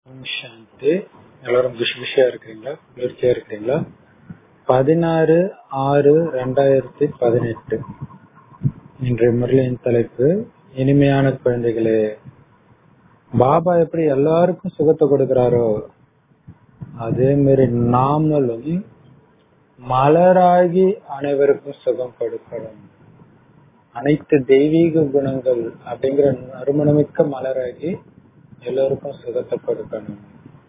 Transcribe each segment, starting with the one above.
ஓம் சாந்தி எல்லாரும் குஷி குஷியா இருக்கிறீங்களா குளிர்ச்சியா இருக்கிறீங்களா பதினாறு ஆறு ரெண்டாயிரத்தி பதினெட்டு இன்றைய முரளியின் தலைப்பு இனிமையான குழந்தைகளே பாபா எப்படி எல்லாருக்கும் சுகத்தை கொடுக்கிறாரோ அதே மாதிரி நாமளும் மலராகி அனைவருக்கும் சுகம் கொடுக்கணும் அனைத்து தெய்வீக குணங்கள் அப்படிங்கிற நறுமணமிக்க மலராகி எல்லோருக்கும் சுகத்தை கொடுக்கணும்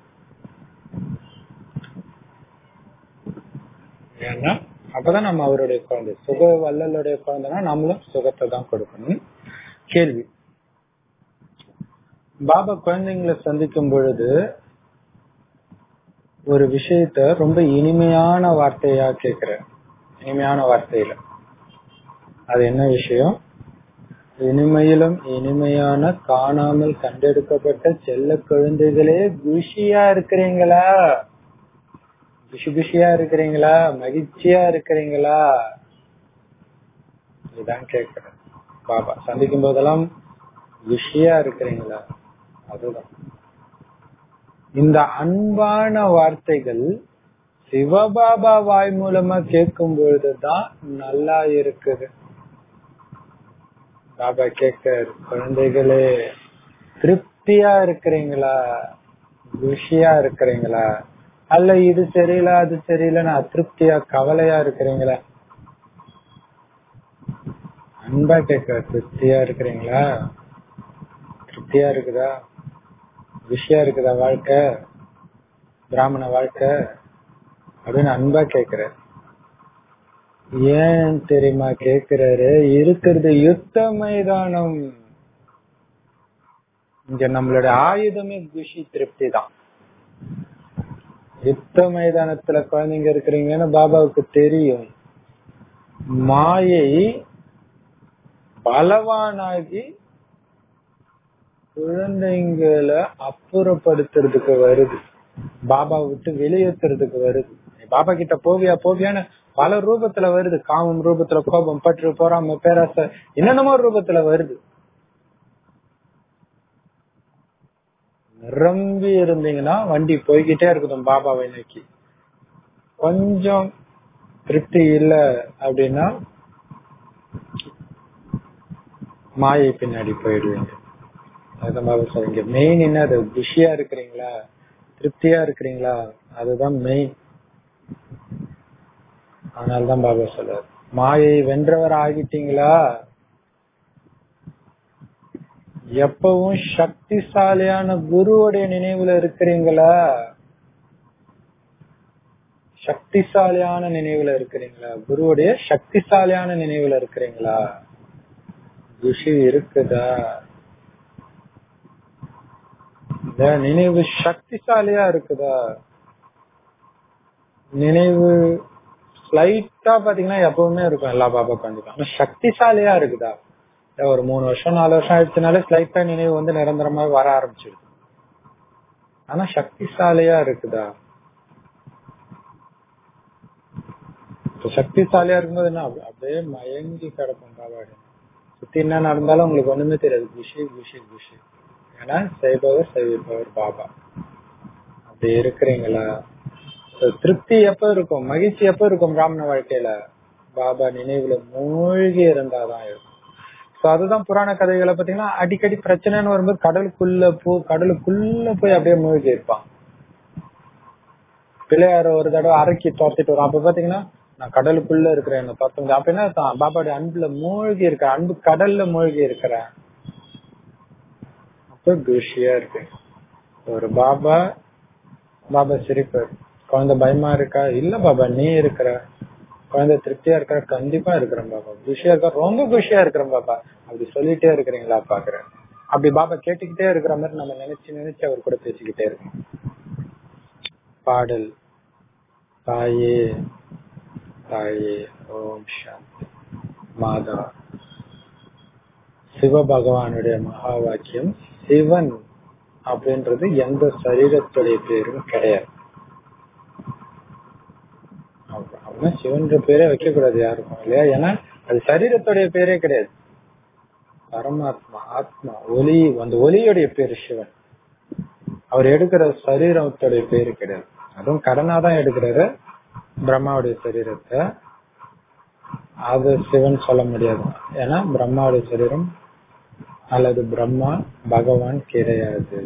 ஏன்னா அப்பதான் நம்ம அவருடைய குழந்தை சுக வல்லலுடைய குழந்தைனா நம்மளும் சுகத்தை தான் கொடுக்கணும் கேள்வி பாபா குழந்தைங்களை சந்திக்கும் பொழுது ஒரு விஷயத்த ரொம்ப இனிமையான வார்த்தையா கேக்குற இனிமையான வார்த்தையில அது என்ன விஷயம் இனிமையிலும் இனிமையான காணாமல் கண்டெடுக்கப்பட்ட செல்ல குழந்தைகளே குஷியா இருக்கிறீங்களா குஷி குஷியா இருக்கிறீங்களா மகிழ்ச்சியா இருக்கிறீங்களா இதுதான் கேக்குறேன் பாபா சந்திக்கும் போதெல்லாம் குஷியா இருக்கிறீங்களா அதுதான் இந்த அன்பான வார்த்தைகள் சிவபாபா வாய் மூலமா கேட்கும் பொழுதுதான் நல்லா இருக்குது பாபா கேட்க குழந்தைகளே திருப்தியா இருக்கிறீங்களா குஷியா இருக்கிறீங்களா அல்ல இது சரியில்லை அது சரியில்லைன்னு அதிருப்தியா கவலையா இருக்கிறீங்களா அன்பா கேட்க திருப்தியா இருக்கிறீங்களா திருப்தியா இருக்குதா குஷியா இருக்குதா வாழ்க்கை பிராமண வாழ்க்கை அப்படின்னு அன்பா கேக்குற ஏன் தெரியுமா கேக்குறாரு இருக்கிறது யுத்த மைதானம் இங்க நம்மளோட ஆயுதமே குஷி திருப்தி தான் யுத்த மைதானத்துல குழந்தைங்க இருக்கிறீங்கன்னு பாபாவுக்கு தெரியும் மாயை பலவானாகி குழந்தைங்களை அப்புறப்படுத்துறதுக்கு வருது பாபா விட்டு வெளியேற்றுறதுக்கு வருது பாபா கிட்ட போவியா போவியான்னு பல ரூபத்துல வருது காமம் ரூபத்துல கோபம் பற்று போறாம பேராசை என்னென்னமோ ரூபத்துல வருது நிரம்பி இருந்தீங்கன்னா வண்டி போய்கிட்டே இருக்கட்டும் பாபாவை நோக்கி கொஞ்சம் திருப்தி இல்ல அப்படின்னா மாயை பின்னாடி போயிடுவீங்க அதுதான் பாபா சொல்றீங்க மெயின் என்ன அது குஷியா இருக்கிறீங்களா திருப்தியா இருக்கிறீங்களா அதுதான் மெயின் அதனால்தான் பாபா சொல்றாரு மாயை வென்றவர் ஆகிட்டீங்களா எப்பவும் சக்திசாலியான குருவுடைய நினைவுல இருக்கிறீங்களா சக்திசாலியான நினைவுல இருக்கிறீங்களா குருவுடைய சக்திசாலியான நினைவுல இருக்கிறீங்களா குஷி இருக்குதா இந்த நினைவு சக்திசாலியா இருக்குதா நினைவு ஸ்லைட்டா பாத்தீங்கன்னா எப்பவுமே இருக்கும் எல்லா பாபா உட்காந்துக்கும் சக்திசாலியா இருக்குதா ஒரு மூணு வருஷம் நாலு வருஷம் ஆயிடுச்சுனாலே ஸ்லைட்டா நினைவு வந்து நிரந்தரமா வர ஆரம்பிச்சிடுது ஆனா சக்திசாலியா இருக்குதா இப்ப சக்திசாலியா இருக்கும்போது என்ன அப்படியே மயங்கி கிடக்கும் பாபாடு சுத்தி என்ன நடந்தாலும் உங்களுக்கு ஒண்ணுமே தெரியாது குஷி குஷி குஷி ஏன்னா செய்பவர் செய்விப்பவர் பாபா அப்படி இருக்கிறீங்களா திருப்தி எப்ப இருக்கும் மகிழ்ச்சி எப்ப இருக்கும் பிராமண வாழ்க்கையில பாபா நினைவுல மூழ்கி இருந்தாதான் இருக்கும் சோ அதுதான் புராண கதைகளை பாத்தீங்கன்னா அடிக்கடி பிரச்சனைன்னு வரும்போது கடலுக்குள்ள போ கடலுக்குள்ள போய் அப்படியே மூழ்கி இருப்பான் பிள்ளையார ஒரு தடவை அரைக்கி துரத்திட்டு வரும் அப்ப பாத்தீங்கன்னா நான் கடலுக்குள்ள இருக்கிறேன் என்ன பார்த்தவங்க அப்ப என்ன பாபாவுடைய அன்புல மூழ்கி இருக்க அன்பு கடல்ல மூழ்கி இருக்கிறேன் அப்ப குஷியா இருக்கு ஒரு பாபா பாபா சிரிப்பார் குழந்தை பயமா இருக்கா இல்ல பாபா நீ இருக்கிற குழந்தை திருப்தியா இருக்கிற கண்டிப்பா இருக்கிறேன் பாபா குஷியா இருக்க ரொம்ப குஷியா இருக்கிறேன் பாபா அப்படி சொல்லிட்டே இருக்கிறீங்களா பாக்குறேன் அப்படி பாபா கேட்டுக்கிட்டே இருக்கிற மாதிரி நம்ம நினைச்சு நினைச்சு அவர் கூட பேசிக்கிட்டே இருக்கோம் பாடல் தாயே தாயே ஓம் சாந்தி மாதா சிவ பகவானுடைய மகா வாக்கியம் சிவன் அப்படின்றது எந்த சரீரத்துடைய பேரும் கிடையாது அப்படின்னா சிவன்ற பேரே வைக்க கூடாது யாருக்கும் இல்லையா ஏன்னா அது சரீரத்துடைய பேரே கிடையாது பரமாத்மா ஆத்மா ஒலி அந்த ஒலியுடைய பேரு சிவன் அவர் எடுக்கிற சரீரத்துடைய பேரு கிடையாது அதுவும் கடனா தான் எடுக்கிறாரு பிரம்மாவுடைய சரீரத்தை அது சிவன் சொல்ல முடியாது ஏன்னா பிரம்மாவுடைய சரீரம் அல்லது பிரம்மா பகவான் கிடையாது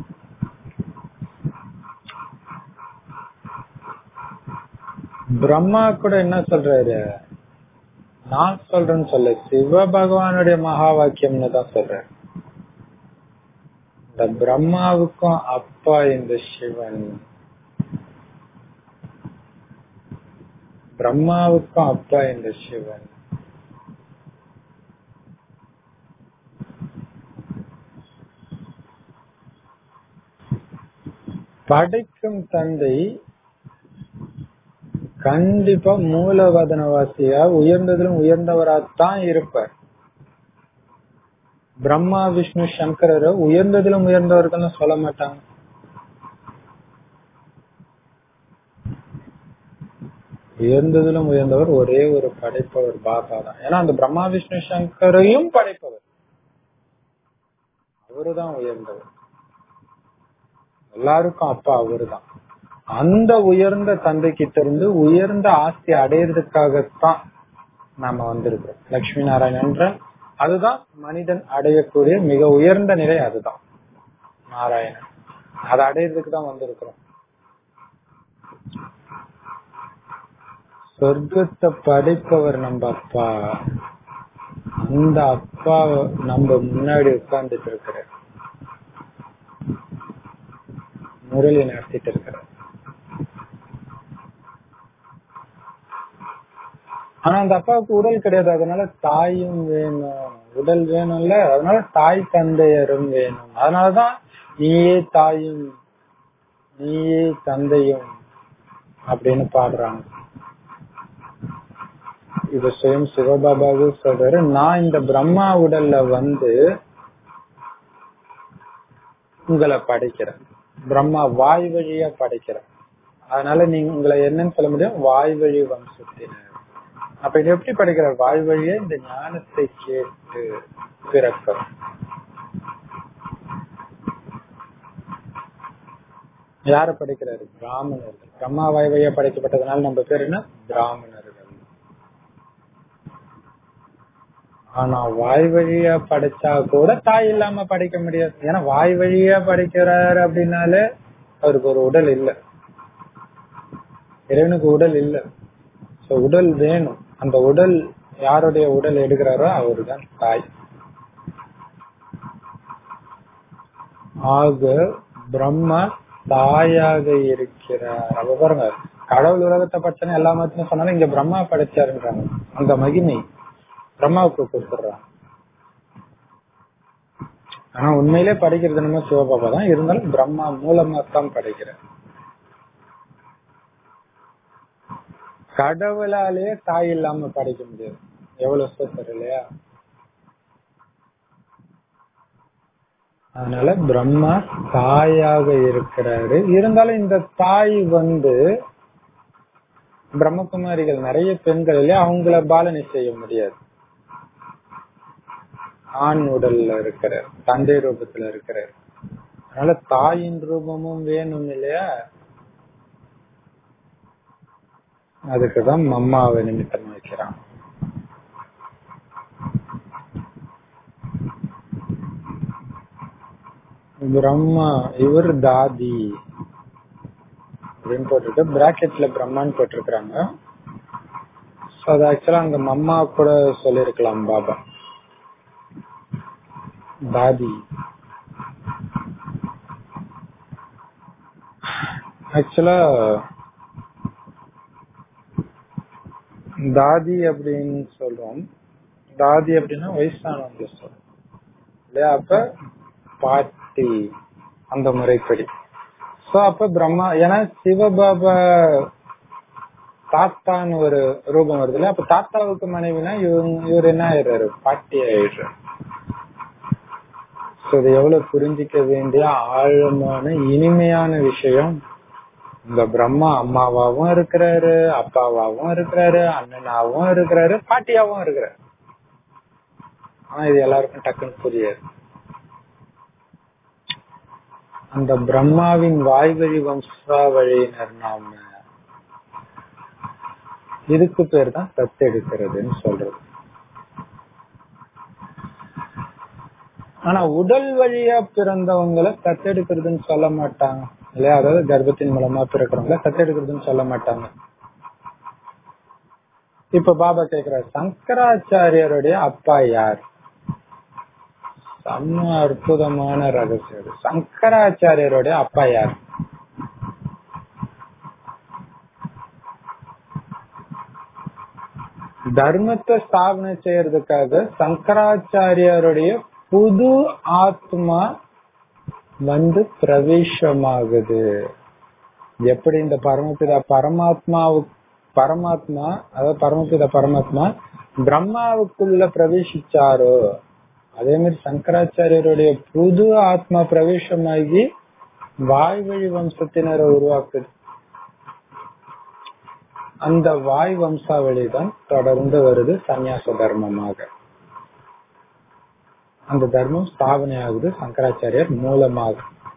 பிரம்மா கூட என்ன சொல்றாரு நான் சொல்றேன்னு சொல்ல சிவ பகவானுடைய மகா வாக்கியம்னு தான் சொல்றாரு இந்த பிரம்மாவுக்கும் அப்பா இந்த சிவன் பிரம்மாவுக்கும் அப்பா இந்த சிவன் படைக்கும் தந்தை கண்டிப்பா மூலவதனவாசியா உயர்ந்ததிலும் உயர்ந்தவராத்தான் இருப்பார் பிரம்மா விஷ்ணு சங்கரர் உயர்ந்ததிலும் உயர்ந்தவர்கள்னு சொல்ல மாட்டாங்க உயர்ந்ததிலும் உயர்ந்தவர் ஒரே ஒரு படைப்பவர் பாபா தான் ஏன்னா அந்த பிரம்மா விஷ்ணு சங்கரையும் படைப்பவர் அவருதான் உயர்ந்தவர் எல்லாருக்கும் அப்பா அவருதான் அந்த உயர்ந்த தந்தை கிட்ட இருந்து உயர்ந்த ஆஸ்தி அடையிறதுக்காகத்தான் நாம வந்திருக்கிறோம் லட்சுமி நாராயணன் என்ற அதுதான் மனிதன் அடையக்கூடிய மிக உயர்ந்த நிலை அதுதான் நாராயணன் அதை அடையிறதுக்கு தான் வந்திருக்கிறோம் சொர்க்கத்தை படைப்பவர் நம்ம அப்பா அந்த அப்பா நம்ம முன்னாடி உட்கார்ந்துட்டு இருக்கிறார் முரளி நடத்திட்டு இருக்கிறார் ஆனா அந்த அப்பாவுக்கு உடல் கிடையாது அதனால தாயும் வேணும் உடல் வேணும்ல அதனால தாய் தந்தையரும் வேணும் அதனாலதான் நீயே தாயும் நீயே தந்தையும் அப்படின்னு பாடுறாங்க இது சுயம் சிவபாபாவு சொல்றாரு நான் இந்த பிரம்மா உடல்ல வந்து உங்களை படைக்கிறேன் பிரம்மா வாய் வழியா படைக்கிறேன் அதனால நீங்க உங்களை என்னன்னு சொல்ல முடியும் வாய் வழி வம்சத்தினர் அப்ப இது எப்படி படைக்கிறார் வாய் வழியே இந்த ஞானத்தை கேட்டு பிறக்கிறோம் யார படைக்கிறாரு பிராமணர்கள் பிரம்மா வாய் வழியா படைக்கப்பட்டதுனால நம்ம பேர் என்ன பிராமணர்கள் ஆனா வாய் வழியா படைச்சா கூட தாய் இல்லாம படைக்க முடியாது ஏன்னா வாய் வழியா படைக்கிறாரு அப்படின்னாலே அவருக்கு ஒரு உடல் இல்ல இறைவனுக்கு உடல் இல்ல சோ உடல் வேணும் அந்த உடல் யாருடைய உடல் எடுக்கிறாரோ அவருதான் தாய் ஆக பிரம்மா தாயாக இருக்கிறார் அப்ப பாருங்க கடவுள் உலகத்தை படைச்சன எல்லா மதத்தையும் சொன்னாலும் இங்க பிரம்மா படைச்சாருன்றாங்க அந்த மகிமை பிரம்மாவுக்கு கொடுத்துடுறாங்க ஆனா உண்மையிலே படிக்கிறது நம்ம சிவபாபா தான் இருந்தாலும் பிரம்மா மூலமா தான் படைக்கிறேன் கடவுளாலேயே தாய் இல்லாம படைக்க முடியாது எவ்வளவு சூப்பர் இல்லையா அதனால பிரம்மா தாயாக இருக்கிறாரு இருந்தாலும் இந்த தாய் வந்து பிரம்மகுமாரிகள் நிறைய பெண்கள் இல்லையா அவங்கள பாலனை செய்ய முடியாது ஆண் உடல்ல இருக்கிறார் தந்தை ரூபத்துல இருக்கிறார் அதனால தாயின் ரூபமும் வேணும் இல்லையா அதுக்குதான் மம்மாவை நிமித்தம் வைக்கிறான் பிரம்மா இவர் தாதி அப்படின்னு போட்டிருக்கு பிராக்கெட்ல பிரம்மான்னு போட்டிருக்கிறாங்க அது ஆக்சுவலா அங்க மம்மா கூட சொல்லிருக்கலாம் பாபா தாதி ஆக்சுவலா தாதி அப்படின்னு சொல்றோம் தாதி அப்படின்னா வயசானவங்க சொல்றோம் இல்லையா அப்ப பாட்டி அந்த முறைப்படி சோ அப்ப பிரம்மா ஏன்னா சிவபாபா தாத்தான்னு ஒரு ரூபம் வருது இல்லையா அப்ப தாத்தாவுக்கு மனைவினா இவங்க இவர் என்ன ஆயிடுறாரு பாட்டி ஆயிடுறாரு இது எவ்வளவு புரிஞ்சிக்க வேண்டிய ஆழமான இனிமையான விஷயம் இந்த பிரம்மா அம்மாவாவும் இருக்கிறாரு அப்பாவாவும் இருக்கிறாரு அண்ணனாவும் இருக்கிறாரு பாட்டியாவும் இருக்கிறாரு ஆனா இது எல்லாருக்கும் டக்குன்னு புரியாது அந்த பிரம்மாவின் வாய்வழி வம்சாவழியினர் நாம இதுக்கு பேர் தான் தத்தெடுக்கிறதுன்னு சொல்றது ஆனா உடல் வழியா பிறந்தவங்களை தத்தெடுக்கிறதுன்னு சொல்ல மாட்டாங்க இல்லையா அதாவது கர்ப்பத்தின் மூலமா பிறக்கிறவங்கள தத்தெடுக்கிறதுன்னு சொல்ல மாட்டாங்க இப்ப பாபா கேக்குறாரு சங்கராச்சாரியருடைய அப்பா யார் செம்ம அற்புதமான ரகசியம் இது. சங்கராச்சாரியருடைய அப்பா யார் தர்மத்தை ஸ்தாபனை செய்யறதுக்காக சங்கராச்சாரியருடைய புது ஆத்மா வந்து பிரவேசமாகுது எப்படி இந்த பரமபிதா பரமாத்மாவு பரமாத்மா அதாவது பரமபிதா பரமாத்மா பிரம்மாவுக்குள்ள பிரவேசிச்சாரோ அதே மாதிரி சங்கராச்சாரியருடைய புது ஆத்மா பிரவேசமாகி வாய்வழி வம்சத்தினரை உருவாக்குது அந்த வாய் வம்சாவளி தான் தொடர்ந்து வருது சந்நியாச தர்மமாக அந்த தர்மம் ஸ்தாபனை ஆகுது சங்கராச்சாரியர் மூலமாக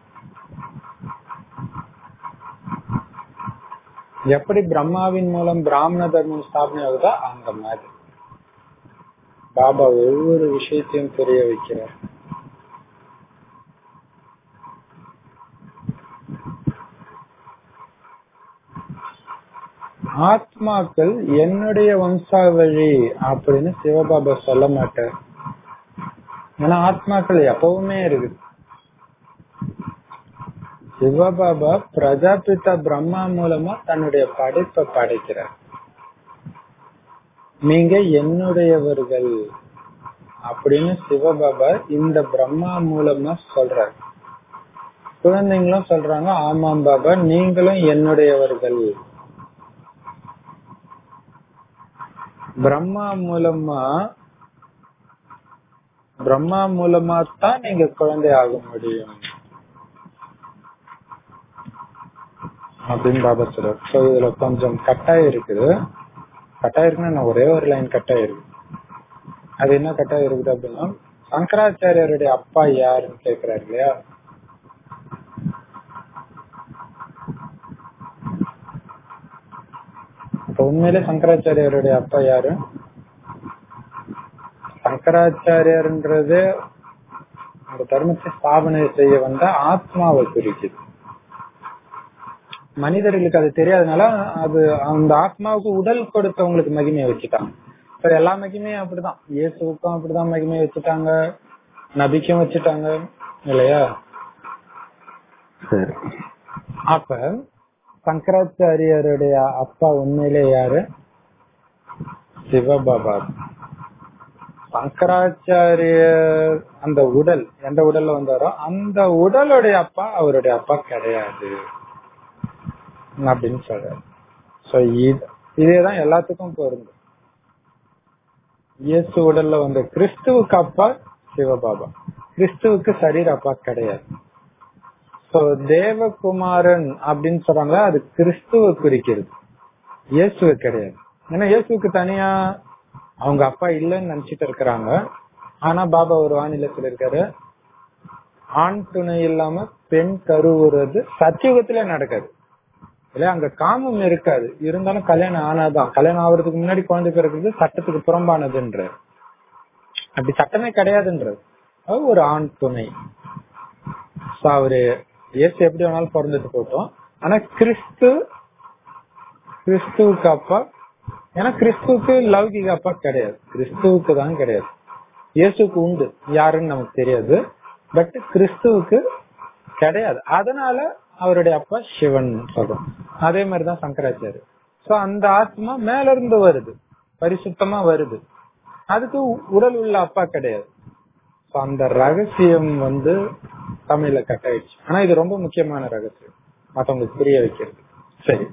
எப்படி பிரம்மாவின் மூலம் பிராமண தர்மம் ஸ்தாபனை ஆகுதோ அந்த மாதிரி பாபா ஒவ்வொரு விஷயத்தையும் புரிய வைக்கிறார் ஆத்மாக்கள் என்னுடைய வம்சாவழி அப்படின்னு சிவபாபா சொல்ல மாட்டார் ஏன்னா ஆத்மாக்கள் எப்பவுமே இருக்குது சிவபாபா பிரஜாபிதா பிரம்மா மூலமா தன்னுடைய படைப்பை படைக்கிறார் நீங்க என்னுடையவர்கள் அப்படின்னு சிவபாபா இந்த பிரம்மா மூலமா சொல்றார் குழந்தைங்களும் சொல்றாங்க ஆமாம் பாபா நீங்களும் என்னுடையவர்கள் பிரம்மா மூலமா பிரம்மா மூலமா தான் நீங்க குழந்தை ஆக முடியும் அப்படின்னு பாபா சொல்றாரு சோ இதுல கொஞ்சம் கட்டாயம் இருக்குது கட்டாயம் இருக்குன்னா நான் ஒரே ஒரு லைன் கட்டாயம் இருக்கு அது என்ன கட்டாயம் இருக்குது அப்படின்னா சங்கராச்சாரியருடைய அப்பா யாருன்னு கேக்குறாரு இல்லையா இப்ப உண்மையிலே சங்கராச்சாரியருடைய அப்பா யாரு சங்கராச்சாரியர்ன்றது அந்த தர்மத்தை ஸ்தாபனை செய்ய வந்த ஆத்மாவை குறிக்குது மனிதர்களுக்கு அது தெரியாதனால அது அந்த ஆத்மாவுக்கு உடல் கொடுத்தவங்களுக்கு மகிமையை வச்சுட்டாங்க சரி எல்லா மகிமையும் அப்படிதான் இயேசுக்கும் அப்படிதான் மகிமையை வச்சுட்டாங்க நபிக்கும் வச்சுட்டாங்க இல்லையா சரி அப்ப சங்கராச்சாரியருடைய அப்பா உண்மையிலே யாரு சிவபாபா சங்கராச்சாரியர் அந்த உடல் எந்த உடல்ல வந்தாரோ அந்த உடலுடைய அப்பா அவருடைய அப்பா கிடையாது அப்படின்னு சொல்றாரு சோ இதேதான் எல்லாத்துக்கும் பொருந்தும் இயேசு உடல்ல வந்த கிறிஸ்துவுக்கு அப்பா சிவபாபா கிறிஸ்துவுக்கு சரீர அப்பா கிடையாது சோ தேவகுமாரன் அப்படின்னு சொல்றாங்க அது கிறிஸ்துவ குறிக்கிறது இயேசுவ கிடையாது ஏன்னா இயேசுக்கு தனியா அவங்க அப்பா இல்லைன்னு நினைச்சிட்டு இருக்கிறாங்க ஆனா பாபா ஒரு வானிலை சொல்லிருக்காரு ஆண் துணை இல்லாம பெண் கருவுறது சத்தியுகத்துல நடக்காது இல்ல அங்க காமம் இருக்காது இருந்தாலும் கல்யாணம் ஆனாதான் கல்யாணம் ஆகுறதுக்கு முன்னாடி குழந்தை பிறக்கிறது சட்டத்துக்கு புறம்பானதுன்ற அப்படி சட்டமே கிடையாதுன்றது அது ஒரு ஆண் துணை So, அவரு இயேசு எப்படி வேணாலும் பிறந்துட்டு போட்டோம் ஆனா கிறிஸ்து கிறிஸ்துவுக்கு அப்பா ஏன்னா கிறிஸ்துவுக்கு லௌகிக அப்பா கிடையாது கிறிஸ்துவுக்கு தான் கிடையாது இயேசுக்கு உண்டு யாருன்னு நமக்கு தெரியாது பட் கிறிஸ்துவுக்கு கிடையாது அதனால அவருடைய அப்பா சிவன் சொல்றோம் அதே மாதிரிதான் சங்கராச்சாரி சோ அந்த ஆத்மா மேல இருந்து வருது பரிசுத்தமா வருது அதுக்கு உடல் உள்ள அப்பா கிடையாது So, அந்த ரகசியம் வந்து தமிழ்ல கட் ஆயிடுச்சு ஆனா இது ரொம்ப முக்கியமான ரகசியம் மத்தவங்களுக்கு புரிய வைக்கிறது சரி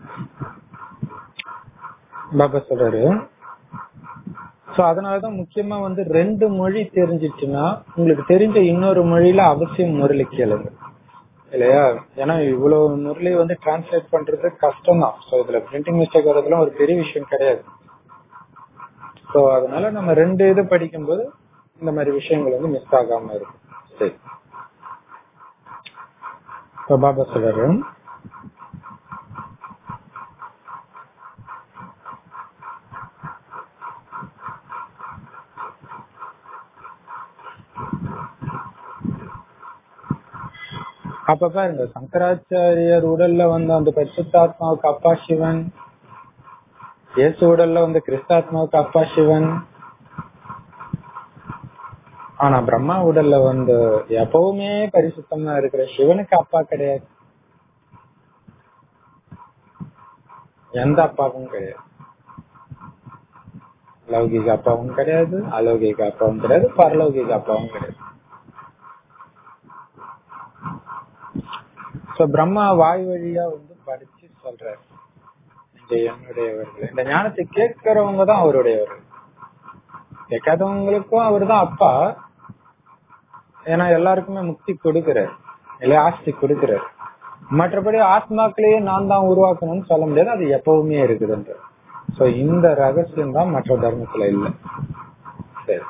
பாபா சொல்றாரு சோ அதனாலதான் முக்கியமா வந்து ரெண்டு மொழி தெரிஞ்சிச்சுன்னா உங்களுக்கு தெரிஞ்ச இன்னொரு மொழியில அவசியம் முரளி கேளுங்க இல்லையா ஏன்னா இவ்வளவு முரளி வந்து டிரான்ஸ்லேட் பண்றது கஷ்டம் தான் சோ இதுல பிரிண்டிங் மிஸ்டேக் வரதுலாம் ஒரு பெரிய விஷயம் கிடையாது சோ அதனால நம்ம ரெண்டு இது படிக்கும்போது இந்த மாதிரி விஷயங்கள் வந்து மிஸ் ஆகாம இருக்கும் சரி இப்ப பாபா சொல்றாரு அப்ப பாருங்க சங்கராச்சாரியர் உடல்ல வந்து அந்த பரிசுத்தாத்மாவுக்கு அப்பா சிவன் இயேசு உடல்ல வந்து கிறிஸ்தாத்மாவுக்கு அப்பா சிவன் ஆனா பிரம்மா உடல்ல வந்து எப்பவுமே பரிசுத்தமா இருக்கிற சிவனுக்கு அப்பா கிடையாது எந்த அப்பாவும் கிடையாது லௌகிக அப்பாவும் கிடையாது அலௌகிக அப்பாவும் கிடையாது பரலௌகிக அப்பாவும் கிடையாது சோ பிரம்மா வாய் வழியா வந்து படிச்சு சொல்றாரு நீங்க என்னுடையவர்கள் இந்த ஞானத்தை கேட்கிறவங்க தான் அவருடையவர்கள் கேட்காதவங்களுக்கும் அவர் தான் அப்பா ஏன்னா எல்லாருக்குமே முக்தி கொடுக்கிறார் இல்லையா ஆஸ்தி கொடுக்கிறார் மற்றபடி ஆத்மாக்களையே நான் தான் உருவாக்கணும்னு சொல்ல முடியாது அது எப்பவுமே இருக்குதுன்ற சோ இந்த ரகசியம் தான் மற்ற தர்மத்துல இல்ல சரி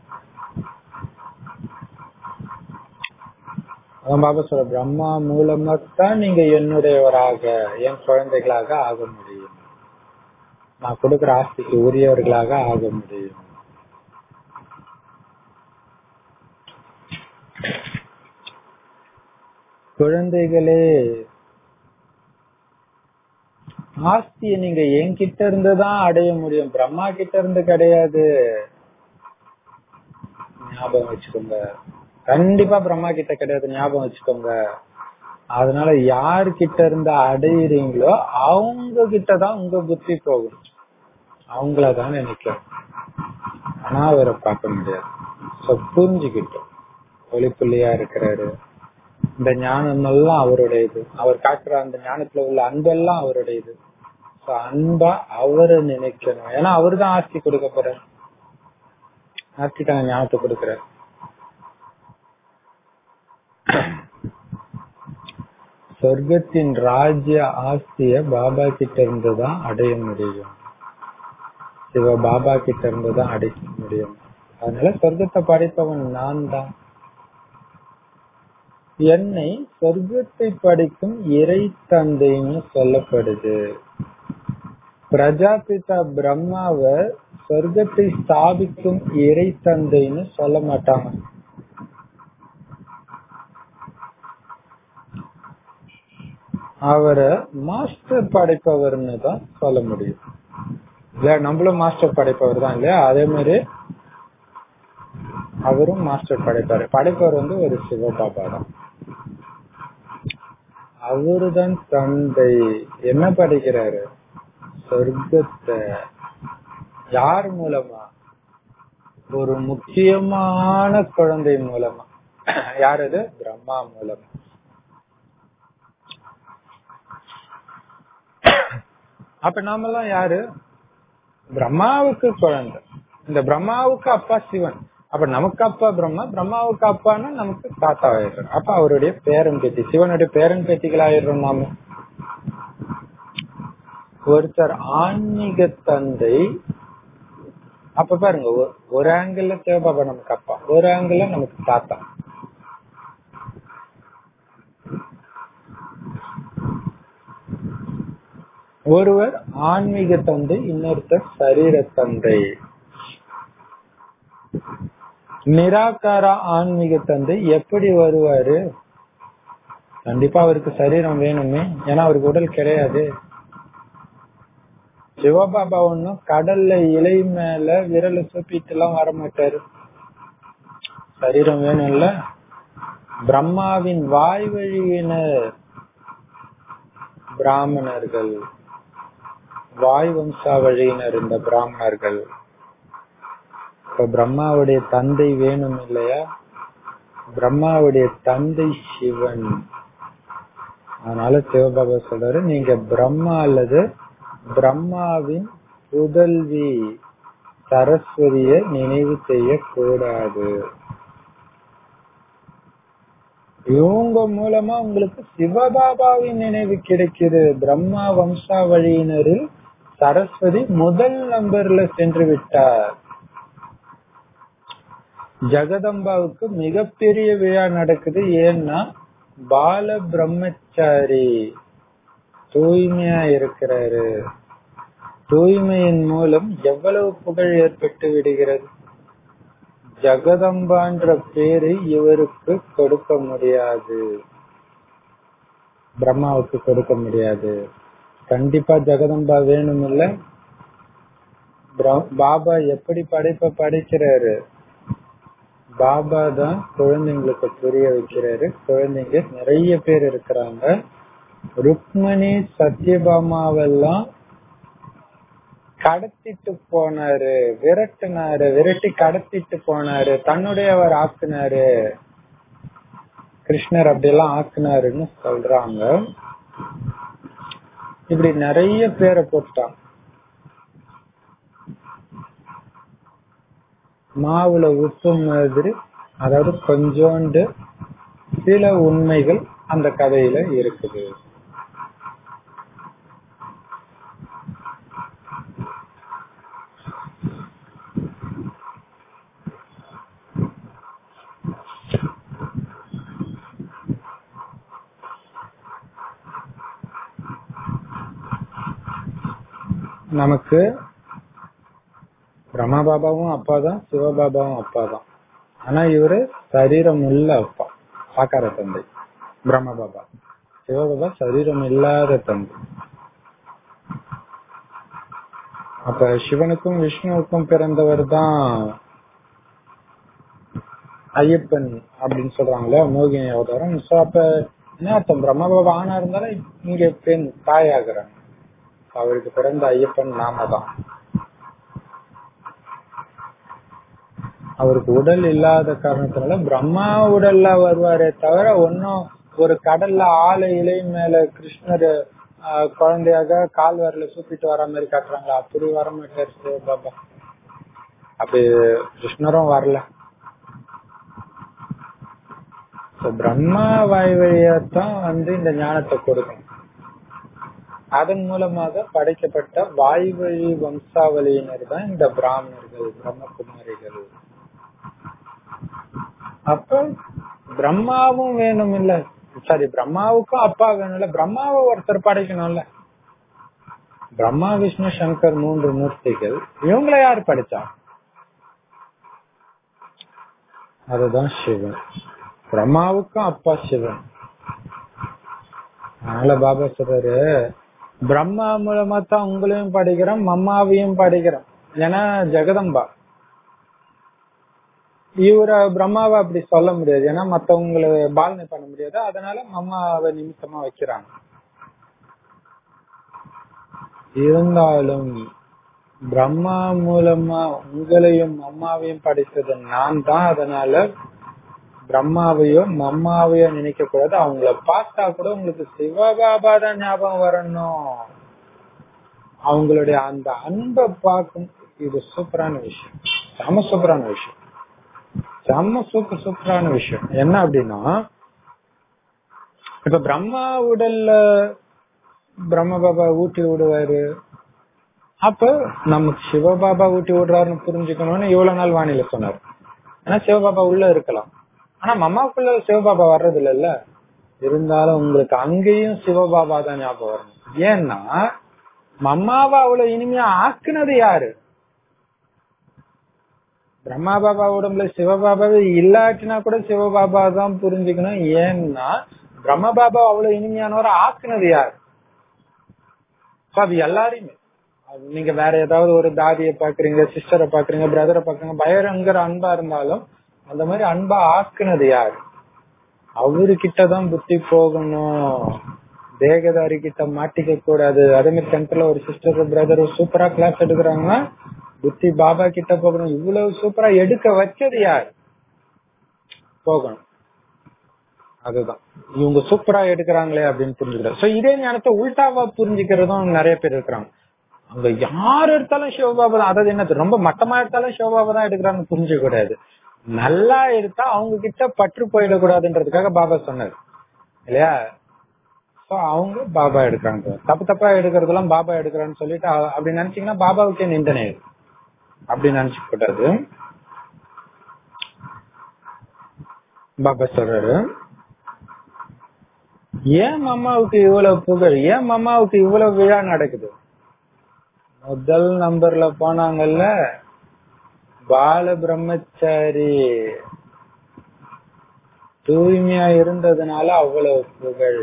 அதான் பாபா சொல்ற பிரம்மா மூலமா தான் நீங்க என்னுடையவராக என் குழந்தைகளாக ஆக முடியும் நான் கொடுக்கிற ஆஸ்திக்கு உரியவர்களாக ஆக முடியும் குழந்தைகளே ஆஸ்திய நீங்க என்கிட்ட இருந்து தான் அடைய முடியும் பிரம்மா கிட்ட இருந்து கிடையாது ஞாபகம் வச்சுக்கோங்க கண்டிப்பா பிரம்மா கிட்ட கிடையாது ஞாபகம் வச்சுக்கோங்க அதனால யாருகிட்ட இருந்து அடையிறீங்களோ அவங்க கிட்டதான் உங்க புத்தி போகும் அவங்களதான் நினைக்கும் ஆனா அவரை பார்க்க முடியாது சோ புரிஞ்சுக்கிட்டோம் ஒளிப்புள்ளியா இருக்கிறாரு இந்த ஞானம் எல்லாம் அவருடையது அவர் காட்டுற அந்த ஞானத்துல உள்ள அன்பெல்லாம் அவருடையது So, அன்பா அவரை நினைக்கணும் ஏன்னா அவரு தான் ஆஸ்தி கொடுக்க போறாரு ஆஸ்திக்கான ஞானத்தை கொடுக்கிறார் சொர்க்கத்தின் ராஜ்ய ஆஸ்திய பாபா கிட்ட இருந்து தான் அடைய முடியும் சிவ பாபா கிட்ட இருந்து தான் அடைய முடியும் அதனால சொர்க்கத்தை படைப்பவன் நான் தான் என்னை சொர்க்கத்தை படிக்கும் இறை தந்தைன்னு சொல்லப்படுது பிரஜாபிதா பிரம்மாவ சொர்க்கத்தை ஸ்தாபிக்கும் இறை தந்தைன்னு சொல்ல மாட்டாங்க அவரை மாஸ்டர் படைப்பவர்னு தான் சொல்ல முடியும் இல்ல நம்மளும் மாஸ்டர் படைப்பவர் தான் இல்லையா அதே மாதிரி அவரும் மாஸ்டர் படைப்பாரு படைப்பவர் வந்து ஒரு சிவபாபா தான் அவருதான் தந்தை என்ன படிக்கிறாரு சொர்க்கத்தை யார் மூலமா ஒரு முக்கியமான குழந்தை மூலமா யார் அது பிரம்மா மூலமா அப்ப நாமெல்லாம் யாரு பிரம்மாவுக்கு குழந்தை இந்த பிரம்மாவுக்கு அப்பா சிவன் அப்ப நமக்கு அப்பா பிரம்மா பிரம்மாவுக்கு அப்பான்னா நமக்கு தாத்தா ஆயிடுறோம் அப்ப அவருடைய பேரன் பேத்தி சிவனுடைய பேரன் பேத்திகள் ஆயிடுறோம் நாம ஒருத்தர் ஆன்மீக தந்தை அப்ப பாருங்க ஒ- ஒரு ஆங்கிள் சிவபாபா நமக்கு அப்பா ஒரு ஆங்கிள் நமக்கு தாத்தா ஒருவர் ஆன்மீக தந்தை இன்னொருத்தர் சரீர தந்தை நிராகார ஆன்மீக தந்தை எப்படி வருவாரு கண்டிப்பா அவருக்கு சரீரம் வேணுமே ஏன்னா அவருக்கு உடல் கிடையாது சிவபாபா ஒண்ணும் கடல்ல இலை மேல விரல சூப்பிட்டு எல்லாம் வரமாட்டாரு சரீரம் வேணும்ல பிரம்மாவின் வாய் வழியினர் பிராமணர்கள் வாய் வம்சா வழியினர் இந்த பிராமணர்கள் இப்ப பிரம்மாவுடைய தந்தை வேணும் இல்லையா பிரம்மாவுடைய தந்தை சிவன் அதனால சிவபாபா சொல்றாரு நீங்க பிரம்மா அல்லது பிரம்மாவின் புதல்வி சரஸ்வதிய நினைவு செய்யக்கூடாது இவங்க மூலமா உங்களுக்கு சிவபாபாவின் நினைவு கிடைக்குது பிரம்மா வம்சாவழியினரில் சரஸ்வதி முதல் நம்பர்ல சென்று விட்டார் ஜெகதம்பாவுக்கு மிகப்பெரிய விழா நடக்குது ஏன்னா பால பிரம்மச்சாரி தூய்மையா இருக்கிறாரு தூய்மையின் மூலம் எவ்வளவு புகழ் ஏற்பட்டு விடுகிறது ஜெகதம்பான்ற பேரை இவருக்கு கொடுக்க முடியாது பிரம்மாவுக்கு கொடுக்க முடியாது கண்டிப்பா ஜெகதம்பா வேணும் இல்ல பாபா எப்படி படைப்ப படைக்கிறாரு பாபா தான் குழந்தைங்களுக்கு புரிய வைக்கிறாரு குழந்தைங்க நிறைய பேர் இருக்கிறாங்க ருக்மணி சத்யபாமாவெல்லாம் கடத்திட்டு போனாரு விரட்டினாரு விரட்டி கடத்திட்டு போனாரு தன்னுடையவர் ஆக்குனாரு கிருஷ்ணர் அப்படியெல்லாம் ஆக்குனாருன்னு சொல்றாங்க இப்படி நிறைய பேரை போட்டான் மாவுல உப்பு மாதிரி அதாவது கொஞ்சோண்டு சில உண்மைகள் அந்த கதையில இருக்குது நமக்கு பிரம்மா பாபாவும் அப்பா தான் சிவபாபாவும் அப்பா தான் ஆனா இவரு சரீரம் உள்ள அப்பா சாக்கார தந்தை பிரம்ம பாபா சிவபாபா சரீரம் இல்லாத தந்தை அப்ப சிவனுக்கும் விஷ்ணுவுக்கும் பிறந்தவர் தான் ஐயப்பன் அப்படின்னு சொல்றாங்களே மோகினி அவதாரம் சோ அப்ப என்ன அர்த்தம் பிரம்ம பாபா ஆனா இருந்தாலும் இங்க பெண் தாயாகிறாங்க அவருக்கு பிறந்த ஐயப்பன் நாம தான் அவருக்கு உடல் இல்லாத காரணத்தினால பிரம்மா உடல்ல வருவாரே தவிர ஒன்னும் ஒரு கடல்ல ஆலை இலை மேல கிருஷ்ணர் குழந்தையாக கால் வரல சூப்பிட்டு வர மாதிரி காட்டுறாங்களா அப்படி வர மாட்டாரு பாபா அப்படி கிருஷ்ணரும் வரல பிரம்மா வாய் வழியாத்தான் வந்து இந்த ஞானத்தை கொடுக்கணும் அதன் மூலமாக படைக்கப்பட்ட வாய்வழி வம்சாவளியினர் தான் இந்த பிராமணர்கள் பிரம்மகுமாரிகள் அப்ப பிரம்மாவும் வேணும் இல்ல சாரி பிரம்மாவுக்கும் அப்பா வேணும்ல பிரம்மாவை ஒருத்தர் படைக்கணும்ல பிரம்மா விஷ்ணு சங்கர் மூன்று மூர்த்திகள் இவங்கள யாரு படிச்சா அதுதான் சிவன் பிரம்மாவுக்கும் அப்பா சிவன் அதனால பாபா சொல்றாரு பிரம்மா மூலமா தான் உங்களையும் படிக்கிறோம் மம்மாவையும் படிக்கிறோம் ஏன்னா ஜெகதம்பா இவர பிரம்மாவை அப்படி சொல்ல முடியாது ஏன்னா மத்தவங்களை பாலனை பண்ண முடியாது அதனால மம்மாவை நிமித்தமா வைக்கிறாங்க இருந்தாலும் பிரம்மா மூலமா உங்களையும் அம்மாவையும் படைத்தது நான் தான் அதனால பிரம்மாவையோ மம்மாவையோ நினைக்க கூடாது அவங்கள பார்த்தா கூட உங்களுக்கு சிவபாபா தான் ஞாபகம் வரணும் அவங்களுடைய அந்த அன்பை பார்க்கும் இது சூப்பரான விஷயம் செம சூப்பரான விஷயம் செம்ம சூப்பர் சூப்பரான விஷயம் என்ன அப்படின்னா இப்ப பிரம்மா உடல்ல பிரம்ம பாபா ஊட்டி விடுவாரு அப்ப நமக்கு சிவபாபா ஊட்டி விடுறாருன்னு புரிஞ்சுக்கணும்னு இவ்வளவு நாள் வானிலை சொன்னார் ஏன்னா சிவபாபா உள்ள இருக்கலாம் ஆனா மம்மாவுக்குள்ள சிவபாபா வர்றது இல்லைல்ல இருந்தாலும் உங்களுக்கு அங்கேயும் சிவபாபா தான் ஞாபகம் வரணும் ஏன்னா மம்மாவை அவ்வளவு இனிமையா ஆக்குனது யாரு பிரம்மா பாபா உடம்புல சிவபாபாவே இல்லாட்டினா கூட சிவபாபா தான் புரிஞ்சுக்கணும் ஏன்னா பிரம்ம பாபா அவ்வளவு இனிமையானவரை ஆக்குனது யாரு அது எல்லாரையுமே நீங்க வேற ஏதாவது ஒரு தாதியை பாக்குறீங்க சிஸ்டரை பாக்குறீங்க பிரதரை பாக்குறீங்க பயங்கர அன்பா இருந்தாலும் அந்த மாதிரி அன்பா ஆக்குனது யாரு அவரு கிட்டதான் புத்தி போகணும் தேகதாரி கிட்ட மாட்டிக்க கூடாது அதே மாதிரி சென்டர்ல ஒரு சிஸ்டர் பிரதர் சூப்பரா கிளாஸ் எடுக்கிறாங்கன்னா புத்தி பாபா கிட்ட போகணும் இவ்வளவு சூப்பரா எடுக்க வச்சது யார் போகணும் அதுதான் இவங்க சூப்பரா எடுக்கிறாங்களே அப்படின்னு புரிஞ்சுக்கிறார் சோ இதே ஞானத்தை உல்டாவா புரிஞ்சுக்கிறதும் நிறைய பேர் இருக்கிறாங்க அங்க யார் எடுத்தாலும் சிவபாபா தான் அதாவது என்னது ரொம்ப மட்டமா எடுத்தாலும் சிவபாபா தான் எடுக்கிறான்னு புரிஞ்சுக்க கூடாது நல்லா எடுத்தா அவங்க கிட்ட பற்று போயிடக்கூடாதுன்றதுக்காக பாபா சொன்னார் இல்லையா சோ அவங்க பாபா எடுக்கிறாங்க தப்பு தப்பா எடுக்கிறதெல்லாம் பாபா எடுக்கிறான்னு சொல்லிட்டு அப்படி நினைச்சீங்கன்னா பாபாவுக்கே நிந்தனை அப்படி நினைச்சுக்க கூடாது பாபா சொல்றாரு ஏன் மம்மாவுக்கு இவ்வளவு புகழ் ஏன் மம்மாவுக்கு இவ்வளவு விழா நடக்குது முதல் நம்பர்ல போனாங்கல்ல பால பிரம்மச்சாரி தூய்மையா இருந்ததுனால அவ்வளவு புகழ்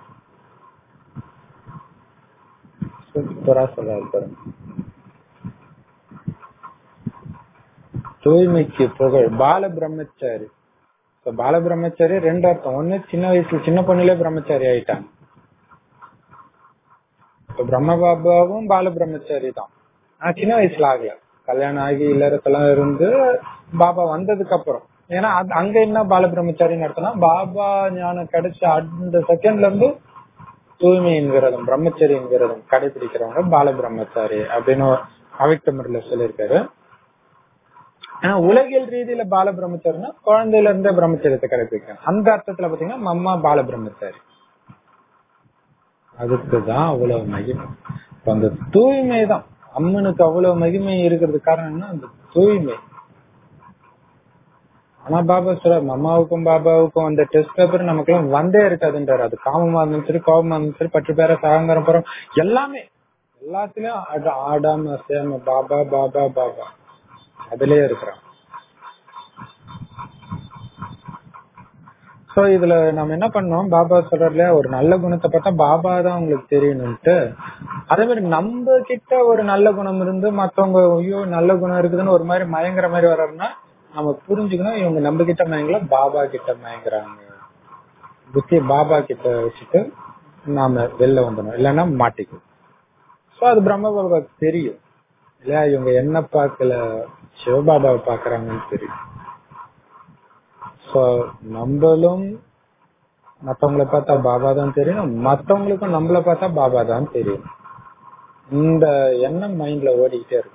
சூப்பரா சொல்றாரு பாருங்க தூய்மைக்கு புகழ் பால பிரம்மச்சாரி இப்ப பால பிரம்மச்சாரி ரெண்டு அர்த்தம் ஒண்ணு சின்ன வயசுல சின்ன பொண்ணுல பிரம்மச்சாரி ஆயிட்டாங்க இப்ப பிரம்ம பாபாவும் பால பிரம்மச்சாரி தான் ஆனா சின்ன வயசுல ஆகல கல்யாணம் ஆகி இல்லறத்தெல்லாம் இருந்து பாபா வந்ததுக்கு அப்புறம் ஏன்னா அது- அங்க என்ன பால பிரம்மச்சாரின்னு அர்த்தம்னா பாபா ஞானம் கிடைச்ச அந்த செகண்ட்ல இருந்து தூய்மையின் விரதம் பிரம்மச்சரியின் விரதம் கடைபிடிக்கிறவங்க பால பிரம்மச்சாரி அப்படின்னு அவிக்த முறையில சொல்லியிருக்காரு ஆனா உலகியல் ரீதியில பால பிரம்மச்சாரினா குழந்தையில இருந்தே பிரம்மச்சரியத்தை கடைபிடிக்கணும் அந்த அர்த்தத்துல பாத்தீங்கன்னா மம்மா பால பிரம்மச்சாரி அதுக்குதான் அவ்வளவு மகிமை இப்ப அந்த தூய்மை தான் அம்மனுக்கு அவ்வளவு மகிமை இருக்கிறதுக்கு காரணம் என்ன அந்த தூய்மை ஆனா பாபா சொல்ற மம்மாவுக்கும் பாபாவுக்கும் அந்த டெஸ்ட் பேப்பர் நமக்கு எல்லாம் வந்தே இருக்காதுன்றாரு அது காமமா இருந்தாலும் சரி கோபமா இருந்தாலும் சரி பற்று பேர சாகங்கரம் எல்லாமே எல்லாத்துலயும் ஆட- ஆடாம சேம பாபா பாபா பாபா அதுலயே இருக்கிறான் சோ இதுல நம்ம என்ன பண்ணோம் பாபா சொல்றதுல ஒரு நல்ல குணத்தை பார்த்தா பாபா தான் உங்களுக்கு தெரியணும்ட்டு அதே மாதிரி நம்ம கிட்ட ஒரு நல்ல குணம் இருந்து மத்தவங்க ஐயோ நல்ல குணம் இருக்குதுன்னு ஒரு மாதிரி மயங்குற மாதிரி வர்றாருன்னா நம்ம புரிஞ்சுக்கணும் இவங்க நம்ம கிட்ட மயங்கல பாபா கிட்ட மயங்குறாங்க புத்தி பாபா கிட்ட வச்சுட்டு நாம வெளில வந்துடணும் இல்லைன்னா மாட்டிக்கும் சோ அது பிரம்ம பாபாவுக்கு தெரியும் இல்லையா இவங்க என்ன பார்க்கல சிவபாபாவை பாக்குறாங்கன்னு தெரியும் சோ நம்மளும் மத்தவங்கள பார்த்தா பாபா தான் தெரியும் மத்தவங்களுக்கும் நம்மள பார்த்தா பாபா தான் தெரியும் இந்த எண்ணம் மைண்ட்ல ஓடிக்கிட்டே இருக்கும்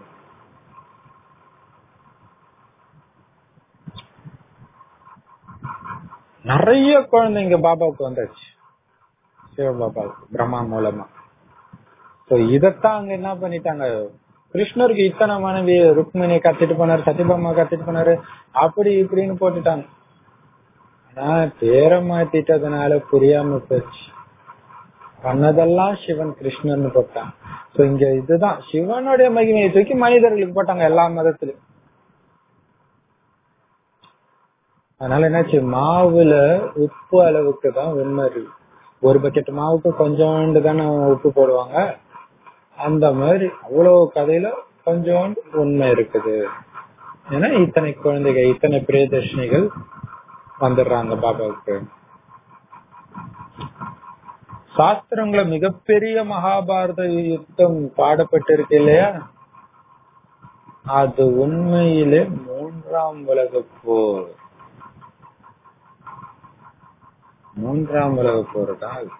நிறைய குழந்தைங்க பாபாவுக்கு வந்தாச்சு சிவபாபாவுக்கு பிரம்மா மூலமா சோ இதத்தான் அங்க என்ன பண்ணிட்டாங்க கிருஷ்ணருக்கு இத்தனை மனைவி ருக்மிணியை கத்திட்டு போனாரு சத்யபாமா கத்திட்டு போனாரு அப்படி இப்படின்னு போட்டுட்டாங்க ஆனா பேரை மாத்திட்டதுனால புரியாம போச்சு பண்ணதெல்லாம் சிவன் கிருஷ்ணர்னு போட்டான் சோ இங்க இதுதான் சிவனுடைய மகிமையை தூக்கி மனிதர்களுக்கு போட்டாங்க எல்லா மதத்திலும் அதனால என்னாச்சு மாவுல உப்பு அளவுக்கு தான் உண்மை இருக்கு ஒரு பக்கெட் மாவுக்கு கொஞ்சோண்டு தானே உப்பு போடுவாங்க அந்த மாதிரி அவ்வளவு கதையில கொஞ்சோண்டு உண்மை இருக்குது ஏன்னா இத்தனை குழந்தைகள் இத்தனை பிரியதர்ஷினிகள் வந்துடுறாங்க பாபாவுக்கு சாஸ்திரங்கள மிகப்பெரிய மகாபாரத யுத்தம் பாடப்பட்டிருக்கு இல்லையா அது உண்மையிலே மூன்றாம் உலக போர் மூன்றாம் உலக போர் தான் அது.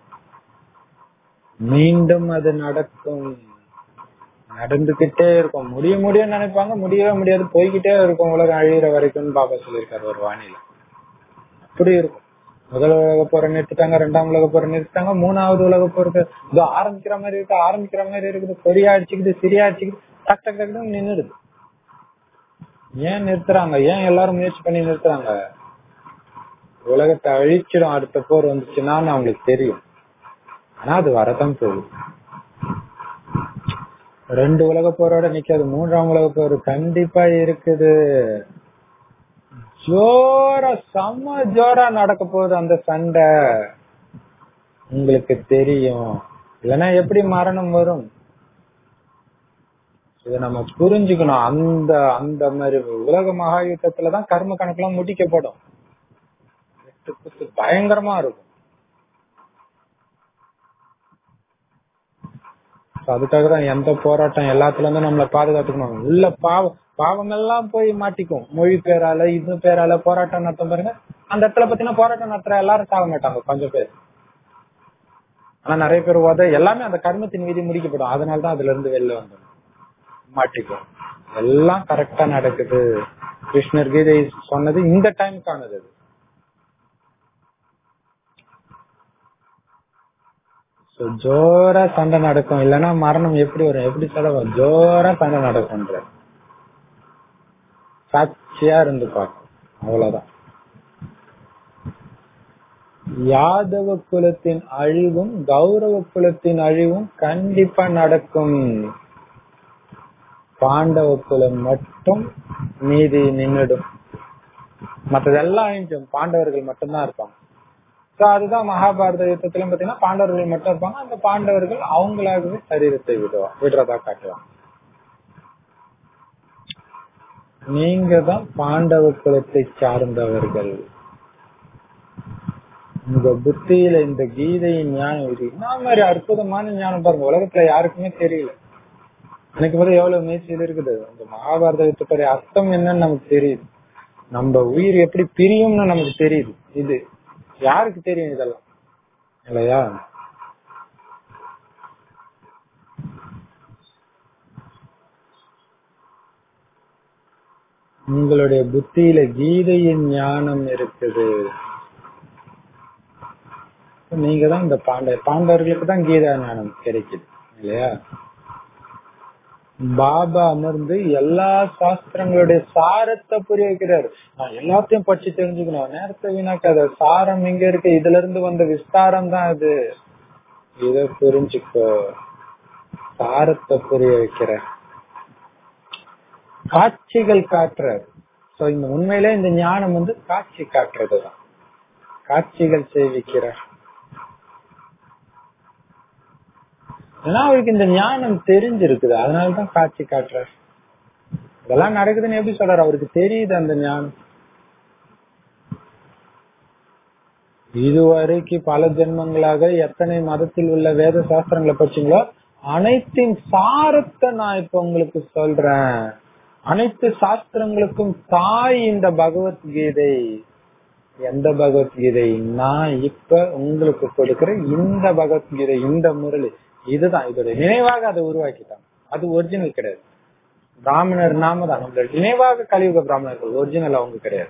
மீண்டும் அது நடக்கும் நடந்துகிட்டே இருக்கும் முடிய முடிய நினைப்பாங்க முடியவே முடியாது போய்கிட்டே இருக்கும் உலகம் அழியிற வரைக்கும் பாபா சொல்லியிருக்காரு ஒரு வானிலை அப்படி இருக்கும் முதல் உலக போரை நிறுத்திட்டாங்க ரெண்டாம் உலக போரை நிறுத்திட்டாங்க மூணாவது உலக போருக்கு இது ஆரம்பிக்கிற மாதிரி இருக்கு ஆரம்பிக்கிற மாதிரி இருக்குது கொரியா அடிச்சுக்குது சிரியா அடிச்சுக்குது டக் டக் டக்குன்னு நின்னுடுது ஏன் நிறுத்துறாங்க ஏன் எல்லாரும் முயற்சி பண்ணி நிறுத்துறாங்க உலகத்தை அழிச்சிடும் அடுத்த போர் வந்துச்சுன்னா அவங்களுக்கு தெரியும் ஆனா அது வரதான் போகுது ரெண்டு உலக போரோட நிக்காது மூன்றாம் உலக போர் கண்டிப்பா இருக்குது ஜோரா செம்ம ஜோரா நடக்க போகுது அந்த சண்டை உங்களுக்கு தெரியும் இல்லைன்னா எப்படி மரணம் வரும் இத நம்ம புரிஞ்சுக்கணும் அந்த அந்த மாதிரி உலக மகா யுத்தத்துலதான் கர்ம கணக்கெல்லாம் முடிக்கப்படும் வெட்டு குத்து பயங்கரமா இருக்கும் So அதுக்காக தான் எந்த போராட்டம் எல்லாத்துல இருந்தும் நம்மள பாதுகாத்துக்கணும் உள்ள பாவம் பாவம் எல்லாம் போய் மாட்டிக்கும் மொழி பேரால இது பேரால போராட்டம் நடத்தும் பாருங்க அந்த இடத்துல பாத்தீங்கன்னா போராட்டம் நடத்துற எல்லாரும் சாக மாட்டாங்க கொஞ்சம் பேர் ஆனா நிறைய பேர் உத எல்லாமே அந்த கர்மத்தின் விதி முடிக்கப்படும் அதனாலதான் அதுல இருந்து வெளில வந்துடும் மாட்டிக்கும் எல்லாம் கரெக்டா நடக்குது கிருஷ்ணர் கீதை சொன்னது இந்த டைமுக்கானது அது So, ஜோரா சண்டை நடக்கும் இல்லைன்னா மரணம் எப்படி வரும் எப்படி செலவும் ஜோரா சண்டை நடக்கும்ன்ற சாட்சியா இருந்து பார்க்கும் அவ்வளவுதான் யாதவ குலத்தின் அழிவும் கௌரவ குலத்தின் அழிவும் கண்டிப்பா நடக்கும் பாண்டவ குலம் மட்டும் மீதி நின்னுடும் மற்றதெல்லாம் அழிஞ்சும் பாண்டவர்கள் மட்டும்தான் இருப்பாங்க சோ அதுதான் மகாபாரத யுத்தத்திலும் பாத்தீங்கன்னா பாண்டவர்கள் மட்டும் இருப்பாங்க அந்த பாண்டவர்கள் அவங்களாகவே சரீரத்தை விடுவா விடுறதா காட்டுவாங்க நீங்க தான் பாண்டவ குலத்தை சார்ந்தவர்கள் உங்க புத்தியில இந்த கீதையின் ஞானம் இது என்ன மாதிரி அற்புதமான ஞானம் பாருங்க உலகத்துல யாருக்குமே தெரியல எனக்கு வந்து எவ்வளவு முயற்சியில் இருக்குது இந்த மகாபாரத யுத்தத்துடைய அர்த்தம் என்னன்னு நமக்கு தெரியுது நம்ம உயிர் எப்படி பிரியும்னு நமக்கு தெரியுது இது யாருக்கு தெரியும் இதெல்லாம் இல்லையா உங்களுடைய புத்தியில கீதையின் ஞானம் இருக்குது நீங்க தான் இந்த பாண்ட பாண்டவர்களுக்கு தான் கீதா ஞானம் கிடைக்குது இல்லையா பாபா அமர்ந்து எல்லா சாஸ்திரங்களுடைய சாரத்தை புரிய வைக்கிறாரு நான் எல்லாத்தையும் படிச்சு தெரிஞ்சுக்கணும் நேரத்தை வீணாக்காத சாரம் இங்க இருக்கு இதுல இருந்து வந்த விஸ்தாரம் தான் இது இத புரிஞ்சுக்கோ சாரத்தை புரிய வைக்கிற காட்சிகள் காட்டுறாரு சோ இந்த உண்மையிலே இந்த ஞானம் வந்து காட்சி காட்டுறதுதான் காட்சிகள் செய்விக்கிறார் ஏன்னா அவருக்கு இந்த ஞானம் தெரிஞ்சிருக்குது அதனாலதான் காட்சி காட்டுறார் இதெல்லாம் நடக்குதுன்னு எப்படி சொல்றாரு அவருக்கு தெரியுது அந்த ஞானம் இதுவரைக்கும் பல ஜென்மங்களாக எத்தனை மதத்தில் உள்ள வேத சாஸ்திரங்களை படிச்சீங்களோ அனைத்தின் சாரத்தை நான் இப்ப உங்களுக்கு சொல்றேன் அனைத்து சாஸ்திரங்களுக்கும் தாய் இந்த பகவத்கீதை எந்த பகவத்கீதை நான் இப்ப உங்களுக்கு கொடுக்கிற இந்த பகவத்கீதை இந்த முரளி இதுதான் இதோட நினைவாக அதை உருவாக்கிட்டாங்க அது ஒரிஜினல் கிடையாது பிராமணர் நாம தான் நம்மளோட நினைவாக கலியுக பிராமணர்கள் ஒரிஜினல் அவங்க கிடையாது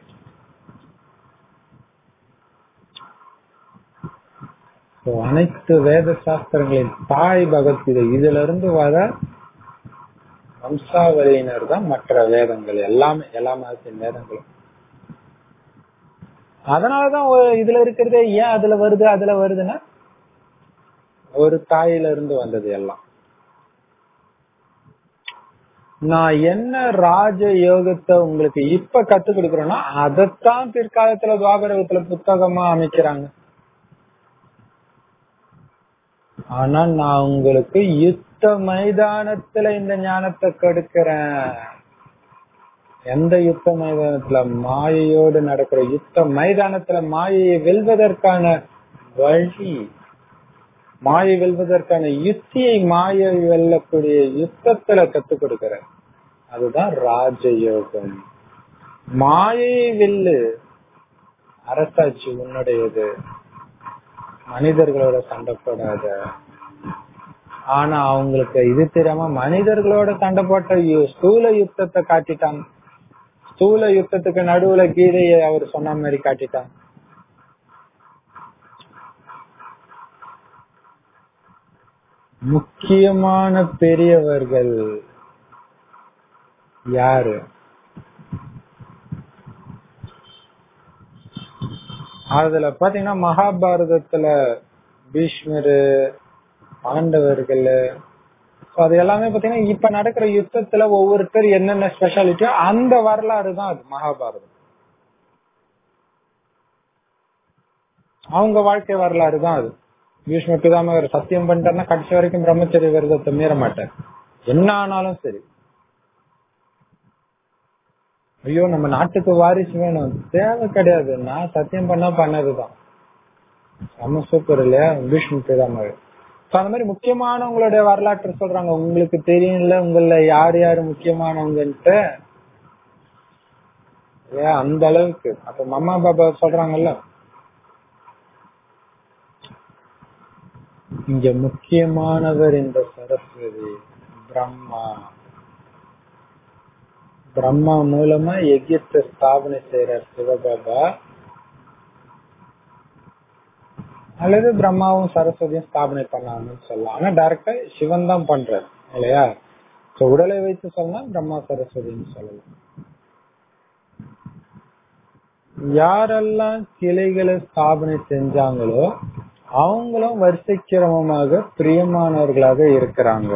அனைத்து வேத சாஸ்திரங்களின் தாய் பகவத்கீதை இதுல இருந்து வர வம்சாவளியினர் தான் மற்ற வேதங்கள் எல்லாமே எல்லா மதத்தின் வேதங்களும் அதனாலதான் இதுல இருக்கிறதே ஏன் அதுல வருது அதுல வருதுன்னா ஒரு தாயில இருந்து வந்தது எல்லாம் நான் என்ன ராஜ யோகத்தை உங்களுக்கு இப்ப கத்து கொடுக்கறேன்னா அதைத்தான் பிற்காலத்துல துவாபரகத்துல புத்தகமா அமைக்கிறாங்க ஆனா நான் உங்களுக்கு யுத்த மைதானத்துல இந்த ஞானத்தை கொடுக்கிறேன் எந்த யுத்த மைதானத்துல மாயையோடு நடக்கிற யுத்த மைதானத்துல மாயையை வெல்வதற்கான வழி மாயை வெல்வதற்கான யுத்தியை மாயை வெல்லக்கூடிய யுத்தத்துல கத்துக் கொடுக்கிற அதுதான் ராஜயோகம் மாயையை வெல்லு அரசாட்சி உன்னுடையது மனிதர்களோட சண்டை போடாத ஆனா அவங்களுக்கு இது தெரியாம மனிதர்களோட சண்டை போட்ட ஸ்தூல யுத்தத்தை காட்டிட்டாங்க ஸ்தூல யுத்தத்துக்கு நடுவுல கீதையை அவர் சொன்ன மாதிரி காட்டிட்டாங்க முக்கியமான பெரியவர்கள் யாரு அதுல பாத்தீங்கன்னா மகாபாரதத்துல பீஷ்மரு பாண்டவர்கள் அது எல்லாமே பாத்தீங்கன்னா இப்ப நடக்கிற யுத்தத்துல ஒவ்வொருத்தர் என்னென்ன ஸ்பெஷாலிட்டியோ அந்த வரலாறு தான் அது மகாபாரதம் அவங்க வாழ்க்கை வரலாறு தான் அது பீஷ்ம பிதாமகர் சத்தியம் பண்ணிட்டாருன்னா கடைசி வரைக்கும் பிரம்மச்சரிய விரதத்தை மீற மாட்டார் என்ன ஆனாலும் சரி ஐயோ நம்ம நாட்டுக்கு வாரிசு வேணும் தேவை கிடையாது நான் சத்தியம் பண்ணா பண்ணதுதான் செம்ம சூப்பர் இல்லையா பீஷ்ம பிதாமகர் அந்த மாதிரி முக்கியமானவங்களுடைய வரலாற்று சொல்றாங்க உங்களுக்கு தெரியும்ல உங்கள யார் யாரு முக்கியமானவங்கன்ட்டு ஏன் அந்த அளவுக்கு அப்ப மம்மா பாபா சொல்றாங்கல்ல இங்க முக்கியமானவர் இந்த சரஸ்வதி பிரம்மா பிரம்மா மூலமா யஜ்யத்தை ஸ்தாபனை செய்யறார் சிவபாபா அல்லது பிரம்மாவும் சரஸ்வதியும் ஸ்தாபனை பண்ணாங்கன்னு சொல்லலாம் ஆனா டைரக்டா சிவன் தான் பண்றாரு இல்லையா சோ உடலை வைத்து சொன்னா பிரம்மா சரஸ்வதினு சொல்லலாம் யாரெல்லாம் கிளைகளை ஸ்தாபனை செஞ்சாங்களோ அவங்களும் வரிசைக்கிரமமாக பிரியமானவர்களாக இருக்கிறாங்க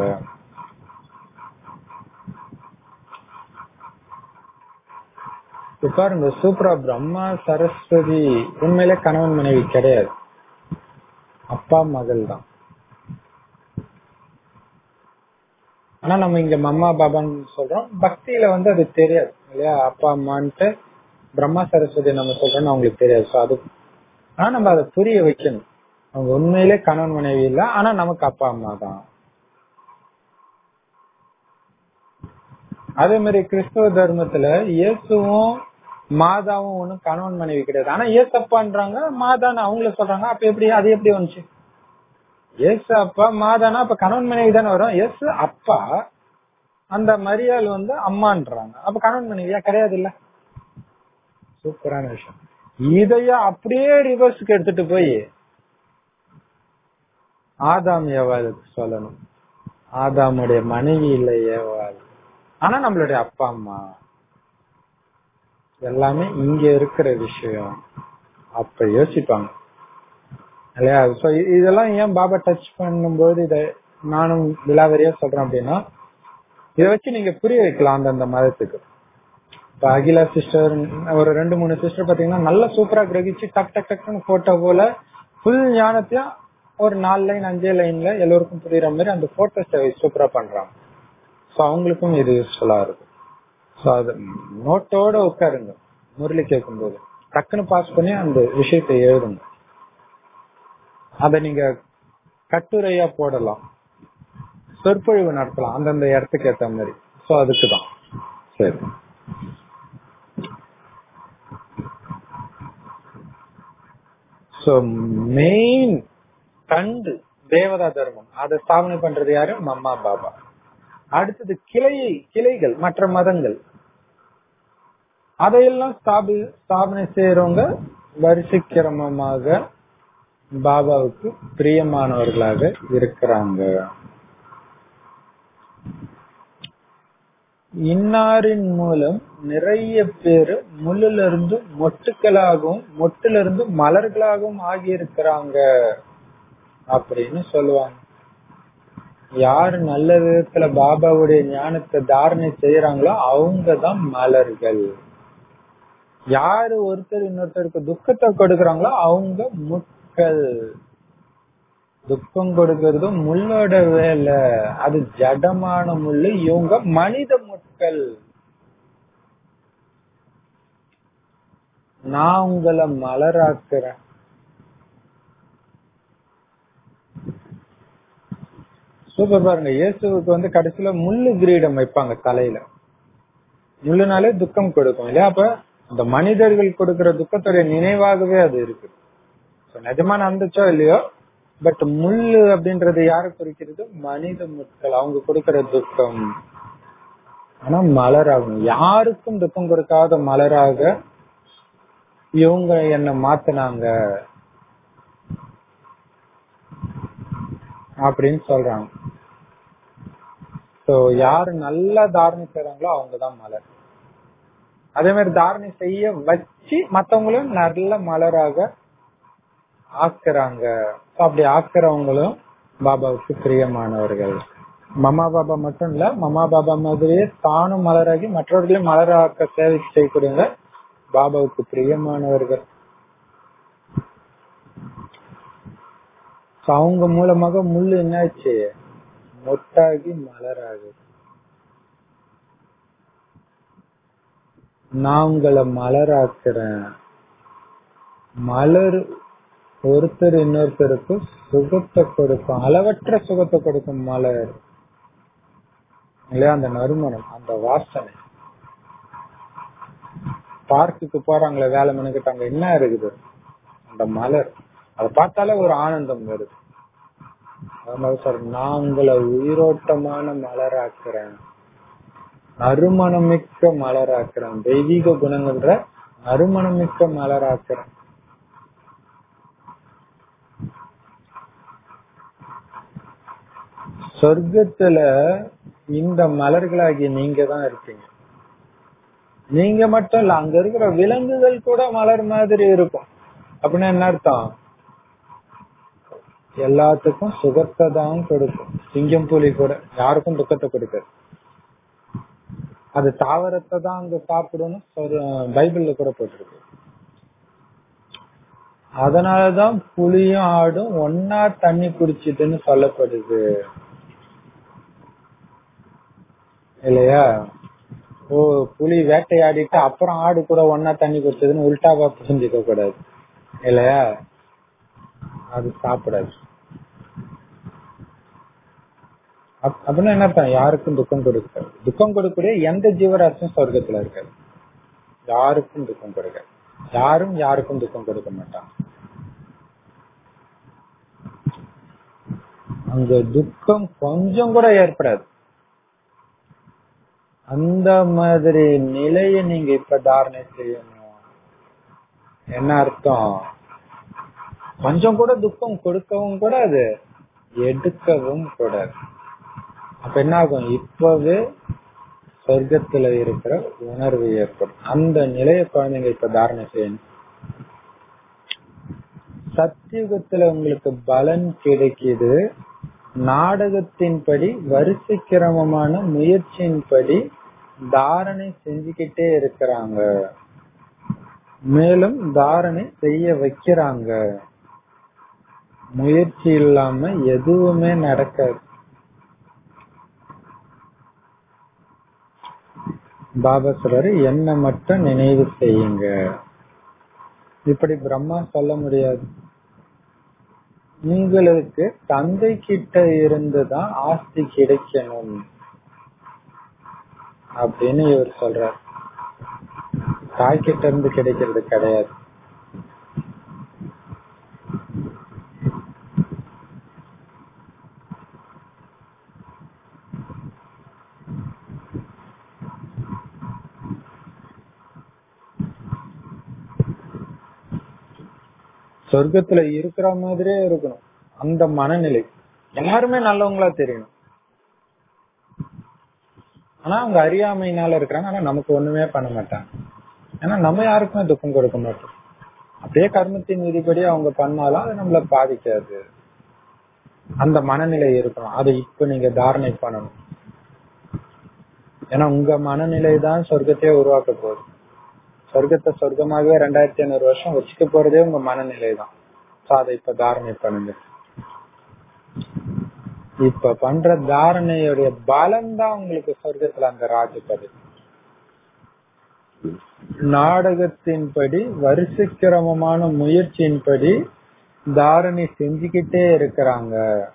இப்ப பாருங்க சூப்பரா பிரம்மா சரஸ்வதி உண்மையிலே கணவன் மனைவி கிடையாது அப்பா மகள் தான் ஆனா நம்ம இங்க மம்மா பாபான்னு சொல்றோம் பக்தியில வந்து அது தெரியாது இல்லையா அப்பா அம்மான்ட்டு பிரம்மா சரஸ்வதி நம்ம சொல்றோம்னு அவங்களுக்கு தெரியாது So அது ஆனா நம்ம அதை புரிய வைக்கணும் அவங்க உண்மையிலே கணவன் மனைவி இல்ல ஆனா நமக்கு அப்பா அம்மா தான் அதே மாதிரி கிறிஸ்தவ தர்மத்துல இயேசுவும் மாதாவும் ஒண்ணும் கணவன் மனைவி கிடையாது ஆனா இயேசப்பான்றாங்க மாதான்னு அவங்கள சொல்றாங்க அப்ப எப்படி அது எப்படி வந்துச்சு இயேசு அப்பா மாதானா அப்ப கணவன் மனைவி தானே வரும் இயேசு அப்பா அந்த மரியாள் வந்து அம்மான்றாங்க அப்ப கணவன் மனைவியா கிடையாது இல்ல சூப்பரான விஷயம் இதைய அப்படியே ரிவர்ஸ்க்கு எடுத்துட்டு போய் ஆதாம் ஏவாளுக்கு சொல்லணும் ஆதாமுடைய மனைவி இல்ல ஏவாள் ஆனா நம்மளுடைய அப்பா அம்மா எல்லாமே இங்க இருக்கிற விஷயம் அப்ப யோசிப்பாங்க இல்லையா சோ இதெல்லாம் ஏன் பாபா டச் பண்ணும்போது இத நானும் விலாவரியா சொல்றேன் அப்படின்னா இத வச்சு நீங்க புரிய வைக்கலாம் அந்தந்த மதத்துக்கு இப்ப அகிலா சிஸ்டர் ஒரு ரெண்டு மூணு சிஸ்டர் பாத்தீங்கன்னா நல்ல சூப்பரா கிரகிச்சு டக் டக் டக்னு போட்டோ போல ஃபுல் ஞானத்தையும் ஒரு நாலு லைன் அஞ்சே லைன்ல எல்லோருக்கும் புரியுற மாதிரி அந்த போட்டோஸை சூப்பரா பண்றாங்க சோ அவங்களுக்கும் இது யூஸ்ஃபுல்லா இருக்கும் சோ அது நோட்டோட உட்காருங்க முரளி கேட்கும் போது டக்குன்னு பாஸ் பண்ணி அந்த விஷயத்தை எழுதுங்க அத நீங்க கட்டுரையா போடலாம் சொற்பொழிவு நடத்தலாம் அந்தந்த இடத்துக்கு ஏத்த மாதிரி சோ அதுக்குதான் சரி சோ மெயின் கண்டு தேவதா தர்மம் அதை ஸ்தாபனை பண்றது யாரு மம்மா பாபா அடுத்தது கிளை கிளைகள் மற்ற மதங்கள் அதையெல்லாம் ஸ்தாபி ஸ்தாபனை செய்யறவங்க வரிசை கிரமமாக பாபாவுக்கு பிரியமானவர்களாக இருக்கிறாங்க இன்னாரின் மூலம் நிறைய பேரு முள்ளுல இருந்து மொட்டுக்களாகவும் மொட்டுல இருந்து மலர்களாகவும் ஆகி இருக்கிறாங்க அப்படின்னு சொல்லுவாங்க யாரு நல்ல விதத்துல பாபாவுடைய ஞானத்தை தாரணை செய்யறாங்களோ அவங்கதான் மலர்கள் யாரு ஒருத்தர் இன்னொருத்தருக்கு துக்கத்தை கொடுக்கறாங்களோ அவங்க முட்கள் துக்கம் கொடுக்கறதும் முள்ளோட வேலை அது ஜடமான முள்ளு இவங்க மனித முட்கள் நான் உங்களை மலராக்குறேன் சூப்பர் பாருங்க இயேசுவுக்கு வந்து கடைசியில முள்ளு கிரீடம் வைப்பாங்க தலையில முள்ளுனாலே துக்கம் கொடுக்கும் இல்லையா அப்ப அந்த மனிதர்கள் கொடுக்கிற துக்கத்துடைய நினைவாகவே அது இருக்கு நிஜமா நடந்துச்சோ இல்லையோ பட் முள்ளு அப்படின்றது யாரு குறிக்கிறது மனித முட்கள் அவங்க கொடுக்கிற துக்கம் ஆனா மலராகும் யாருக்கும் துக்கம் கொடுக்காத மலராக இவங்க என்ன மாத்தினாங்க அப்படின்னு சொல்றாங்க சோ யாரு நல்லா தாரணை செய்றாங்களோ அவங்கதான் மலர் அதே மாதிரி தாரணை செய்ய வச்சு மத்தவங்களும் நல்ல மலராக ஆக்குறாங்க அப்படி ஆக்குறவங்களும் பாபாவுக்கு பிரியமானவர்கள் மமா பாபா மட்டும் இல்ல மமா பாபா மாதிரியே தானும் மலராகி மற்றவர்களையும் மலராக்க சேவை செய்யக்கூடியவங்க பாபாவுக்கு பிரியமானவர்கள் அவங்க மூலமாக முள்ளு என்னாச்சு மொட்டாகி மலராகுது நான் உங்களை மலராக்குறேன் மலர் ஒருத்தர் இன்னொருத்தருக்கு சுகத்தை கொடுக்கும் அளவற்ற சுகத்தை கொடுக்கும் மலர் இல்லையா அந்த நறுமணம் அந்த வாசனை பார்க்குக்கு போறாங்களே வேலை மனுக்கிட்ட அங்க என்ன இருக்குது அந்த மலர் அதை பார்த்தாலே ஒரு ஆனந்தம் வருது அதனால சார் நான் உங்களை உயிரோட்டமான மலராக்குறேன் நறுமணமிக்க மலராக்குறேன் தெய்வீக குணங்கள்ன்ற நறுமணமிக்க மலராக்குறேன் சொர்க்கத்துல இந்த மலர்களாகிய நீங்க தான் இருப்பீங்க நீங்க மட்டும் இல்ல அங்க இருக்கிற விலங்குகள் கூட மலர் மாதிரி இருக்கும் அப்படின்னா என்ன அர்த்தம் எல்லாத்துக்கும் சுகத்தை தான் கொடுக்கும் சிங்கம் புலி கூட யாருக்கும் துக்கத்தை கொடுக்காது அது தாவரத்தை தான் அங்க சாப்பிடணும் ஒரு பைபிள்ல கூட போட்டிருக்கு அதனாலதான் புலியும் ஆடும் ஒன்னா தண்ணி குடிச்சிட்டுன்னு சொல்லப்படுது இல்லையா ஓ புலி வேட்டையாடிட்டு அப்புறம் ஆடு கூட ஒன்னா தண்ணி குடிச்சதுன்னு உல்டாவா புரிஞ்சுக்க கூடாது இல்லையா அது சாப்பிடாது அப்- அப்படின்னா என்ன அர்த்தம் யாருக்கும் துக்கம் கொடுக்காது துக்கம் கொடுக்கக்கூடிய எந்த ஜீவராசியும் சொர்க்கத்துல இருக்காது யாருக்கும் துக்கம் கொடுக்காது யாரும் யாருக்கும் துக்கம் கொடுக்க மாட்டாங்க அங்க துக்கம் கொஞ்சம் கூட ஏற்படாது அந்த மாதிரி நிலையை நீங்க இப்ப தாரணை செய்யணும் என்ன அர்த்தம் கொஞ்சம் கூட துக்கம் கொடுக்கவும் கூடாது எடுக்கவும் கூடாது அப்ப என்ன ஆகும் இப்பவே சொர்க்கத்துல இருக்கிற உணர்வு ஏற்படும் அந்த நிலைய குழந்தைங்க இப்ப தாரணை செய்யணும் சத்தியுகத்துல உங்களுக்கு பலன் கிடைக்குது நாடகத்தின்படி வரிசை கிரமமான முயற்சியின்படி தாரணை செஞ்சுக்கிட்டே இருக்கிறாங்க மேலும் தாரணை செய்ய வைக்கிறாங்க முயற்சி இல்லாம எதுவுமே நடக்காது பாபா சொல்றாரு என்ன மட்டும் நினைவு செய்யுங்க இப்படி பிரம்மா சொல்ல முடியாது உங்களுக்கு தந்தை கிட்ட இருந்துதான் ஆஸ்தி கிடைக்கணும் அப்படின்னு இவர் சொல்றார் தாய் கிட்ட இருந்து கிடைக்கிறது கிடையாது சொர்க்கத்துல இருக்கிற மாதிரியே இருக்கணும் அந்த மனநிலை எல்லாருமே நல்லவங்களா தெரியணும் ஆனா அவங்க அறியாமையினால இருக்கிறாங்க ஆனா நமக்கு ஒண்ணுமே பண்ண மாட்டாங்க ஏன்னா நம்ம யாருக்குமே துக்கம் கொடுக்க மாட்டோம் அப்படியே கர்மத்தின் விதிப்படி அவங்க பண்ணாலும் அது நம்மள பாதிக்காது அந்த மனநிலை இருக்கணும் அதை இப்ப நீங்க தாரணை பண்ணணும் ஏன்னா உங்க மனநிலை தான் சொர்க்கத்தையே உருவாக்க போகுது சொர்க்கத்தை சொர்க்கமாகவே ரெண்டாயிரத்தி ஐநூறு வருஷம் வச்சுக்க போறதே உங்க மனநிலை தான் சோ அதை இப்ப தாரணை பண்ணுங்க இப்ப பண்ற தாரணையுடைய பலம் தான் உங்களுக்கு சொர்க்கத்துல அந்த ராஜபதி நாடகத்தின்படி வரிசை கிரமமான முயற்சியின்படி தாரணை செஞ்சுக்கிட்டே இருக்கிறாங்க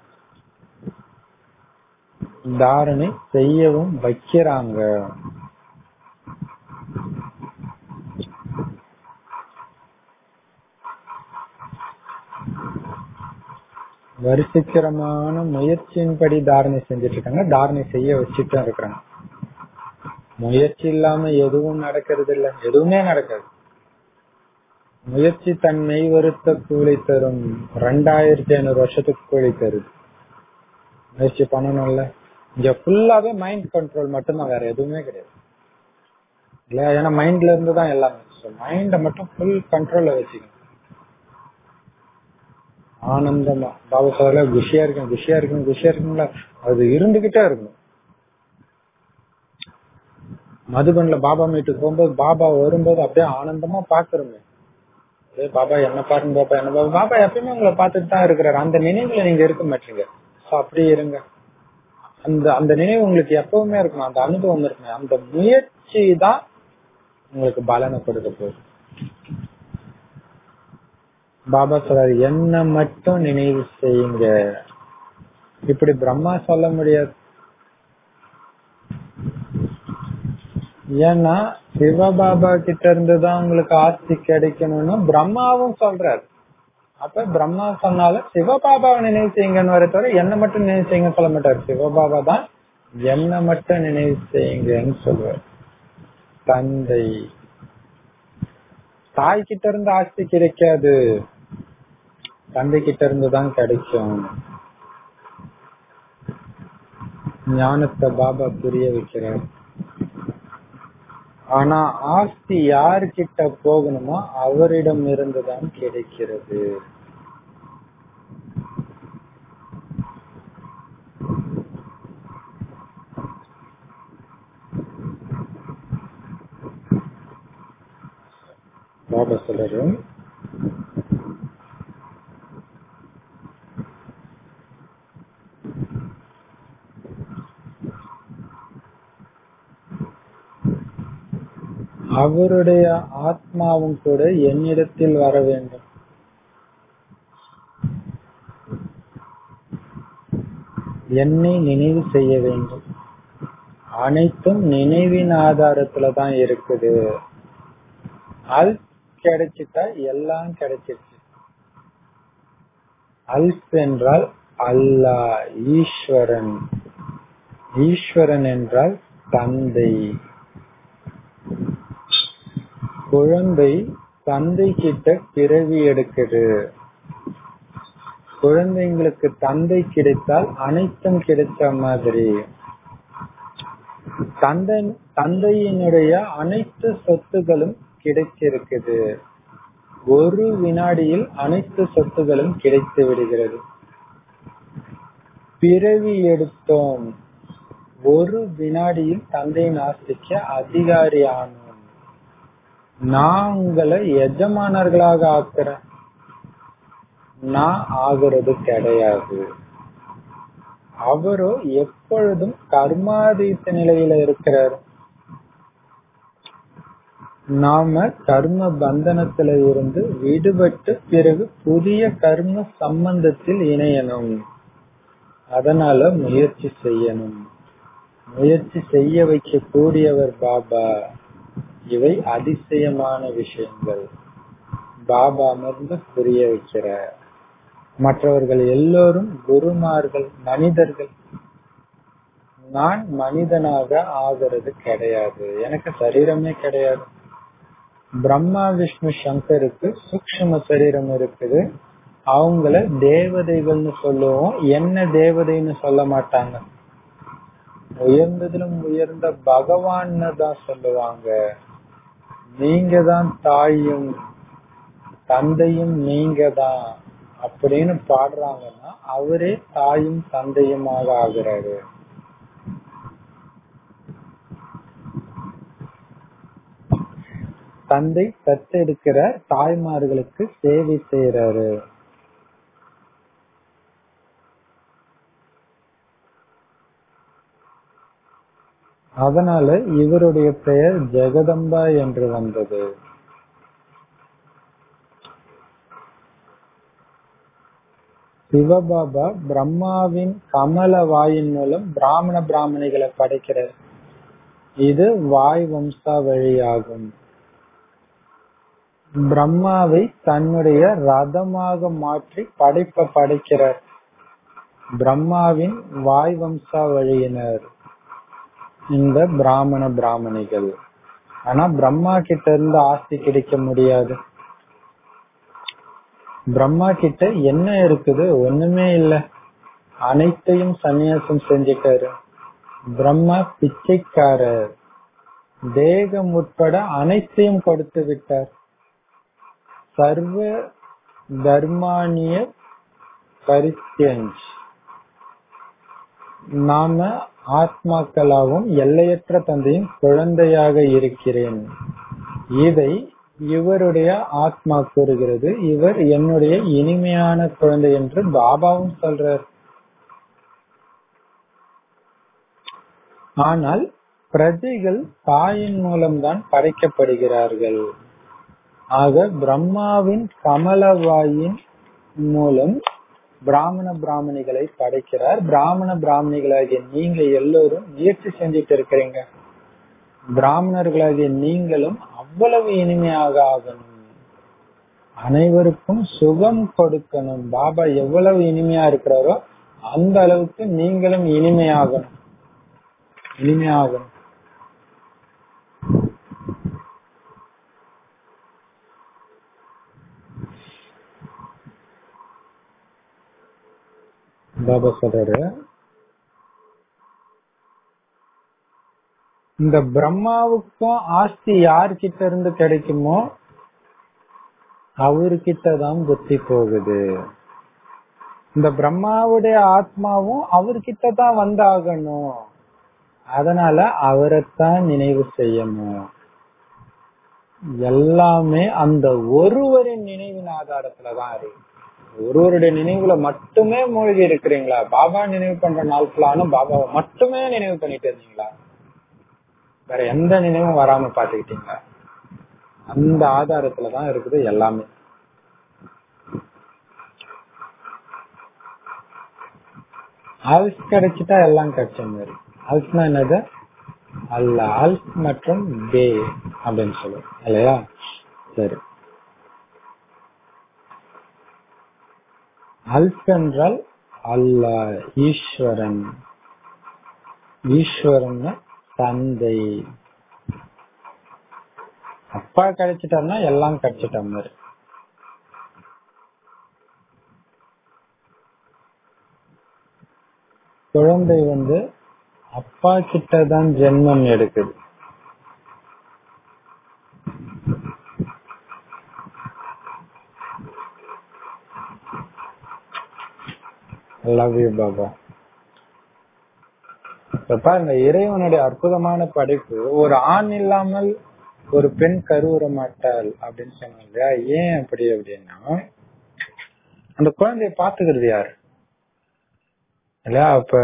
தாரணை செய்யவும் வைக்கிறாங்க வரிசைக்கிரமான முயற்சியின்படி தாரணை செஞ்சுட்டு இருக்காங்க தாரணை செய்ய வச்சுட்டு இருக்கிறாங்க முயற்சி இல்லாம எதுவும் நடக்கிறது இல்ல எதுவுமே நடக்காது முயற்சி தன்மை வருத்த கூலி தரும் ரெண்டாயிரத்தி ஐநூறு வருஷத்துக்கு கூலி தருது முயற்சி பண்ணணும்ல இங்க ஃபுல்லாவே மைண்ட் கண்ட்ரோல் மட்டும்தான் வேற எதுவுமே கிடையாது இல்ல ஏன்னா மைண்ட்ல இருந்து தான் எல்லாமே மைண்ட மட்டும் ஃபுல் கண்ட்ரோல்ல வச்சுக்கணும் ஆனந்தமா பாபா சொல்ல குஷியா இருக்கும் குஷியா இருக்கும் குஷியா இருக்கும்ல அது இருந்துகிட்டே இருக்கணும் மதுபன்ல பாபா மீட்டுக்கு போகும்போது பாபா வரும்போது அப்படியே ஆனந்தமா பாக்குறோமே அப்படியே பாபா என்ன பாருங்க பாபா என்ன பாபா பாபா எப்பயுமே உங்களை பார்த்துட்டு தான் இருக்கிறாரு அந்த நினைவுல நீங்க இருக்க மாட்டீங்க சோ அப்படி இருங்க அந்த அந்த நினைவு உங்களுக்கு எப்பவுமே இருக்கணும் அந்த அனுபவம் இருக்கணும் அந்த முயற்சி தான் உங்களுக்கு பலனை கொடுக்க போகுது பாபா சொல்றாரு என்ன மட்டும் நினைவு செய்யுங்க இப்படி பிரம்மா சொல்ல முடியாது ஏன்னா சிவபாபா கிட்ட இருந்துதான் உங்களுக்கு ஆஸ்தி கிடைக்கணும்னு பிரம்மாவும் சொல்றாரு அப்ப பிரம்மா சொன்னாலும் சிவபாபாவை நினைவு செய்யுங்கன்னு வர தவிர என்ன மட்டும் நினைவு செய்யுங்க சொல்ல மாட்டாரு சிவபாபா தான் என்ன மட்டும் நினைவு செய்யுங்கன்னு சொல்லுவார் தந்தை தாய் கிட்ட இருந்து ஆஸ்தி கிடைக்காது தந்தை கிட்ட இருந்து தான் கிடைக்கும் ஞானத்தை பாபா புரிய வைக்கிறார் ஆனா ஆஸ்தி யாருக்கிட்ட போகணுமோ அவரிடம் இருந்துதான் கிடைக்கிறது பாபா சொல்றாரு அவருடைய ஆத்மாவும் கூட என்னிடத்தில் வர வேண்டும் என்னை நினைவு செய்ய வேண்டும் அனைத்தும் நினைவின் ஆதாரத்துல தான் இருக்குது அல் கிடைச்சிட்டா எல்லாம் கிடைச்சிருச்சு அல்ப் என்றால் அல்லாஹ் ஈஸ்வரன் ஈஸ்வரன் என்றால் தந்தை குழந்தை தந்தை கிட்ட பிறவி எடுக்குது குழந்தைங்களுக்கு தந்தை கிடைத்தால் அனைத்தும் கிடைச்ச மாதிரி தந்தை தந்தையினுடைய அனைத்து சொத்துகளும் கிடைச்சிருக்குது ஒரு வினாடியில் அனைத்து சொத்துகளும் கிடைத்து விடுகிறது பிறவி எடுத்தோம் ஒரு வினாடியில் தந்தையின் ஆஸ்திக்கு அதிகாரி ஆனோம் நான் உங்களை எஜமானர்களாக ஆக்குறேன் நான் ஆகுறது கிடையாது அவரோ எப்பொழுதும் கர்மாதீத்த நிலையில இருக்கிறார் நாம கர்ம பந்தனத்துல இருந்து விடுபட்டு பிறகு புதிய கர்ம சம்பந்தத்தில் இணையணும் அதனால முயற்சி செய்யணும் முயற்சி செய்ய வைக்க கூடியவர் பாபா இவை அதிசயமான விஷயங்கள் பாபா அமர்ந்து புரிய வைக்கிற மற்றவர்கள் எல்லோரும் குருமார்கள் மனிதர்கள் நான் மனிதனாக ஆகிறது கிடையாது எனக்கு சரீரமே கிடையாது பிரம்மா விஷ்ணு சங்கருக்கு சூக்ஷ்ம சரீரம் இருக்குது அவங்கள தேவதைகள்னு சொல்லுவோம் என்ன தேவதைன்னு சொல்ல மாட்டாங்க உயர்ந்ததிலும் உயர்ந்த பகவான்னு தான் சொல்லுவாங்க நீங்க தான் தாயும் தந்தையும் நீங்க தான் அப்படின்னு பாடுறாங்கன்னா அவரே தாயும் தந்தையுமாக ஆகிறாரு தந்தை தத்தெடுக்கிற தாய்மார்களுக்கு சேவை செய்யறாரு அதனால இவருடைய பெயர் ஜெகதம்பா என்று வந்தது சிவபாபா பிரம்மாவின் கமல வாயின் மூலம் பிராமண பிராமணிகளை படைக்கிறார் இது வாய் வம்சா வழியாகும் பிரம்மாவை தன்னுடைய ரதமாக மாற்றி படைப்ப படைக்கிறார் பிரம்மாவின் வாய் வம்சா வழியினர் இந்த பிராமண பிராமணிகள் ஆனா பிரம்மா கிட்ட இருந்து ஆஸ்தி கிடைக்க முடியாது பிரம்மா கிட்ட என்ன இருக்குது ஒண்ணுமே இல்ல அனைத்தையும் சந்நியாசம் செஞ்சுட்டாரு பிரம்மா பிச்சைக்காரர் தேகம் உட்பட அனைத்தையும் கொடுத்து விட்டார் சர்வ தர்மானிய பரித்தியஞ்ச் நாம ஆத்மாக்களாகவும் எல்லையற்ற தந்தையின் குழந்தையாக இருக்கிறேன் இதை இவருடைய ஆத்மா கூறுகிறது இவர் என்னுடைய இனிமையான குழந்தை என்று பாபாவும் சொல்றார் ஆனால் பிரஜைகள் தாயின் மூலம்தான் படைக்கப்படுகிறார்கள் ஆக பிரம்மாவின் கமலவாயின் மூலம் பிராமண பிராமணிகளை படைக்கிறார் பிராமண பிராமணிகளாகிய நீங்க எல்லோரும் முயற்சி செஞ்சுட்டு இருக்கிறீங்க பிராமணர்களாகிய நீங்களும் அவ்வளவு இனிமையாக ஆகணும் அனைவருக்கும் சுகம் கொடுக்கணும் பாபா எவ்வளவு இனிமையா இருக்கிறாரோ அந்த அளவுக்கு நீங்களும் இனிமையாகணும் இனிமையாகணும் பாபா சொல்றாரு இந்த பிரம்மாவுக்கும் ஆஸ்தி யார்கிட்ட இருந்து கிடைக்குமோ அவர்கிட்ட தான் புத்தி போகுது இந்த பிரம்மாவுடைய ஆத்மாவும் அவர்கிட்ட தான் வந்தாகணும் அதனால அவரைத்தான் நினைவு செய்யணும் எல்லாமே அந்த ஒருவரின் நினைவின் ஆதாரத்துலதான் இருக்கு ஒருவருடைய நினைவுல மட்டுமே மூழ்கி இருக்கிறீங்களா பாபா நினைவு பண்ற நாட்களான பாபாவை மட்டுமே நினைவு பண்ணிட்டு இருந்தீங்களா வேற எந்த நினைவும் வராம பாத்துக்கிட்டீங்களா அந்த ஆதாரத்துலதான் இருக்குது எல்லாமே ஆல்ஸ் கிடைச்சிட்டா எல்லாம் கிடைச்ச மாதிரி ஆல்ஸ்னா என்னது அல்ல ஆல்ஸ் மற்றும் பே அப்படின்னு சொல்லுவோம் இல்லையா சரி அல்ப் என்றால் அல்ல ஈஸ்வரன் ஈஸ்வரன் தந்தை அப்பா கிடைச்சிட்டாருன்னா எல்லாம் கிடைச்சிட்ட மாதிரி குழந்தை வந்து அப்பா கிட்ட தான் ஜென்மம் எடுக்குது லவ் யூ பாபா பாருங்க இறைவனுடைய அற்புதமான படைப்பு ஒரு ஆண் இல்லாமல் ஒரு பெண் கருவுற மாட்டாள் அப்படின்னு சொன்னாங்க இல்லையா ஏன் அப்படி அப்படின்னா அந்த குழந்தைய பாத்துக்கிறது யாரு இல்லையா அப்ப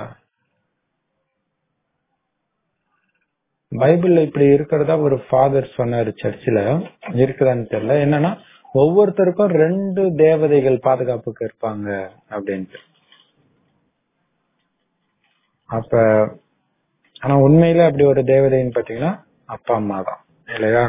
பைபிள்ல இப்படி இருக்கிறதா ஒரு ஃபாதர் சொன்னாரு சர்ச்சில் இருக்குதான்னு தெரியல என்னன்னா ஒவ்வொருத்தருக்கும் ரெண்டு தேவதைகள் பாதுகாப்புக்கு இருப்பாங்க அப்படின்ட்டு அப்ப ஆனா உண்மையில அப்படி ஒரு தேவதைன்னு பாத்தீங்கன்னா அப்பா அம்மா தான் இல்லையா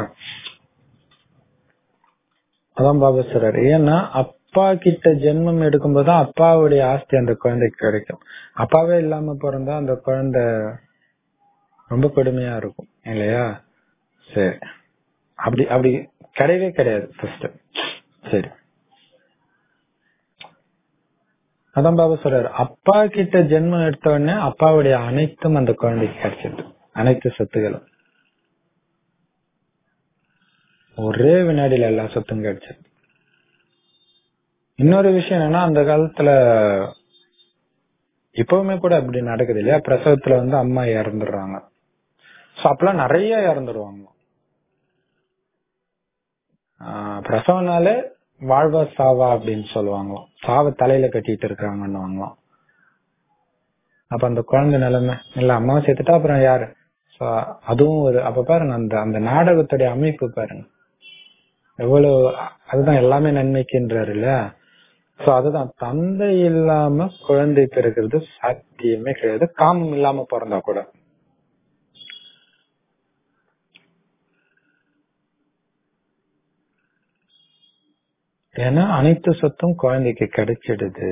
அதான் பாபா சொல்றாரு ஏன்னா அப்பா கிட்ட ஜென்மம் எடுக்கும்போது தான் அப்பாவுடைய ஆஸ்தி அந்த குழந்தைக்கு கிடைக்கும் அப்பாவே இல்லாம பிறந்தா அந்த குழந்தை ரொம்ப கொடுமையா இருக்கும் இல்லையா சரி அப்படி அப்படி கிடையவே கிடையாது ஃபர்ஸ்ட் சரி அதான் பாபா சொல்றாரு அப்பா கிட்ட ஜென்மம் எடுத்த உடனே அப்பாவுடைய அனைத்தும் அந்த குழந்தைக்கு கிடைச்சிது அனைத்து சொத்துகளும் ஒரே வினாடியில எல்லா சொத்தும் கிடைச்சது இன்னொரு விஷயம் என்னன்னா அந்த காலத்துல இப்பவுமே கூட அப்படி நடக்குது இல்லையா பிரசவத்துல வந்து அம்மா இறந்துடுறாங்க சோ அப்பெல்லாம் நிறைய இறந்துடுவாங்க பிரசவனாலே வாழ்வா சாவா அப்படின்னு சொல்லுவாங்களாம் சாவ தலையில கட்டிட்டு இருக்காங்கன்னு அப்ப அந்த குழந்தை நிலைமை இல்ல அம்மாவை சேர்த்துட்டா அப்புறம் யாரு அதுவும் ஒரு அப்ப பாருங்க அந்த அந்த நாடகத்துடைய அமைப்பு பாருங்க எவ்வளவு அதுதான் எல்லாமே நன்மைக்குன்றாரு இல்ல சோ அதுதான் தந்தை இல்லாம குழந்தை பிறக்கிறது சாத்தியமே கிடையாது காமம் இல்லாம பிறந்தா கூட ஏன்னா அனைத்து சொத்தும் குழந்தைக்கு கிடைச்சிடுது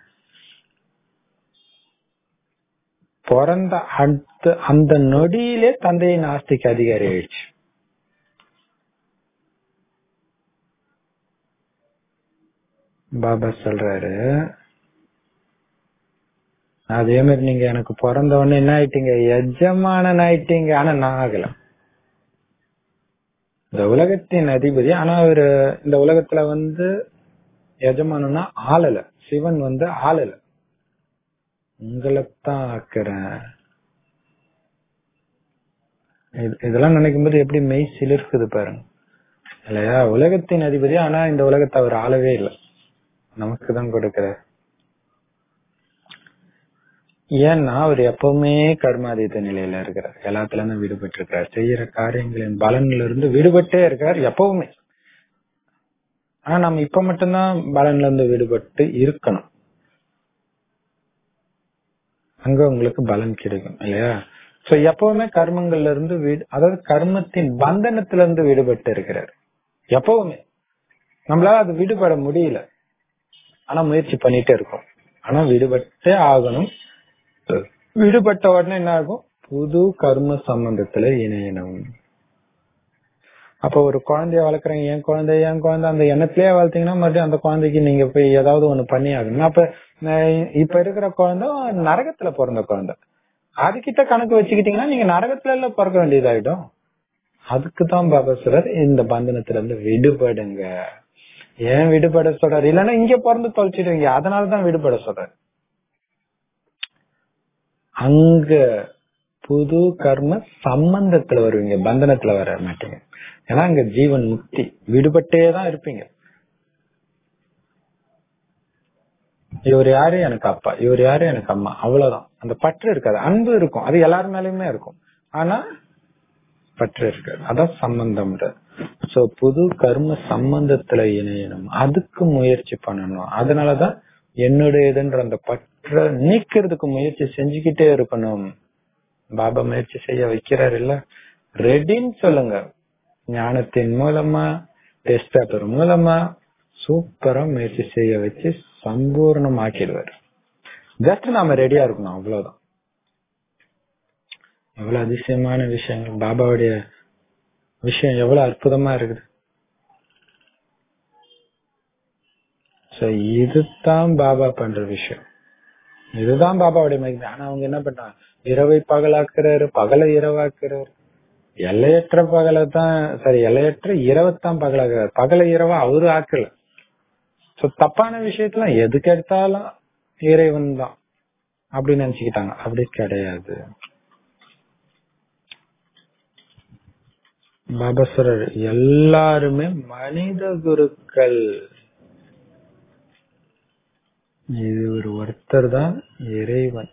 பிறந்த அடுத்த அந்த நொடியிலே தந்தையின் ஆஸ்திக்கு அதிகாரி ஆயிடுச்சு பாபா சொல்றாரு அதே மாதிரி நீங்க எனக்கு பிறந்த உடனே என்ன ஆயிட்டீங்க எஜமானன் ஆயிட்டீங்க ஆனா நான் ஆகல இந்த உலகத்தின் அதிபதி ஆனா அவரு இந்த உலகத்துல வந்து எஜமானனா ஆளல சிவன் வந்து ஆளல உங்களைத்தான் ஆக்குறேன் இதெல்லாம் நினைக்கும் போது எப்படி மெய் சிலிர்க்குது பாருங்க இல்லையா உலகத்தின் அதிபதி ஆனா இந்த உலகத்தை அவர் ஆளவே இல்லை நமக்கு தான் கொடுக்கிறார் ஏன்னா அவர் எப்பவுமே கர்மாதீத நிலையில இருக்கிறார் எல்லாத்துல இருந்து விடுபட்டு இருக்கார் செய்யற காரியங்களின் பலன்ல இருந்து விடுபட்டே இருக்கார் எப்பவுமே ஆனா நம்ம இப்ப மட்டும்தான் பலன்ல இருந்து விடுபட்டு இருக்கணும் அங்க உங்களுக்கு பலன் கிடைக்கும் இல்லையா சோ எப்பவுமே கர்மங்கள்ல இருந்து அதாவது கர்மத்தின் பந்தனத்துல இருந்து விடுபட்டு இருக்கிறார் எப்பவுமே நம்மளால அது விடுபட முடியல ஆனா முயற்சி பண்ணிட்டே இருக்கோம் ஆனா விடுபட்டே ஆகணும் விடுபட்ட உடனே என்ன ஆகும் புது கர்ம சம்பந்தத்துல இணையணும் அப்ப ஒரு குழந்தைய வளர்க்குறீங்க என் குழந்தை என் குழந்தை அந்த எண்ணத்திலேயே வளர்த்தீங்கன்னா மறுபடியும் அந்த குழந்தைக்கு நீங்க போய் ஏதாவது ஒண்ணு பண்ணி ஆகணும் அப்ப இப்ப இருக்கிற குழந்தை நரகத்துல பிறந்த குழந்தை அதுகிட்ட கணக்கு வச்சுக்கிட்டீங்கன்னா நீங்க நரகத்துல எல்லாம் பிறக்க வேண்டியதாயிடும் அதுக்கு தான் பாபா சொல்றாரு இந்த பந்தனத்துல இருந்து விடுபடுங்க ஏன் விடுபட சொல்றாரு இல்லைன்னா இங்க பிறந்து தொலைச்சிடுவீங்க அதனாலதான் விடுபட சொல்றாரு அங்க புது கர்ம சம்பந்தத்துல வருவீங்க பந்தனத்துல வர மாட்டீங்க ஏன்னா அங்க ஜீவன் முக்தி விடுபட்டே தான் இருப்பீங்க இவர் யாரு எனக்கு அப்பா இவர் யாரு எனக்கு அம்மா அவ்வளவுதான் அந்த பற்று இருக்காது அன்பு இருக்கும் அது எல்லார் மேலயுமே இருக்கும் ஆனா பற்று இருக்காது அதான் சம்பந்தம் சோ புது கர்ம சம்பந்தத்துல இணையணும் அதுக்கு முயற்சி பண்ணணும் அதனாலதான் என்னுடையதுன்ற அந்த பற்ற நீக்கிறதுக்கு முயற்சி செஞ்சுக்கிட்டே இருக்கணும் பாபா முயற்சி செய்ய வைக்கிறார் இல்ல ரெடின்னு சொல்லுங்க ஞானத்தின் மூலமா டெஸ்ட் பேப்பர் மூலமா சூப்பரா முயற்சி செய்ய வச்சு சம்பூர்ணமாக்கிடுவார் ஜஸ்ட் நாம ரெடியா இருக்கணும் அவ்வளவுதான் எவ்வளவு அதிசயமான விஷயங்கள் பாபாவுடைய விஷயம் எவ்வளவு அற்புதமா இருக்குது சோ இதுதான் பாபா பண்ற விஷயம் இதுதான் பாபாவுடைய மகிமை ஆனா அவங்க என்ன பண்றாங்க இரவை பகலாக்குறாரு பகலை இரவாக்குறாரு எல்லையற்ற பகலை தான் சரி எல்லையற்ற இரவைத்தான் பகலாக்குறாரு பகலை இரவா அவரு ஆக்கல சோ தப்பான விஷயத்துல எதுக்கு எடுத்தாலும் இறைவன் தான் அப்படின்னு நினைச்சுக்கிட்டாங்க அப்படி கிடையாது பாபா சொல்றாரு எல்லாருமே மனித குருக்கள் இது ஒரு ஒருத்தர் தான் இறைவன்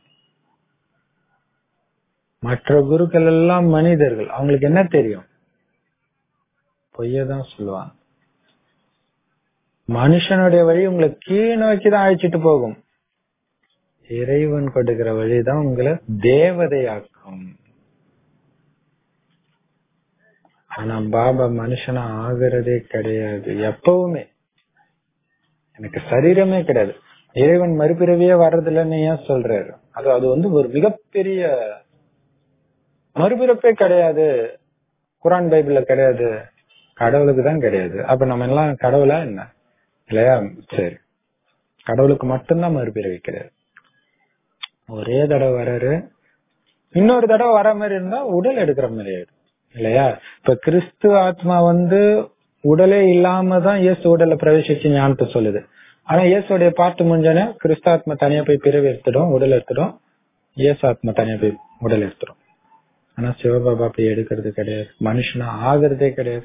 மற்ற குருக்கள் எல்லாம் மனிதர்கள் அவங்களுக்கு என்ன தெரியும் பொய்யதான் சொல்லுவாங்க மனுஷனுடைய வழி உங்களை கீழ் நோக்கி தான் அழைச்சிட்டு போகும் இறைவன் கொடுக்கிற வழிதான் உங்களை தேவதையாக்கும் ஆனா பாபா மனுஷனா ஆகிறதே கிடையாது எப்பவுமே எனக்கு சரீரமே கிடையாது இறைவன் மறுபிறவியே வர்றதில்லைன்னு ஏன் சொல்றாரு அது அது வந்து ஒரு மிகப்பெரிய மறுபிறப்பே கிடையாது குரான் பைபிள்ல கிடையாது கடவுளுக்கு தான் கிடையாது அப்ப நம்ம எல்லாம் கடவுளா என்ன இல்லையா சரி கடவுளுக்கு மட்டும்தான் மறுபிறவி கிடையாது ஒரே தடவை வர்றாரு இன்னொரு தடவை வர மாதிரி இருந்தா உடல் எடுக்கிற மாதிரி ஆயிடும் இல்லையா இப்ப கிறிஸ்து ஆத்மா வந்து உடலே இல்லாம தான் இயேசு உடல்ல பிரவேசிச்சு ஞானத்தை சொல்லுது ஆனா இயேசுடைய பாட்டு முடிஞ்சோன்னே கிறிஸ்து ஆத்மா தனியா போய் பிறவி எடுத்துடும் உடல் எடுத்துடும் இயேசு ஆத்மா தனியா போய் உடல் எடுத்துடும் ஆனா சிவபாபா போய் எடுக்கிறது கிடையாது மனுஷனா ஆகிறதே கிடையாது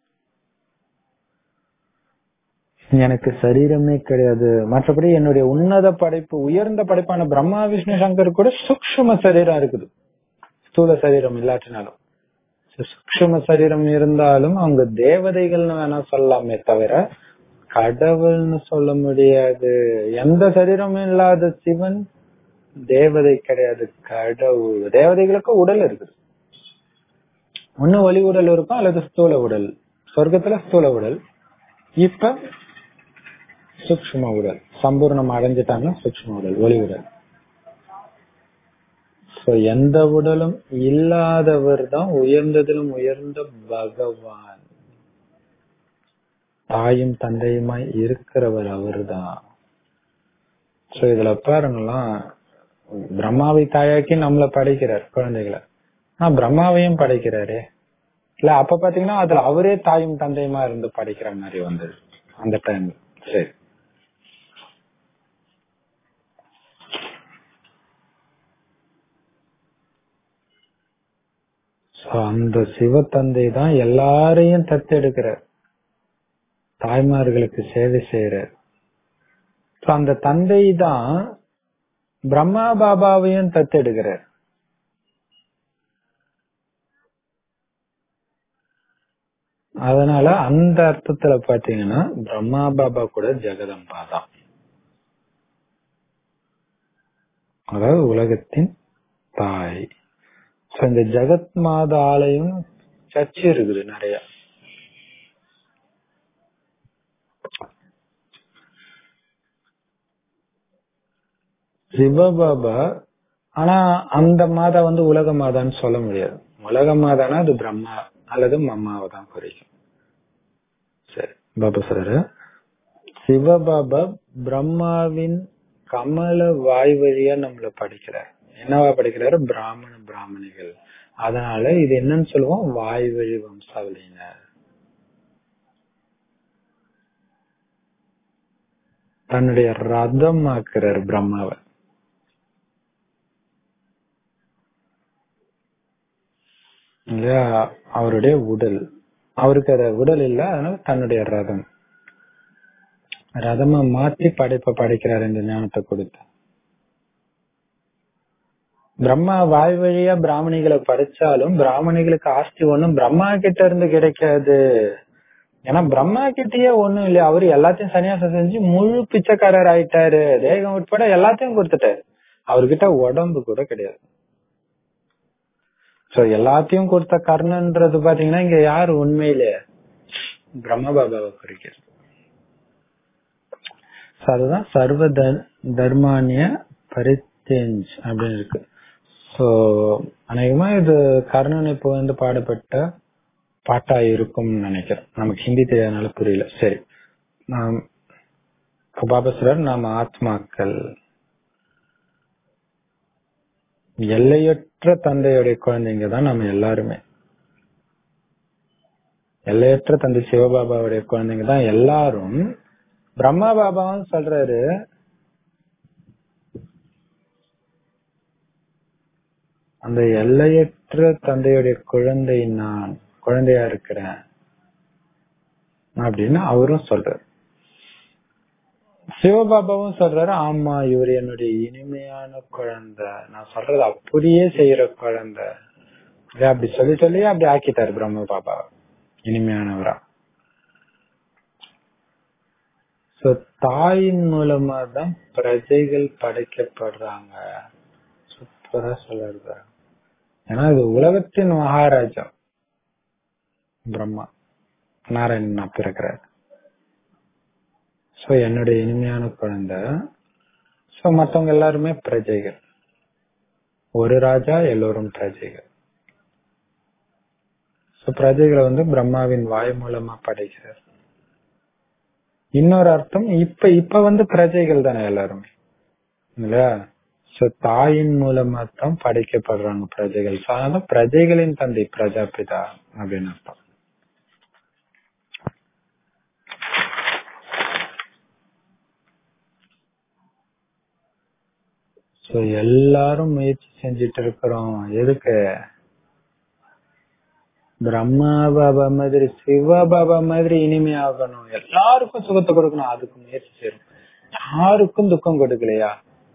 எனக்கு சரீரமே கிடையாது மற்றபடி என்னுடைய உன்னத படைப்பு உயர்ந்த படைப்பான பிரம்மா விஷ்ணு சங்கர் கூட சூக்ஷ்ம சரீரம் இருக்குது ஸ்தூல சரீரம் இல்லாட்டினாலும் சூக்ஷ்ம சரீரம் இருந்தாலும் அவங்க தேவதைகள்னு வேணா சொல்லலாமே தவிர கடவுள்னு சொல்ல முடியாது எந்த சரீரமும் இல்லாத சிவன் தேவதை கிடையாது கடவுள் தேவதைகளுக்கு உடல் இருக்குது ஒண்ணு ஒளி உடல் இருக்கும் அல்லது ஸ்தூல உடல் சொர்க்கத்துல ஸ்தூல உடல் இப்ப சூக்ஷ்ம உடல் சம்பூர்ணம் அடைஞ்சிட்டாங்கன்னா சூக்ஷ்ம உடல் ஒளி உடல் சோ எந்த உடலும் இல்லாதவர் தான் உயர்ந்ததிலும் உயர்ந்த பகவான் தாயும் தந்தையுமாய் இருக்கிறவர் அவர்தான் சோ இதுல பாருங்களாம் பிரம்மாவை தாயாக்கி நம்மள படைக்கிறார் குழந்தைகளை ஆஹ் பிரம்மாவையும் படைக்கிறாரே இல்ல அப்ப பாத்தீங்கன்னா அதுல அவரே தாயும் தந்தையுமா இருந்து படைக்கிற மாதிரி வந்தது அந்த டைம் சரி அந்த சிவத்தந்தை தான் எல்லாரையும் தத்தெடுக்கிறார் தாய்மார்களுக்கு சேவை செய்யறார் அந்த தந்தை தான் பிரம்மா பாபாவையும் தத்தெடுக்கிறார் அதனால அந்த அர்த்தத்துல பாத்தீங்கன்னா பிரம்மா பாபா கூட ஜெகதம்பா தான் அதாவது உலகத்தின் தாய் இந்த ஜெகத் மாத ஆலயம் சர்ச்சு இருக்குது நிறைய சிவபாபா ஆனா அந்த மாதா வந்து உலக மாதான்னு சொல்ல முடியாது உலக மாதானா அது பிரம்மா அல்லது மம்மாவை தான் குறிக்கும் சரி பாபா சொல்றாரு சிவபாபா பிரம்மாவின் கமல வாய் வழியா நம்மள படிக்கிறார் என்னவா படைக்கிறாரு பிராமண பிராமணிகள் அதனால இது என்னன்னு சொல்லுவோம் வாய் வழி வம்சாவளியினர் தன்னுடைய ரதம் ஆக்குறாரு பிரம்மாவை இல்லையா அவருடைய உடல் அவருக்கு அத உடல் இல்ல அதனால தன்னுடைய ரதம் ரதமா மாத்தி படைப்ப படைக்கிறார் இந்த ஞானத்தை கொடுத்து பிரம்மா வாய் வழியா பிராமணிகளை படைச்சாலும் பிராமணிகளுக்கு ஆஸ்தி ஒண்ணும் பிரம்மா கிட்ட இருந்து கிடைக்காது ஏன்னா பிரம்மா கிட்டயே ஒண்ணும் இல்லையா அவரு எல்லாத்தையும் சன்னியாசம் செஞ்சு முழு பிச்சைக்காரர் ஆயிட்டாரு தேகம் உட்பட எல்லாத்தையும் கொடுத்துட்டாரு அவர்கிட்ட உடம்பு கூட கிடையாது சோ எல்லாத்தையும் கொடுத்த கர்ணன்றது பாத்தீங்கன்னா இங்க யாரு உண்மையிலே பிரம்ம பாபாவை குறிக்கிறது So, அதுதான் சர்வ தர்- தர்மானிய பரித்தேஞ்ச் அப்படின்னு இருக்கு சோ அநேகமா இது கர்ணன் இப்போ வந்து பாடப்பட்ட பாட்டா இருக்கும்னு நினைக்கிறேன் நமக்கு ஹிந்தி தெரியாதனால புரியல சரி நாம் இப்ப பாபா சொல்றார் நாம ஆத்மாக்கள் எல்லையற்ற தந்தையுடைய குழந்தைங்க தான் நம்ம எல்லாருமே எல்லையற்ற தந்தை சிவபாபாவுடைய குழந்தைங்க தான் எல்லாரும் பிரம்மா பாபாவும் சொல்றாரு அந்த எல்லையற்ற தந்தையுடைய குழந்தை நான் குழந்தையா இருக்கிறேன் அப்படின்னு அவரும் சொல்றாரு சிவபாபாவும் சொல்றாரு ஆமா இவர் என்னுடைய இனிமையான குழந்தை நான் சொல்றது அப்படியே செய்யற குழந்தை இல்ல, அப்படி சொல்லி சொல்லி அப்படி ஆக்கிட்டாரு பிரம்ம பாபா இனிமையானவரா சோ தாயின் மூலமா தான் பிரஜைகள் படைக்கப்படுறாங்க சூப்பரா சொல்லுறது ஏன்னா இது உலகத்தின் மகாராஜா பிரம்மா நாராயணன் பிறக்கிறார் சோ என்னுடைய இனிமையான குழந்தை சோ மத்தவங்க எல்லாருமே பிரஜைகள் ஒரு ராஜா எல்லோரும் பிரஜைகள் சோ பிரஜைகளை வந்து பிரம்மாவின் வாய் மூலமா படைக்கிறார் இன்னொரு அர்த்தம் இப்ப இப்ப வந்து பிரஜைகள் தானே எல்லாருமே இல்லையா சோ தாயின் மூலமா தான் படைக்கப்படுறாங்க பிரஜைகள் So, அதனால பிரஜைகளின் தந்தை பிரஜாபிதா அப்படின்னு அர்த்தம் சோ எல்லாரும் முயற்சி செஞ்சுட்டு இருக்கிறோம் எதுக்கு பிரம்மா பாபா மாதிரி சிவ பாபா மாதிரி இனிமை ஆகணும் எல்லாருக்கும் சுகத்தை கொடுக்கணும் அதுக்கு முயற்சி செய்யணும் யாருக்கும் துக்கம் கொடுக்கலையா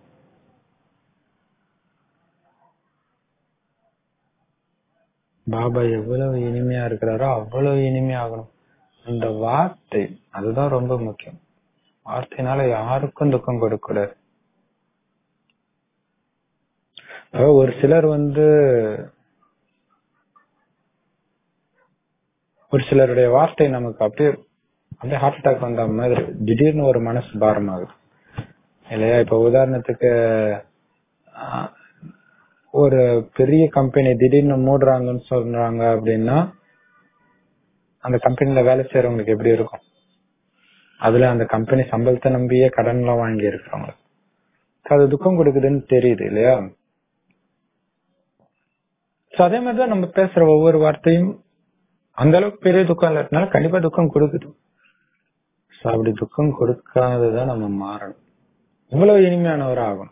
பாபா எவ்வளவு இனிமையா இருக்கிறாரோ அவ்வளவு இனிமையாகணும் அந்த வார்த்தை அதுதான் ரொம்ப முக்கியம் வார்த்தையினால யாருக்கும் துக்கம் கொடுக்க கூடாது அதாவது ஒரு சிலர் வந்து ஒரு சிலருடைய வார்த்தை நமக்கு அப்படியே அப்படியே ஹார்ட் அட்டாக் வந்த மாதிரி திடீர்னு ஒரு மனசு பாரமாகுது இல்லையா இப்ப உதாரணத்துக்கு ஆஹ், ஒரு பெரிய கம்பெனி திடீர்னு மூடுறாங்கன்னு சொல்றாங்க அப்படின்னா அந்த கம்பெனில வேலை செய்யறவங்களுக்கு எப்படி இருக்கும் அதுல அந்த கம்பெனி சம்பளத்தை நம்பியே கடன் எல்லாம் வாங்கி இருக்கிறவங்க அது துக்கம் கொடுக்குதுன்னு தெரியுது இல்லையா So, அதே மாதிரிதான் நம்ம பேசுற ஒவ்வொரு வார்த்தையும் அந்த அளவுக்கு பெரிய துக்கம் இல்லாட்டினால கண்டிப்பா துக்கம் கொடுக்குது So, அப்படி துக்கம் கொடுக்காததான் நம்ம மாறணும் இவ்வளவு இனிமையானவரா ஆகணும்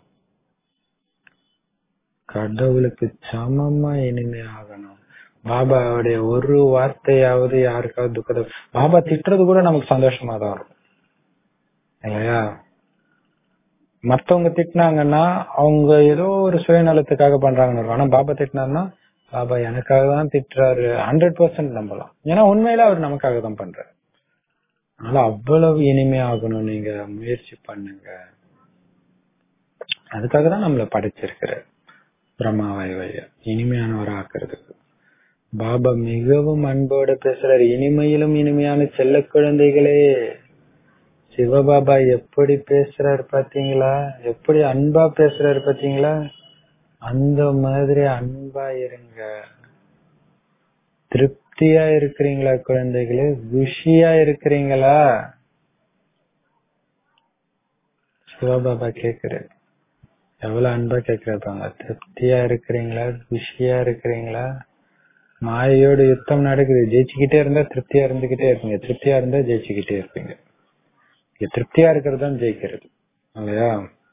கடவுளுக்கு சமமா இனிமையாகணும் பாபாவுடைய ஒரு வார்த்தையாவது யாருக்காவது துக்கத்தை பாபா திட்டுறது கூட நமக்கு சந்தோஷமா தான் இருக்கும் இல்லையா மத்தவங்க திட்டினாங்கன்னா அவங்க ஏதோ ஒரு சுயநலத்துக்காக பண்றாங்கன்னு இருக்கும் ஆனா பாபா திட்டினாருன்னா பாபா எனக்காக தான் திட்டுறாரு ஹண்ட்ரட் பர்சன்ட் நம்பலாம் ஏன்னா உண்மையில அவர் நமக்காக தான் பண்றாரு அதனால அவ்வளவு இனிமையாகணும் நீங்க முயற்சி பண்ணுங்க அதுக்காக தான் நம்மள படைச்சிருக்கிறார் பிரம்மாவை வைய இனிமையானவரா ஆக்குறதுக்கு பாபா மிகவும் அன்போடு பேசுறாரு இனிமையிலும் இனிமையான செல்ல குழந்தைகளே சிவபாபா எப்படி பேசுறாரு பாத்தீங்களா எப்படி அன்பா பேசுறாரு பாத்தீங்களா அந்த மாதிரி அன்பா இருங்க திருப்தியா இருக்கிறீங்களா குழந்தைகளே குஷியா இருக்கிறீங்களா சிவபாபா கேக்குறாரு எவ்வளவு அன்பா கேக்குறாங்க திருப்தியா இருக்கிறீங்களா குஷியா இருக்கிறீங்களா மாயையோட யுத்தம் நடக்குது ஜெயிச்சுக்கிட்டே இருந்தா திருப்தியா இருந்துகிட்டே இருப்பீங்க திருப்தியா இருந்தா ஜெயிச்சுக்கிட்டே இருப்பீங்க இங்க திருப்தியா இருக்கிறது தான் ஜெயிக்கிறது இல்லையா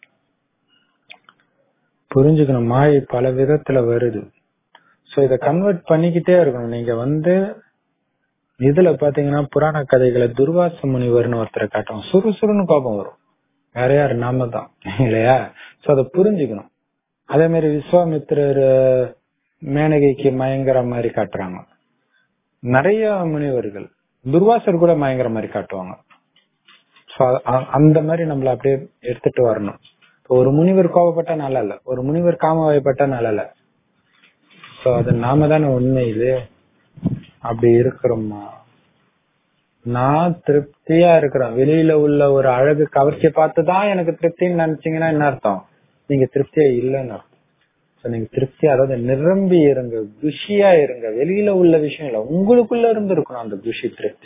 புரிஞ்சுக்கணும் மாயை பல விதத்துல வருது சோ இத கன்வெர்ட் பண்ணிக்கிட்டே இருக்கணும் நீங்க வந்து இதுல பாத்தீங்கன்னா புராண கதைகளை துர்வாச முனிவர்னு ஒருத்தரை காட்டுவோம் சுறுசுறுன்னு கோபம் வரும் வேற யாரு நாம தான் இல்லையா சோ அதை புரிஞ்சுக்கணும் அதே மாதிரி விஸ்வாமித்திரர் மேனகைக்கு மயங்கர மாதிரி காட்டுறாங்க நிறைய முனிவர்கள் துர்வாசர் கூட மயங்கர மாதிரி காட்டுவாங்க So, அ- அந்த மாதிரி நம்மள அப்படியே எடுத்துட்டு வரணும் இப்ப ஒரு முனிவர் கோவப்பட்டா நல்லா இல்ல ஒரு முனிவர் காம வயப்பட்டா நல்லா இல்ல சோ அது நாம தானே உண்மை இது அப்படி இருக்கிறோமா நான் திருப்தியா இருக்கிறேன் வெளியில உள்ள ஒரு அழகு கவர்ச்சியை பார்த்துதான் எனக்கு திருப்தின்னு நினைச்சீங்கன்னா என்ன அர்த்தம் நீங்க திருப்தியா இல்லைன்னு அர்த்தம் So, நீங்க திருப்தியா அதாவது நிரம்பி இருங்க குஷியா இருங்க வெளியில உள்ள விஷயம் இல்ல உங்களுக்குள்ள இருந்து இருக்கணும் அந்த குஷி திருப்தி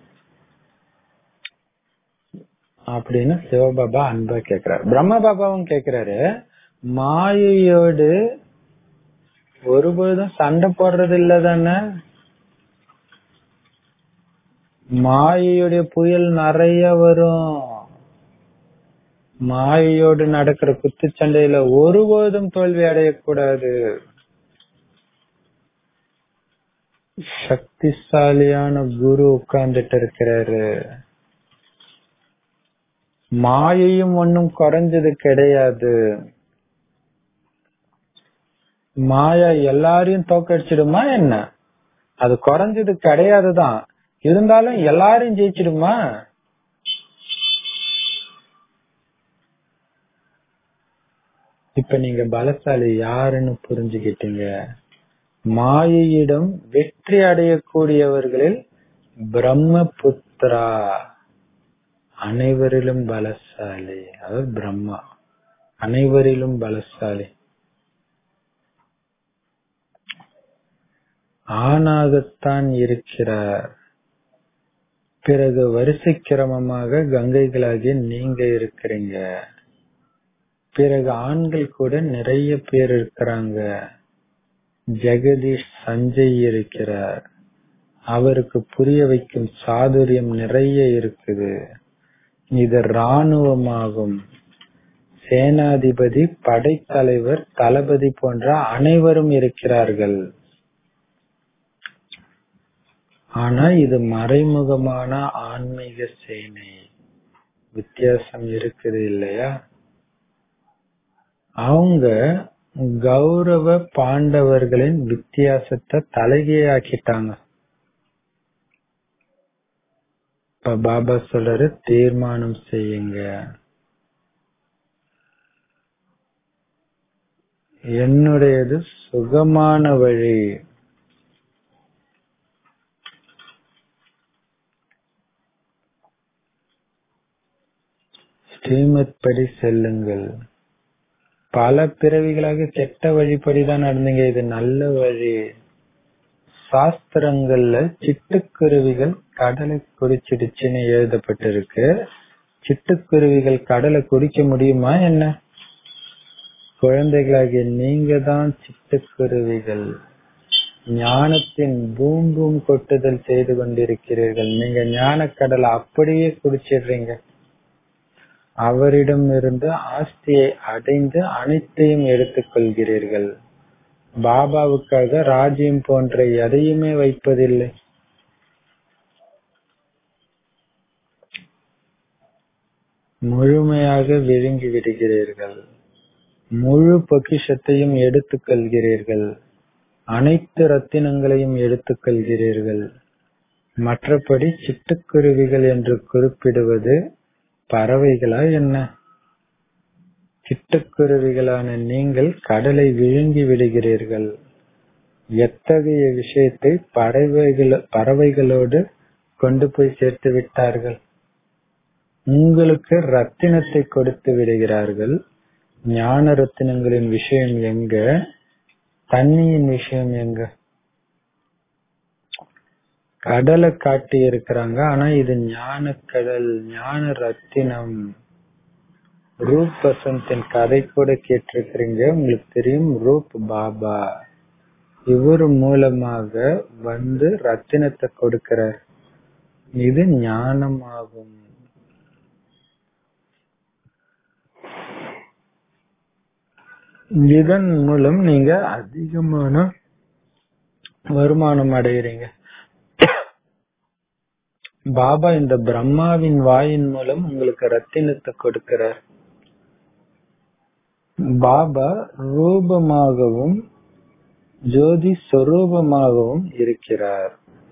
அப்படின்னு சிவபாபா அன்பா கேக்குறாரு பிரம்ம பாபாவும் கேக்குறாரு மாயையோடு ஒருபொழுதும் சண்டை போடுறது இல்ல தானே மாயையுடைய புயல் நிறைய வரும் மாயையோடு நடக்கிற குத்துச்சண்டையில ஒருபோதும் தோல்வி அடையக்கூடாது சக்திசாலியான குரு உட்கார்ந்துட்டு இருக்கிறாரு மாயையும் ஒன்னும் குறைஞ்சது கிடையாது மாயா எல்லாரையும் தோக்கடிச்சிடுமா என்ன அது குறைஞ்சது கிடையாதுதான் இருந்தாலும் எல்லாரையும் ஜெயிச்சிடுமா இப்ப நீங்க பலசாலி யாருன்னு புரிஞ்சுக்கிட்டீங்க மாயையிடம் வெற்றி அடையக்கூடியவர்களில் பிரம்மபுத்திரா அனைவரிலும் பலசாலி அதாவது பிரம்மா அனைவரிலும் பலசாலி ஆணாகத்தான் இருக்கிறார் பிறகு வரிசை கிரமமாக கங்கைகளாகிய நீங்க இருக்கிறீங்க பிறகு ஆண்கள் கூட நிறைய பேர் இருக்கிறாங்க ஜெகதீஷ் சஞ்சய் இருக்கிறார் அவருக்கு புரிய வைக்கும் சாதுரியம் நிறைய இருக்குது இது ராணுவமாகும் சேனாதிபதி படைத்தலைவர் தளபதி போன்ற அனைவரும் இருக்கிறார்கள் ஆனா இது மறைமுகமான ஆன்மீக சேனை வித்தியாசம் இருக்குது இல்லையா அவங்க கௌரவ பாண்டவர்களின் வித்தியாசத்தை தலைகீழாக்கிட்டாங்க இப்ப பாபா சொல்றாரு தீர்மானம் செய்யுங்க என்னுடையது சுகமான வழி ஸ்ரீமத் படி செல்லுங்கள் பல பிறவிகளாக கெட்ட வழிப்படிதான் நடந்தீங்க இது நல்ல வழி சாஸ்திரங்கள்ல சிட்டுக்குருவிகள் கடலை குடிச்சிடுச்சுன்னு எழுதப்பட்டிருக்கு சிட்டுக்குருவிகள் கடலை குடிக்க முடியுமா என்ன குழந்தைகளாகிய நீங்க தான் சிட்டுக்குருவிகள் ஞானத்தின் பூம் பூம் கொட்டுதல் செய்து கொண்டிருக்கிறீர்கள் நீங்க ஞான கடலை அப்படியே குடிச்சிடுறீங்க அவரிடம் இருந்து ஆஸ்தியை அடைந்து அனைத்தையும் எடுத்துக்கொள்கிறீர்கள் பாபாவுக்காக ராஜ்யம் போன்ற எதையுமே வைப்பதில்லை முழுமையாக விழுங்கி விடுகிறீர்கள் முழு பொக்கிஷத்தையும் எடுத்துக்கொள்கிறீர்கள் அனைத்து ரத்தினங்களையும் எடுத்துக்கொள்கிறீர்கள் மற்றபடி சிட்டுக்குருவிகள் என்று குறிப்பிடுவது பறவைகளா என்ன சிட்டுக்குருவிகளான நீங்கள் கடலை விழுங்கி விடுகிறீர்கள் எத்தகைய விஷயத்தை பறவைகள் பறவைகளோடு கொண்டு போய் சேர்த்து விட்டார்கள் உங்களுக்கு ரத்தினத்தை கொடுத்து விடுகிறார்கள் ஞான ரத்தினங்களின் விஷயம் எங்க தண்ணியின் விஷயம் எங்க கடலை காட்டி இருக்கிறாங்க ஆனா இது ஞான கடல் ஞான ரத்தினம் ரூப் வசந்தின் கதை கூட கேட்டிருக்கிறீங்க உங்களுக்கு தெரியும் ரூப் பாபா இவர் மூலமாக வந்து ரத்தினத்தை கொடுக்கிறார் இது ஞானமாகும் இதன் மூலம் நீங்க அதிகமான வருமானம் அடைகிறீங்க பாபா இந்த பிரம்மாவின் வாயின் மூலம் உங்களுக்கு ரத்தினத்தை கொடுக்கிறார் பாபா ரூபமாகவும் ஜோதி சொரூபமாகவும் இருக்கிறார்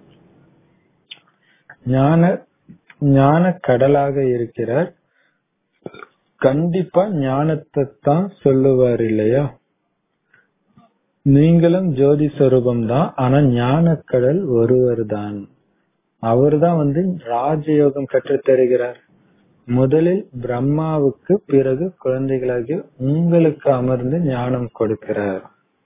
ஞான ஞான கடலாக இருக்கிறார் கண்டிப்பா ஞானத்தை தான் சொல்லுவார் இல்லையா நீங்களும் ஜோதி சொரூபம் தான் ஆனா ஞான கடல் ஒருவர் தான் அவர் தான் வந்து ராஜயோகம் கற்றுத் தருகிறார் முதலில் பிரம்மாவுக்கு பிறகு குழந்தைகளாகி உங்களுக்கு அமர்ந்து ஞானம் கொடுக்கிறார்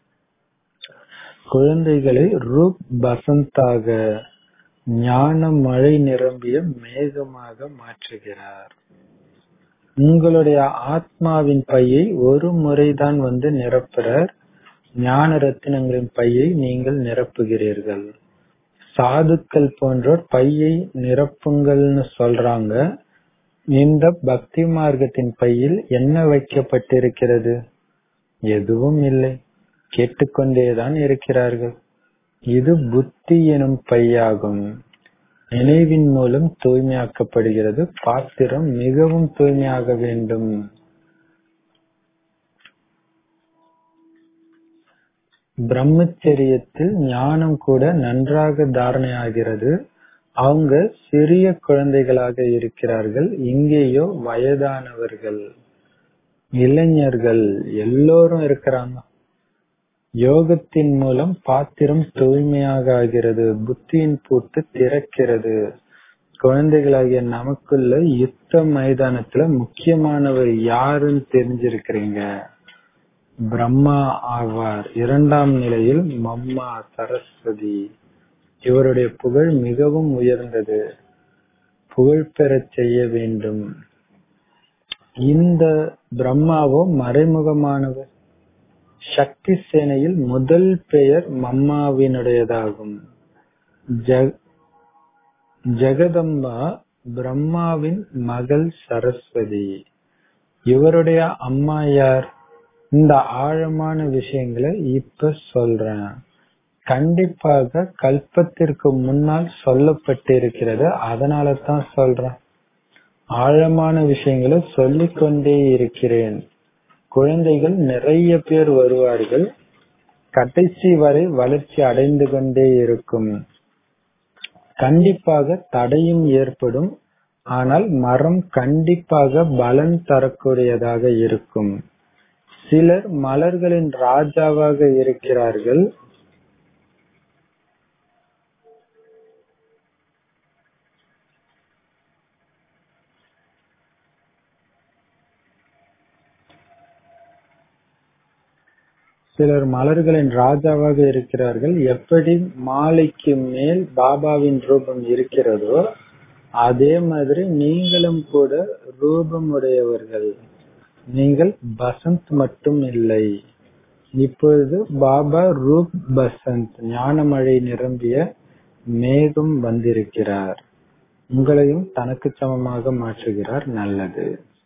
குழந்தைகளை ரூப் பசந்தாக ஞான மழை நிரம்பிய மேகமாக மாற்றுகிறார் உங்களுடைய ஆத்மாவின் பையை ஒரு முறைதான் வந்து நிரப்புறார் ஞான ரத்தினங்களின் பையை நீங்கள் நிரப்புகிறீர்கள் சாதுக்கள் போன்றோர் பையை நிரப்புங்கள்னு சொல்றாங்க இந்த பக்தி மார்க்கத்தின் பையில் என்ன வைக்கப்பட்டிருக்கிறது எதுவும் இல்லை கேட்டுக்கொண்டேதான் இருக்கிறார்கள் இது புத்தி எனும் பையாகும் நினைவின் மூலம் தூய்மையாக்கப்படுகிறது பாத்திரம் மிகவும் தூய்மையாக வேண்டும் பிரம்மச்சரியத்தில் ஞானம் கூட நன்றாக தாரணையாகிறது அவங்க சிறிய குழந்தைகளாக இருக்கிறார்கள் இங்கேயோ வயதானவர்கள் இளைஞர்கள் எல்லோரும் இருக்கிறாங்க யோகத்தின் மூலம் பாத்திரம் தூய்மையாக ஆகிறது புத்தியின் பூட்டு திறக்கிறது குழந்தைகளாகிய நமக்குள்ள யுத்த மைதானத்துல முக்கியமானவர் யாருன்னு தெரிஞ்சிருக்கிறீங்க பிரம்மா ஆவார் இரண்டாம் நிலையில் மம்மா சரஸ்வதி இவருடைய புகழ் மிகவும் உயர்ந்தது புகழ் பெறச் செய்ய வேண்டும் இந்த பிரம்மாவோ மறைமுகமானவர் சக்தி சேனையில் முதல் பெயர் மம்மாவினுடையதாகும் ஜெகதம்பா பிரம்மாவின் மகள் சரஸ்வதி இவருடைய அம்மா யார் இந்த ஆழமான விஷயங்களை இப்ப சொல்றேன் கண்டிப்பாக கல்பத்திற்கு முன்னால் சொல்லப்பட்டிருக்கிறது அதனால தான் சொல்றேன் ஆழமான விஷயங்களை சொல்லிக்கொண்டே இருக்கிறேன் குழந்தைகள் நிறைய பேர் வருவார்கள் கடைசி வரை வளர்ச்சி அடைந்து கொண்டே இருக்கும் கண்டிப்பாக தடையும் ஏற்படும் ஆனால் மரம் கண்டிப்பாக பலன் தரக்கூடியதாக இருக்கும் சிலர் மலர்களின் ராஜாவாக இருக்கிறார்கள் சிலர் மலர்களின் ராஜாவாக இருக்கிறார்கள் எப்படி மாலைக்கு மேல் பாபாவின் ரூபம் இருக்கிறதோ அதே மாதிரி நீங்களும் கூட ரூபமுடையவர்கள் நீங்கள் பசந்த் மட்டும் இல்லை இப்பொழுது பாபா ரூப் பசந்த் ஞானமழை நிரம்பிய மேகம் வந்திருக்கிறார் உங்களையும் தனக்கு சமமாக மாற்றுகிறார் நல்லது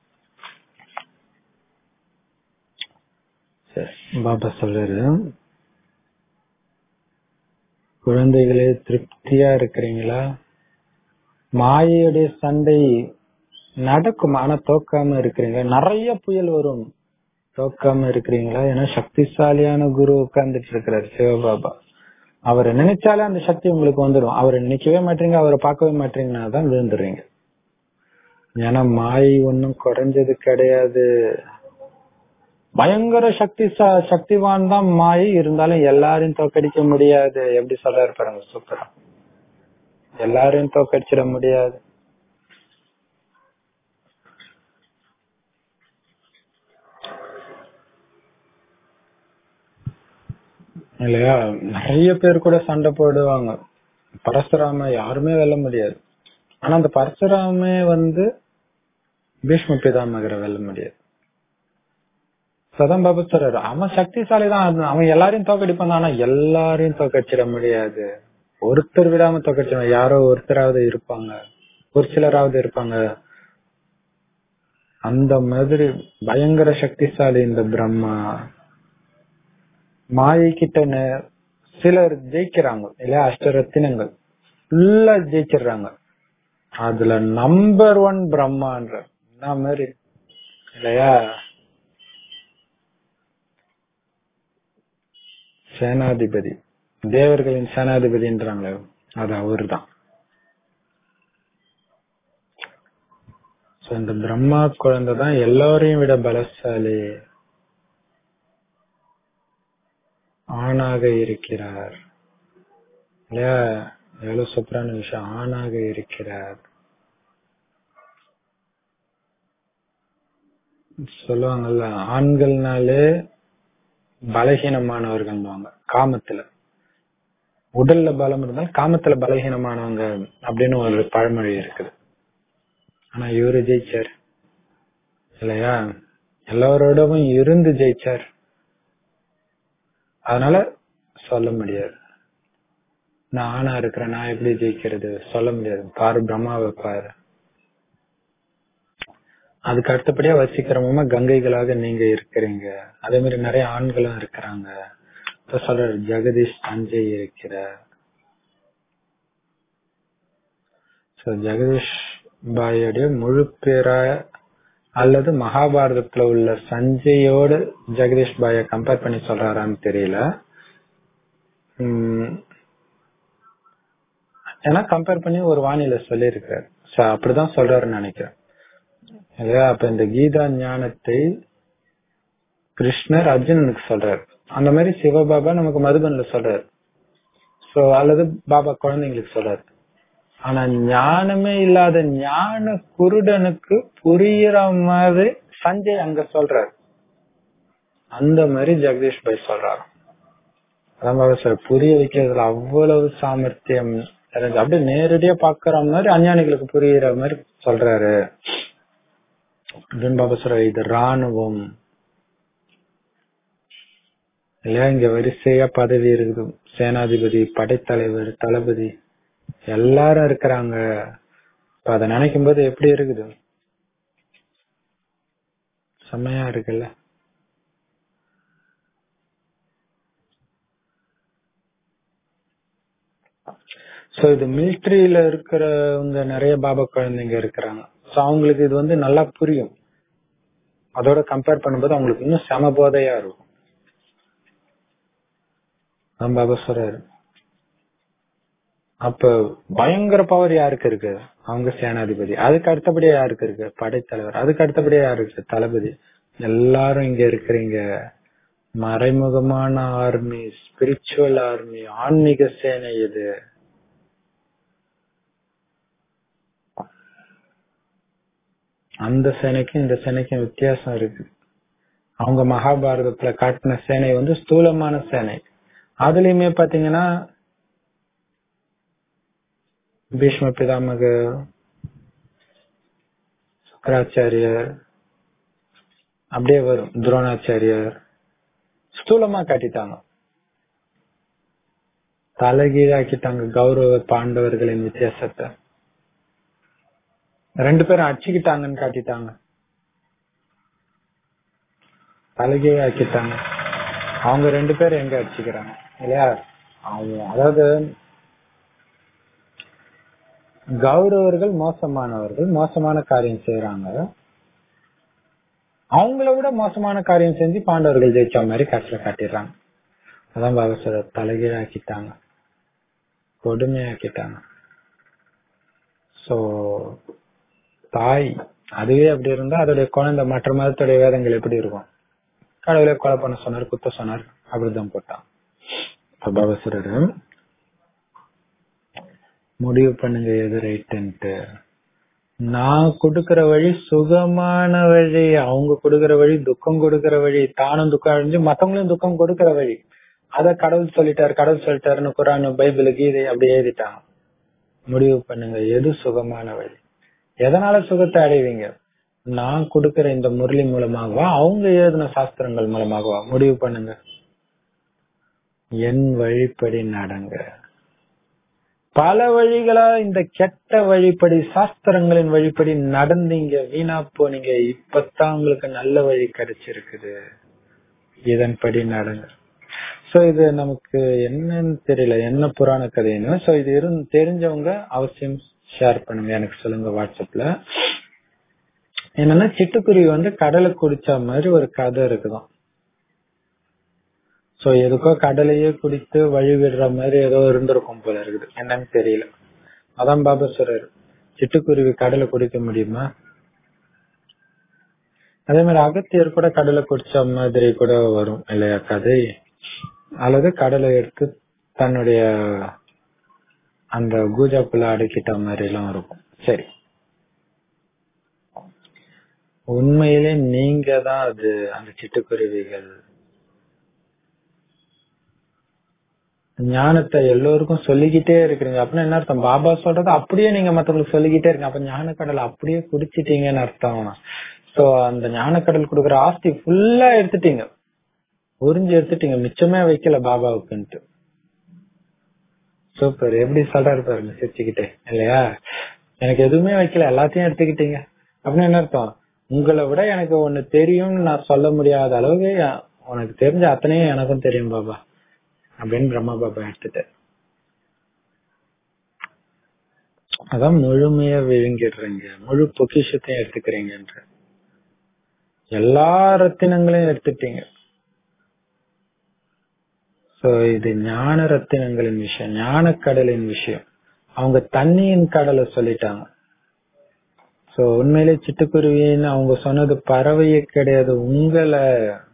பாபா சொல்றாரு குழந்தைகளே திருப்தியா இருக்கிறீங்களா மாயையுடைய சண்டை நடக்கும் ஆனா தோக்காம இருக்கிறீங்க நிறைய புயல் வரும் தோக்காம இருக்கிறீங்களா ஏன்னா சக்திசாலியான குரு உட்கார்ந்துட்டு இருக்கிறார் சிவபாபா அவரை நினைச்சாலே அந்த சக்தி உங்களுக்கு வந்துடும் அவரை நினைக்கவே மாட்டீங்க அவரை பார்க்கவே மாட்டீங்கன்னா தான் விழுந்துடுறீங்க ஏன்னா மாயை ஒன்னும் குறைஞ்சது கிடையாது பயங்கர சக்தி சக்திவான் தான் மாயை இருந்தாலும் எல்லாரையும் தோக்கடிக்க முடியாது எப்படி சொல்றாரு பாருங்க சூப்பரா எல்லாரையும் தோக்கடிச்சிட முடியாது இல்லையா நிறைய பேர் கூட சண்டை போடுவாங்க பரசுராம யாருமே வெல்ல முடியாது ஆனா அந்த பரசுராமே வந்து பீஷ்ம பிதாமகரை வெல்ல முடியாது சதம் பாபு சொல்றாரு அவன் சக்திசாலி தான் அவன் எல்லாரையும் தோக்கடிப்பான் ஆனா எல்லாரையும் தோக்கடிச்சிட முடியாது ஒருத்தர் விடாம தோக்கடிச்சிட யாரோ ஒருத்தராவது இருப்பாங்க ஒரு சிலராவது இருப்பாங்க அந்த மாதிரி பயங்கர சக்திசாலி இந்த பிரம்மா மாயை கிட்ட நே- சிலர் ஜெயிக்கிறாங்க இல்லையா அஷ்டரத்தினங்கள் ஃபுல்லா ஜெயிச்சிடுறாங்க அதுல நம்பர் ஒன் பிரம்மான்ற என்ன மாதிரி இல்லையா சேனாதிபதி தேவர்களின் சேனாதிபதின்றாங்களே அது அவர்தான் சோ இந்த பிரம்மா குழந்தை தான் எல்லாரையும் விட பலசாலி ஆணாக இருக்கிறார் இல்லையா எவ்வளவு சூப்பரான விஷயம் ஆணாக இருக்கிறார் சொல்லுவாங்கல்ல ஆண்கள்னாலே பலகீனமானவர்கள் காமத்துல உடல்ல பலம் இருந்தால் காமத்துல பலகீனமானவங்க அப்படின்னு ஒரு பழமொழி இருக்குது ஆனா இவரு ஜெயிச்சார் இல்லையா எல்லாரோடவும் இருந்து ஜெயிச்சார் அதனால சொல்ல முடியாது நான் ஆணா இருக்கிறேன் நான் எப்படி ஜெயிக்கிறது சொல்ல முடியாது பாரு பிரம்மாவை பாரு அதுக்கு அடுத்தபடியா வசீக்கிரமா கங்கைகளாக நீங்க இருக்கிறீங்க அதே மாதிரி நிறைய ஆண்களும் இருக்கிறாங்க இப்ப சொல்ற ஜெகதீஷ் சஞ்சய் இருக்கிறார் So, ஜெகதீஷ் பாயோடைய முழு பேரா அல்லது மகாபாரதத்துல உள்ள சஞ்சயோட ஜெகதீஷ் பாய கம்பேர் பண்ணி சொல்றாரான்னு தெரியல உம் ஏன்னா கம்பேர் பண்ணி ஒரு வானிலை சொல்லியிருக்காரு So, அப்படிதான் சொல்றாருன்னு நினைக்கிறேன் இல்லையா அப்ப இந்த கீதா ஞானத்தை கிருஷ்ணர் அர்ஜுனனுக்கு சொல்றாரு அந்த மாதிரி சிவபாபா நமக்கு மதுபன்ல சொல்றாரு சோ அல்லது பாபா குழந்தைங்களுக்கு சொல்றாரு ஆனா ஞானமே இல்லாத ஞான குருடனுக்கு புரியுற மாதிரி சஞ்சய் அங்க சொல்றாரு அந்த மாதிரி ஜெகதீஷ் பாய் சொல்றாரு அதான் பாபா சார் புரிய வைக்கிறதுல அவ்வளவு சாமர்த்தியம் இருக்கு. அப்படியே நேரடியா பாக்குற மாதிரி அஞ்ஞானிகளுக்கு புரியுற மாதிரி சொல்றாரு அப்படின்னு பாபா சொல்றாரு இது ராணுவம் இல்லையா இங்க வரிசையா பதவி இருக்குது சேனாதிபதி படைத்தலைவர் தளபதி எல்லாரும் இருக்கிறாங்க இப்ப அதை நினைக்கும் போது எப்படி இருக்குது செம்மையா இருக்குல்ல சோ இது மிலிட்டரியில இருக்கிறவங்க நிறைய பாபா குழந்தைங்க இருக்கிறாங்க சோ அவங்களுக்கு இது வந்து நல்லா புரியும் அதோட கம்பேர் பண்ணும்போது அவங்களுக்கு இன்னும் செம போதையா இருக்கும் அதான் பாபா சொல்றாரு அப்ப பயங்கர பவர் யாருக்கு இருக்கு அவங்க சேனாதிபதி அதுக்கு அடுத்தபடியா யாருக்கு இருக்கு படைத்தலைவர் அதுக்கு அடுத்தபடியா யாருக்கு இருக்கு தளபதி எல்லாரும் இங்க இருக்கிறீங்க மறைமுகமான ஆர்மி ஸ்பிரிச்சுவல் ஆர்மி ஆன்மீக சேனை இது அந்த சேனைக்கும் இந்த சேனைக்கும் வித்தியாசம் இருக்கு அவங்க மகாபாரதத்துல காட்டின சேனை வந்து ஸ்தூலமான சேனை அதுலயுமே பாத்தீங்கன்னா பீஷ்ம பிதாமக சுக்கராச்சாரியர் அப்படியே வரும் துரோணாச்சாரியர் ஸ்தூலமா காட்டிட்டாங்க தலைகீழாக்கிட்டாங்க கௌரவ பாண்டவர்களின் வித்தியாசத்தை ரெண்டு பேரும் அடிச்சுக்கிட்டாங்கன்னு காட்டிட்டாங்க தலைகீழாக்கிட்டாங்க அவங்க ரெண்டு பேரும் எங்க அடிச்சுக்கிறாங்க இல்லையா அவங்க அதாவது கௌரவர்கள் மோசமானவர்கள் மோசமான காரியம் செய்யறாங்க அவங்கள விட மோசமான காரியம் செஞ்சு பாண்டவர்கள் ஜெயிச்ச மாதிரி கடைசியில காட்டிடுறாங்க அதான் பாபா தலைகீழாக்கிட்டாங்க கொடுமையாக்கிட்டாங்க சோ தாய் அதுவே அப்படி இருந்தா அதோடைய குழந்தை மற்ற மதத்துடைய வேதங்கள் எப்படி இருக்கும் கடவுளே கொலை பண்ண சொன்னார் குத்த சொன்னார் அப்படிதான் போட்டான் இப்ப பாபா சொல்றாரு முடிவு பண்ணுங்க எது ரைட்டுன்ட்டு நான் கொடுக்கிற வழி சுகமான வழி அவங்க கொடுக்கிற வழி துக்கம் கொடுக்கிற வழி தானும் துக்கம் அடைஞ்சு மத்தவங்களையும் துக்கம் கொடுக்கிற வழி அத கடவுள் சொல்லிட்டாரு கடவுள் சொல்லிட்டாருன்னு குரான் பைபிள் கீதை அப்படி எழுதிட்டாங்க முடிவு பண்ணுங்க எது சுகமான வழி எதனால சுகத்தை அடைவீங்க நான் கொடுக்கிற இந்த முரளி மூலமாகவா அவங்க எழுதின சாஸ்திரங்கள் மூலமாகவா முடிவு பண்ணுங்க என் வழிப்படி நடங்க பல வழிகளா இந்த கெட்ட வழிப்படி சாஸ்திரங்களின் வழிப்படி நடந்தீங்க வீணா போனீங்க இப்பதான் உங்களுக்கு நல்ல வழி கிடைச்சிருக்குது இதன்படி நடங்க சோ இது நமக்கு என்னன்னு தெரியல என்ன புராண கதைன்னு சோ இது இருந்து தெரிஞ்சவங்க அவசியம் ஷேர் பண்ணுங்க எனக்கு சொல்லுங்க வாட்ஸ்அப்ல என்னன்னா சிட்டுக்குருவி வந்து கடலை குடிச்ச மாதிரி ஒரு கதை இருக்குதாம் சோ எதுக்கோ கடலையே குடித்து வழி விடுற மாதிரி ஏதோ இருந்திருக்கும் போல இருக்குது என்னன்னு தெரியல அதான் பாபா சொல்றாரு சிட்டுக்குருவி கடலை குடிக்க முடியுமா அதே மாதிரி அகத்தியர் கூட கடலை குடிச்ச மாதிரி கூட வரும் இல்லையா கதை அல்லது கடலை எடுத்து தன்னுடைய அந்த கூஜாக்குள்ள அடக்கிட்ட மாதிரி எல்லாம் இருக்கும் சரி உண்மையிலே நீங்க தான் அது அந்த சிட்டுக்குருவிகள் ஞானத்தை எல்லோருக்கும் சொல்லிக்கிட்டே இருக்கிறீங்க அப்படின்னா என்ன அர்த்தம் பாபா சொல்றது அப்படியே நீங்க மத்தவங்களுக்கு சொல்லிக்கிட்டே இருக்கீங்க அப்ப ஞானக்கடல் அப்படியே குடிச்சிட்டீங்கன்னு அர்த்தம் சோ அந்த ஞானக்கடல் கொடுக்குற ஆஸ்தி ஃபுல்லா எடுத்துட்டீங்க உறிஞ்சு எடுத்துட்டீங்க மிச்சமே வைக்கல பாபாவுக்குன்ட்டு சூப்பர் எப்படி சொல்றாரு பாருங்க சிரிச்சுக்கிட்டே இல்லையா எனக்கு எதுவுமே வைக்கல எல்லாத்தையும் எடுத்துக்கிட்டீங்க அப்படின்னு என்ன அர்த்தம் உங்களை விட எனக்கு ஒண்ணு தெரியும்னு நான் சொல்ல முடியாத அளவுக்கு உனக்கு தெரிஞ்ச அத்தனையும் எனக்கும் தெரியும் பாபா அப்படின்னு பிரம்மா பாபா எடுத்துட்டார் அதான் முழுமையா விழுங்கிடுறீங்க முழு பொக்கிஷத்தையும் எடுத்துக்கிறீங்கன்ற எல்லா ரத்தினங்களையும் எடுத்துட்டீங்க சோ இது ஞான ரத்தினங்களின் விஷயம் ஞான கடலின் விஷயம் அவங்க தண்ணியின் கடலை சொல்லிட்டாங்க சோ உண்மையிலே சிட்டுக்குருவின்னு அவங்க சொன்னது பறவையே கிடையாது உங்களை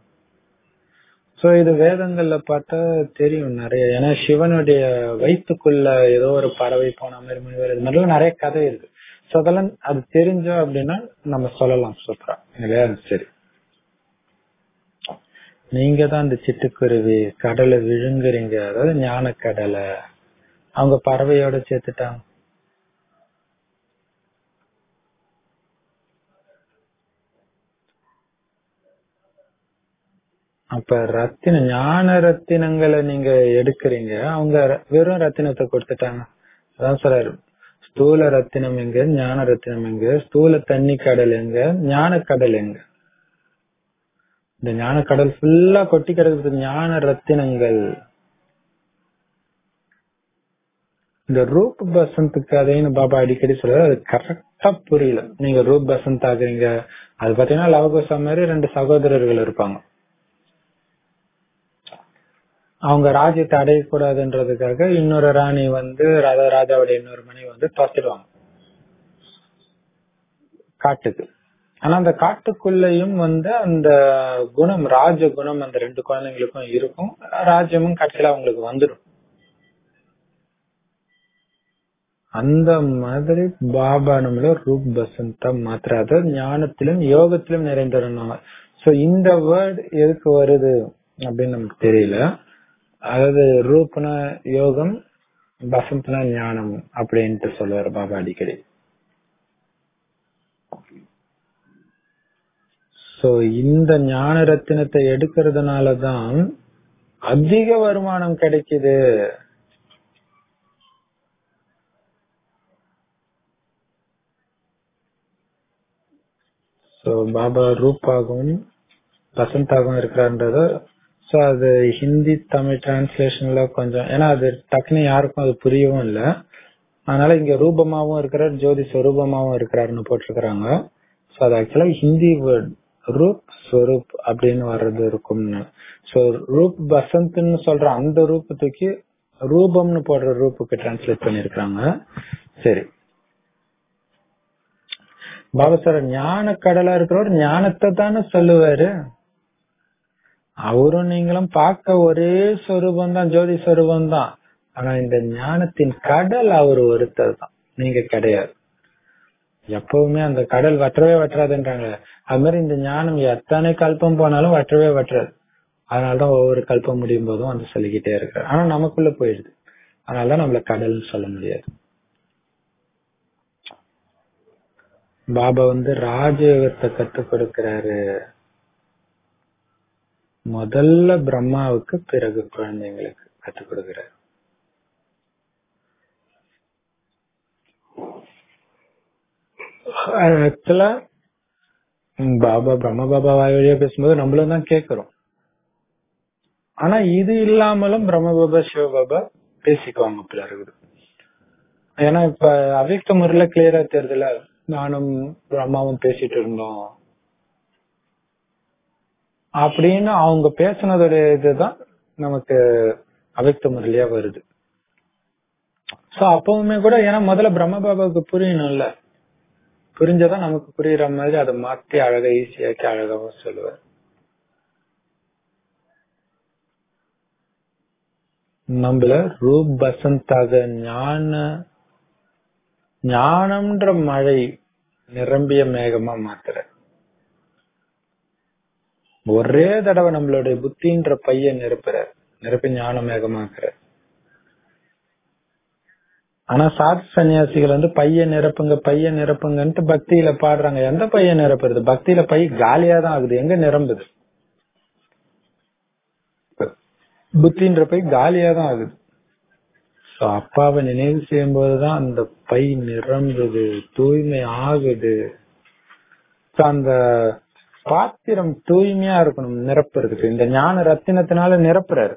சோ இது வேதங்கள்ல பார்த்தா தெரியும் நிறைய ஏன்னா சிவனுடைய வயிற்றுக்குள்ள ஏதோ ஒரு பறவை போன மாதிரி முனிவர் இது மாதிரிலாம் நிறைய கதை இருக்கு சோ அதெல்லாம் அது தெரிஞ்சோம் அப்படின்னா நம்ம சொல்லலாம் சூப்பரா இல்லையா சரி நீங்க தான் இந்த சிட்டுக்குருவி கடலை விழுங்குறீங்க அதாவது ஞான கடலை அவங்க பறவையோட சேர்த்துட்டாங்க அப்ப ரத்தின ஞான ரத்தினங்களை நீங்க எடுக்கிறீங்க அவங்க வெறும் ரத்தினத்தை கொடுத்துட்டாங்க அதான் சொல்றாரு ஸ்தூல ரத்தினம் எங்க ஞான ரத்தினம் எங்க ஸ்தூல தண்ணி கடல் எங்க ஞான கடல் எங்க இந்த ஞான கடல் ஃபுல்லா கொட்டி கிடக்குறது ஞான ரத்தினங்கள் இந்த ரூப் பசந்த் கதைன்னு பாபா அடிக்கடி சொல்றாரு அது கரெக்டா புரியல நீங்க ரூப் பசந்த் ஆகுறீங்க அது பாத்தீங்கன்னா லவகோசா மாதிரி ரெண்டு சகோதரர்கள் இருப்பாங்க அவங்க ராஜ்யத்தை அடையக்கூடாதுன்றதுக்காக இன்னொரு ராணி வந்து ராஜா ராஜாவுடைய இன்னொரு மனைவி வந்து துரத்திடுவாங்க காட்டுக்கு ஆனா அந்த காட்டுக்குள்ளேயும் வந்து அந்த குணம் ராஜ குணம் அந்த ரெண்டு குழந்தைங்களுக்கும் இருக்கும் ராஜ்யமும் கடைசியில அவங்களுக்கு வந்துடும் அந்த மாதிரி பாபா நம்மள ரூப் பசந்தா மாத்திர அதாவது ஞானத்திலும் யோகத்திலும் நிறைந்திருந்தாங்க சோ இந்த வேர்ட் எதுக்கு வருது அப்படின்னு நமக்கு தெரியல அதாவது ரூப்னா யோகம் பசந்த்னா ஞானம் அப்படின்ட்டு சொல்லுவார் பாபா அடிக்கடி சோ இந்த ஞான ரத்தினத்தை எடுக்கிறதுனாலதான் அதிக வருமானம் கிடைக்குது சோ பாபா ரூப்பாகவும் பசந்தாகவும் இருக்கிறான்றத சோ அது ஹிந்தி தமிழ் டிரான்ஸ்லேஷன்ல கொஞ்சம் ஏன்னா அது டக்குன்னு யாருக்கும் அது புரியவும் இல்ல அதனால இங்க ரூபமாவும் இருக்கிறார் ஜோதி ஸ்வரூபமாவும் இருக்கிறாருன்னு போட்டிருக்கிறாங்க சோ அது ஆக்சுவலா ஹிந்தி வேர்ட் ரூப் ஸ்வரூப் அப்படின்னு வர்றது இருக்கும்னு சோ ரூப் பசந்த்னு சொல்ற அந்த ரூபத்துக்கு ரூபம்னு போடுற ரூப்புக்கு டிரான்ஸ்லேட் பண்ணிருக்காங்க சரி பாபா சார் ஞான கடலா இருக்கிறவர் ஞானத்தை தானே சொல்லுவாரு அவரும் நீங்களும் பார்க்க ஒரே சொரூபம் தான் ஜோதி சொரூபம் தான் ஆனா இந்த ஞானத்தின் கடல் அவர் ஒருத்தர் தான் நீங்க கிடையாது எப்பவுமே அந்த கடல் வற்றவே வற்றாதுன்றாங்க அது மாதிரி இந்த ஞானம் எத்தனை கல்பம் போனாலும் வற்றவே வற்றாது அதனாலதான் ஒவ்வொரு கல்பம் முடியும் போதும் வந்து சொல்லிக்கிட்டே இருக்காரு ஆனா நமக்குள்ள போயிடுது அதனாலதான் நம்மள கடல்னு சொல்ல முடியாது பாபா வந்து ராஜயோகத்தை கத்துக் கொடுக்கிறாரு முதல்ல பிரம்மாவுக்கு பிறகு குழந்தைங்களுக்கு கத்துக் கொடுக்கிறாரு ஆக்சுவலா பாபா பிரம்ம பாபா வாய் வழியா பேசும்போது நம்மளும் தான் கேக்குறோம் ஆனா இது இல்லாமலும் பிரம்ம பாபா சிவ பாபா பேசிக்குவாங்க போல இருக்குது ஏன்னா இப்ப அவ்யக்த முறையில கிளியரா தெரியுதுல நானும் பிரம்மாவும் பேசிட்டு இருந்தோம் அப்படின்னு அவங்க பேசுனதோட இதுதான் நமக்கு அவ்யக்த முறையிலயா வருது சோ அப்பவுமே கூட ஏன்னா முதல்ல பிரம்ம பாபாவுக்கு புரியணும்ல புரிஞ்சதான் நமக்கு புரியுற மாதிரி அதை மாத்தி அழகா ஈஸியாக்கி அழகாவும் சொல்லுவார் நம்மள ரூப் பசந்தாக ஞான ஞானம்ன்ற மழை நிரம்பிய மேகமா மாத்துற ஒரே தடவை நம்மளுடைய புத்தின்ற பைய நிரப்புற நிரப்பி ஞான மேகமாக்குற ஆனா சாத் சன்னியாசிகள் வந்து பைய நிரப்புங்க பைய நிரப்புங்கன்ட்டு பக்தியில பாடுறாங்க எந்த பைய நிரப்புறது பக்தியில பை காலியா தான் ஆகுது எங்க நிரம்புது புத்தின்ற பை காலியா தான் ஆகுது So, அப்பாவை நினைவு செய்யும் போதுதான் அந்த பை நிரம்புது தூய்மை ஆகுது So, அந்த பாத்திரம் தூய்மையா இருக்கணும் நிரப்புறதுக்கு இந்த ஞான ரத்தினத்தினால நிரப்புறாரு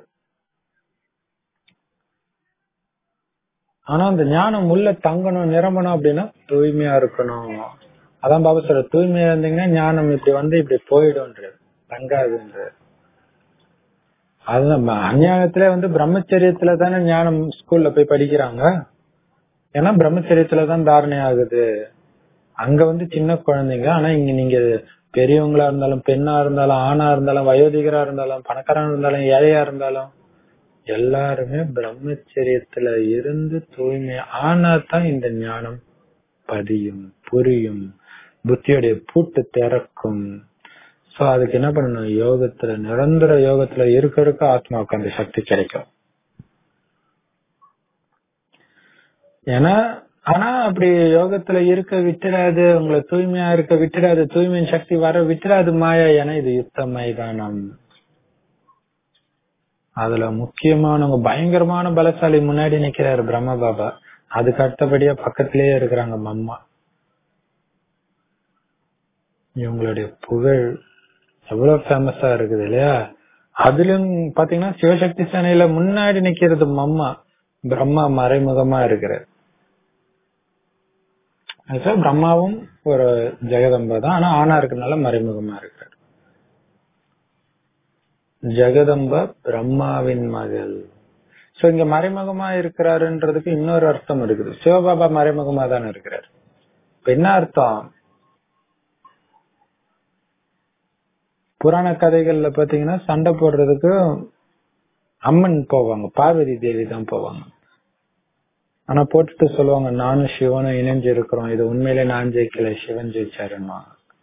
ஆனா அந்த ஞானம் உள்ள தங்கணும் நிரம்பணும் அப்படின்னா தூய்மையா இருக்கணும் அதான் பாபா சொல்ற தூய்மையா இருந்தீங்கன்னா ஞானம் இப்படி வந்து இப்படி போயிடும்ன்ற தங்காதுன்ற அது நம்ம அஞ்ஞானத்துல வந்து பிரம்மச்சரியத்துல தானே ஞானம் ஸ்கூல்ல போய் படிக்கிறாங்க ஏன்னா பிரம்மச்சரியத்துல தான் தாரணை ஆகுது அங்க வந்து சின்ன குழந்தைங்க ஆனா இங்க நீங்க பெரியவங்களா இருந்தாலும் பெண்ணா இருந்தாலும் ஆணா இருந்தாலும் வயோதிகரா இருந்தாலும் பணக்காரனா இருந்தாலும் ஏழையா இருந்தாலும் எல்லாருமே பிரம்மச்சரியத்துல இருந்து தூய்மை ஆனா தான் இந்த ஞானம் பதியும் புரியும் புத்தியுடைய பூட்டு திறக்கும் சோ அதுக்கு என்ன பண்ணணும் யோகத்துல நிரந்தர யோகத்துல இருக்க இருக்க ஆத்மாவுக்கு அந்த சக்தி கிடைக்கும் ஏன்னா ஆனா அப்படி யோகத்துல இருக்க விட்டுடாது உங்களை தூய்மையா இருக்க விட்டுடாது தூய்மையின் சக்தி வர விட்டுடாது மாயா ஏன்னா இது யுத்த மைதானம் அதுல முக்கியமானவங்க பயங்கரமான பலசாலி முன்னாடி நிக்கிறாரு பிரம்ம பாபா அதுக்கு அடுத்தபடியா பக்கத்திலேயே இருக்கிறாங்க மம்மா இவங்களுடைய புகழ் எவ்வளவு ஃபேமஸா இருக்குது இல்லையா அதுலயும் பாத்தீங்கன்னா சிவசக்தி சேனையில முன்னாடி நிக்கிறது மம்மா பிரம்மா மறைமுகமா இருக்கிறார் ஆக்சுவலா பிரம்மாவும் ஒரு ஜெகதம்பா தான் ஆனா ஆணா இருக்கனால மறைமுகமா இருக்கிறார் ஜெகதம்பா பிரம்மாவின் மகள் சோ இங்க மறைமுகமா இருக்கிறாருன்றதுக்கு இன்னொரு அர்த்தம் இருக்குது சிவபாபா மறைமுகமா தானே இருக்கிறார் இப்ப என்ன அர்த்தம் புராண கதைகள்ல பாத்தீங்கன்னா சண்டை போடுறதுக்கு அம்மன் போவாங்க பார்வதி தேவி தான் போவாங்க ஆனா போட்டுட்டு சொல்லுவாங்க நானும் சிவனும் இணைஞ்சு இருக்கிறோம் இது உண்மையிலே நான் ஜெயிக்கல சிவன் ஜெயிச்சாருன்னா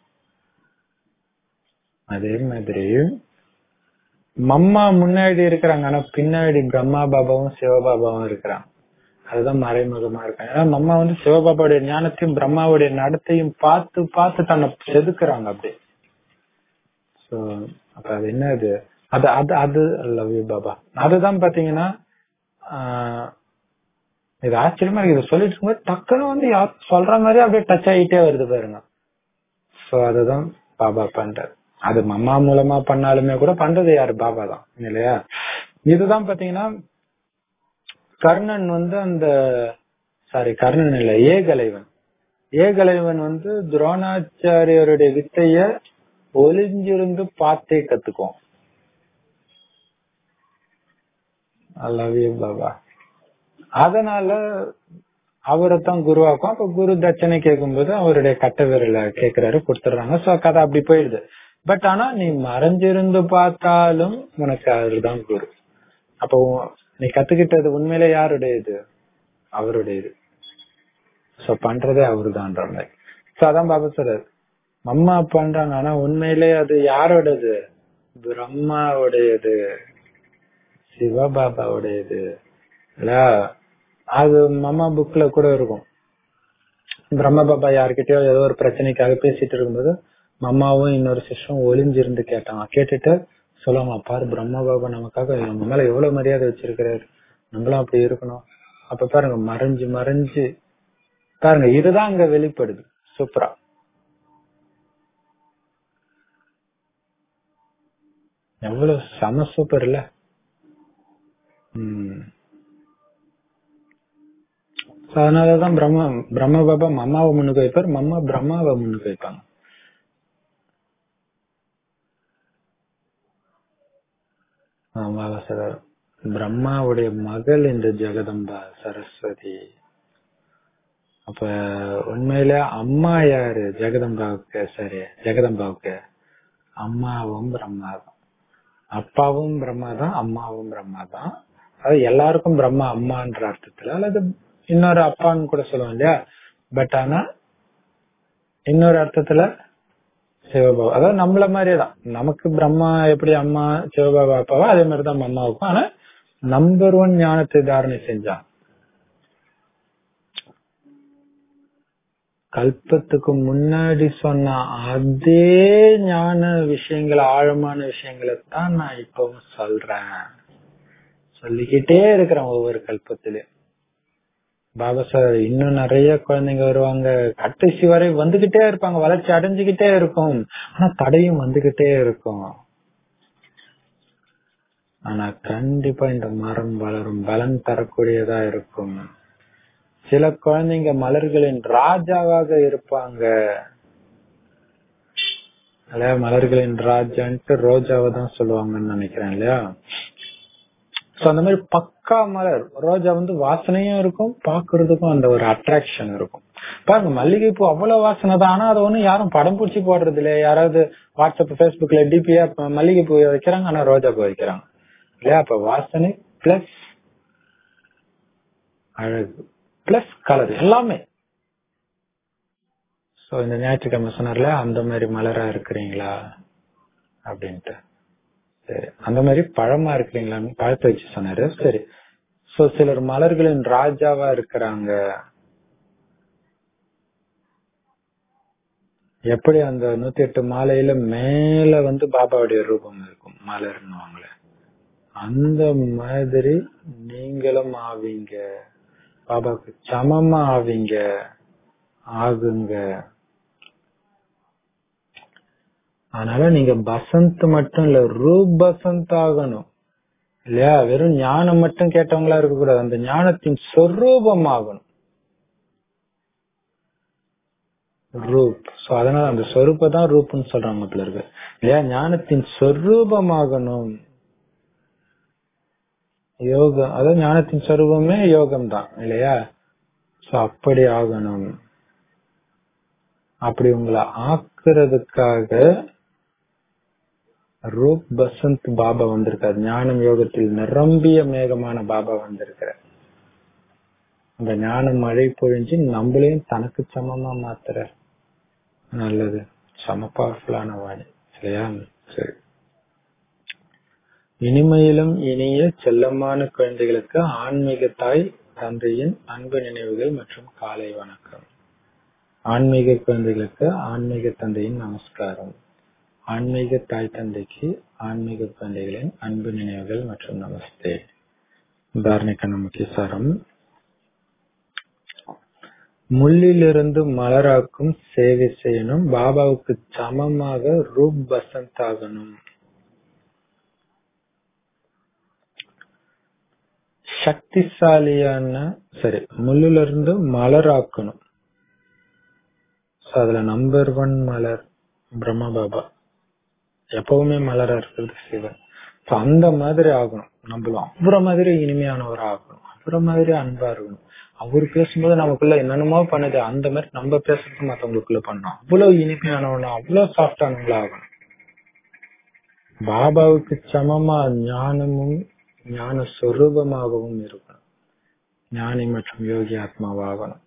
அதே மாதிரி மம்மா முன்னாடி இருக்கிறாங்க ஆனா பின்னாடி பிரம்மா பாபாவும் சிவபாபாவும் இருக்கிறாங்க அதுதான் மறைமுகமா இருக்காங்க ஏன்னா மம்மா வந்து சிவபாபாவுடைய ஞானத்தையும் பிரம்மாவுடைய நடத்தையும் பார்த்து பார்த்து தன்னை செதுக்குறாங்க அப்படி சோ அப்ப அது என்ன இது அது அது அது லவ் யூ பாபா அதுதான் பாத்தீங்கன்னா ஆஹ் இது ஆச்சரியமா இருக்கு இதை சொல்லிட்டு இருக்கும்போது டக்குன்னு வந்து யார் சொல்ற மாதிரி அப்படியே டச் ஆகிட்டே வருது பாருங்க சோ அதுதான் பாபா பண்றாரு அது மம்மா மூலமா பண்ணாலுமே கூட பண்றது யாரு பாபா தான் இல்லையா இதுதான் பாத்தீங்கன்னா கர்ணன் வந்து அந்த சாரி கர்ணன் இல்ல ஏகலைவன் ஏகலைவன் வந்து துரோணாச்சாரியருடைய வித்தைய ஒளிஞ்சிருந்து பார்த்தே கத்துக்குவோம் ஐ லவ் யூ பாபா அதனால அவரை தான் குருவாக்கும் அப்ப குரு தட்சணை கேட்கும்போது அவருடைய கட்ட விரல கேக்குறாரு கொடுத்துடுறாங்க சோ கதை அப்படி போயிடுது பட் ஆனா நீ மறைஞ்சிருந்து பார்த்தாலும் உனக்கு அவருதான் குரு அப்போ நீ கத்துக்கிட்டது உண்மையில யாருடைய இது அவருடைய இது சோ பண்றதே அவருதான்ற மாதிரி சோ அதான் பாபா சொல்றாரு அம்மா பண்றாங்க ஆனா உண்மையிலே அது யாரோடது பிரம்மாவுடையது சிவபாபாவுடையது இல்ல அது மம்மா புக்ல கூட இருக்கும் பிரம்ம பாபா யார்கிட்டயோ ஏதோ ஒரு பிரச்சனைக்காக பேசிட்டு இருக்கும்போது மம்மாவும் இன்னொரு சிஷ்யம் ஒளிஞ்சிருந்து கேட்டாங்க கேட்டுட்டு சொல்லுவாங்க பாரு பிரம்ம பாபா நமக்காக நம்ம மேல எவ்வளவு மரியாதை வச்சிருக்கிறாரு நம்மளும் அப்படி இருக்கணும் அப்ப பாருங்க மறைஞ்சு மறைஞ்சு பாருங்க இதுதான் அங்க வெளிப்படுது சூப்பரா எவ்வளவு செம சூப்பர் இல்ல உம் So, அதனாலதான் பிரம்ம பிரம்ம பாபா மம்மாவை முன்னுக்கு வைப்பார் மம்மா பிரம்மாவை முன்னுக்கு வைப்பாங்க ஆமா சார் பிரம்மாவுடைய மகள் இந்த ஜெகதம்பா சரஸ்வதி அப்ப உண்மையில அம்மா யாரு ஜெகதம்பாவுக்கு சரி ஜெகதம்பாவுக்கு அம்மாவும் பிரம்மா தான் அப்பாவும் பிரம்மா தான் அம்மாவும் பிரம்மா தான் அது எல்லாருக்கும் பிரம்மா அம்மான்ற அர்த்தத்துல அல்லது இன்னொரு அப்பான்னு கூட சொல்லுவோம் இல்லையா பட் ஆனா இன்னொரு அர்த்தத்துல சிவபாபா அதாவது நம்மள மாதிரியே தான் நமக்கு பிரம்மா எப்படி அம்மா சிவபாபா அப்பாவோ அதே மாதிரிதான் அம்மாவுக்கும் ஆனா நம்பர் ஒன் ஞானத்தை தாரணை செஞ்சான் கல்பத்துக்கு முன்னாடி சொன்ன அதே ஞான விஷயங்கள் ஆழமான விஷயங்களை தான் நான் இப்பவும் சொல்றேன் சொல்லிக்கிட்டே இருக்கிறேன் ஒவ்வொரு கல்பத்திலயும் பாபா சார் இன்னும் நிறைய குழந்தைங்க வருவாங்க கடைசி வரை வந்துகிட்டே இருப்பாங்க வளர்ச்சி அடைஞ்சுகிட்டே இருக்கும் ஆனா தடையும் வந்துகிட்டே இருக்கும் ஆனா கண்டிப்பா இந்த மரம் வளரும் பலன் தரக்கூடியதா இருக்கும் சில குழந்தைங்க மலர்களின் ராஜாவாக இருப்பாங்க இல்லையா மலர்களின் ராஜான்ட்டு ரோஜாவை தான் சொல்லுவாங்கன்னு நினைக்கிறேன் இல்லையா சோ அந்த மாதிரி பக்கா மலர் ரோஜா வந்து வாசனையும் இருக்கும் பாக்குறதுக்கும் அந்த ஒரு அட்ராக்ஷன் இருக்கும் பாருங்க மல்லிகை பூ அவ்வளவு வாசனை தான் ஆனா அதை ஒண்ணு யாரும் படம் பிடிச்சி போடுறது இல்லையா யாராவது வாட்ஸ்அப் பேஸ்புக்ல டிபியா மல்லிகை பூ வைக்கிறாங்க ஆனா ரோஜா பூ வைக்கிறாங்க இல்லையா அப்ப வாசனை பிளஸ் அழகு பிளஸ் கலர் எல்லாமே சோ இந்த ஞாயிற்றுக்கிழமை சொன்னார்ல அந்த மாதிரி மலரா இருக்கிறீங்களா அப்படின்ட்டு சரி அந்த மாதிரி பழமா இருக்கிறீங்களான்னு பழத்தை வச்சு சொன்னாரு சரி சோ சிலர் மலர்களின் ராஜாவா இருக்கிறாங்க எப்படி அந்த நூத்தி எட்டு மாலையில மேல வந்து பாபாவுடைய ரூபம் இருக்கும் மலர்னுவாங்களே அந்த மாதிரி நீங்களும் ஆவீங்க பாபாவுக்கு சமமா ஆவீங்க ஆகுங்க அதனால நீங்க பசந்த் மட்டும் இல்ல ரூப் பசந்த் ஆகணும் இல்லையா வெறும் ஞானம் மட்டும் கேட்டவங்களா இருக்க கூடாது அந்த ஞானத்தின் சொரூபம் ஆகணும் ரூப் சோ அதனால அந்த சொரூப்ப தான் ரூப்னு சொல்றாங்க போல இருக்கு இல்லையா ஞானத்தின் சொரூபமாகணும் யோகம் அதாவது ஞானத்தின் சொரூபமே யோகம் தான் இல்லையா சோ அப்படி ஆகணும் அப்படி உங்களை ஆக்குறதுக்காக ரூப் பசந்த் பாபா வந்திருக்காரு ஞானம் யோகத்தில் நிரம்பிய மேகமான பாபா வந்திருக்கிறார் அந்த ஞான மழை பொழிஞ்சு நம்மளையும் தனக்கு சமமா மாத்துற நல்லது சம பவர்ஃபுல்லான வாணி இல்லையா சரி இனிமையிலும் இனிய செல்லமான குழந்தைகளுக்கு ஆன்மீக தாய் தந்தையின் அன்பு நினைவுகள் மற்றும் காலை வணக்கம் ஆன்மீக குழந்தைகளுக்கு ஆன்மீக தந்தையின் நமஸ்காரம் ஆன்மீக தாய் தந்தைக்கு ஆன்மீக குழந்தைகளின் அன்பு நினைவுகள் மற்றும் நமஸ்தே தாரணிக்க நமக்கு சாரம் முள்ளிலிருந்து மலராக்கும் சேவை செய்யணும் பாபாவுக்கு சமமாக ரூப் பசந்த் ஆகணும் சக்திசாலியான சரி முள்ளுல இருந்து மலராக்கணும் So, அதுல நம்பர் ஒன் மலர் பிரம்ம பாபா எப்பவுமே மலரா இருக்கிறது சிவன் So, அந்த மாதிரி ஆகணும் நம்மளும் அப்புறம் மாதிரி இனிமையானவர் ஆகணும் அப்புறம் மாதிரி அன்பா இருக்கணும் அவர் பேசும்போது நமக்குள்ள என்னென்னமோ பண்ணுது அந்த மாதிரி நம்ம பேசுறது மத்தவங்களுக்குள்ள பண்ணோம் அவ்வளவு இனிமையானவனும் அவ்வளவு சாஃப்டானவங்களா ஆகணும் பாபாவுக்கு சமமா ஞானமும் ஞான சொரூபமாகவும் இருக்கணும் ஞானி மற்றும் யோகி ஆத்மாவாகணும்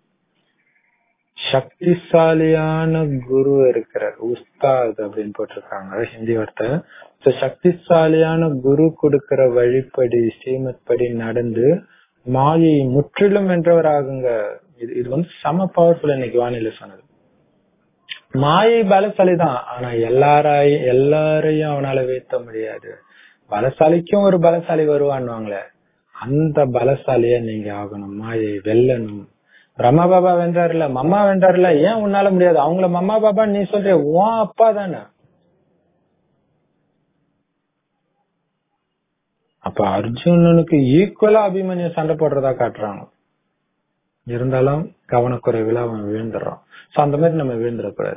சக்திசாலியான குரு இருக்கிறார் உஸ்தாத் அப்படின்னு போட்டிருக்காங்க ஹிந்தி வார்த்தை So, சக்திசாலியான குரு கொடுக்கிற வழிப்படி ஸ்ரீமத் படி நடந்து மாயை முற்றிலும் வென்றவராகுங்க இது இது வந்து செம பவர்ஃபுல் இன்னைக்கு வானிலை சொன்னது மாயை பலசாலி தான் ஆனா எல்லாரையும் எல்லாரையும் அவனால வீழ்த்த முடியாது பலசாலிக்கும் ஒரு பலசாலி வருவான்னுவாங்களே அந்த பலசாலியா நீங்க ஆகணும் மாயை வெல்லணும் பிரம்மா பாபா வென்றாருல மம்மா வென்றாருல ஏன் உன்னால முடியாது அவங்கள மம்மா பாபா நீ சொல்ற உன் அப்பா தானே அப்ப அர்ஜுனனுக்கு ஈக்குவலா அபிமன்யு சண்டை போடுறதா காட்டுறாங்க இருந்தாலும் கவனக்குறைவுல அவன் விழுந்துடுறான் சோ அந்த மாதிரி நம்ம விழுந்துடக்கூடாது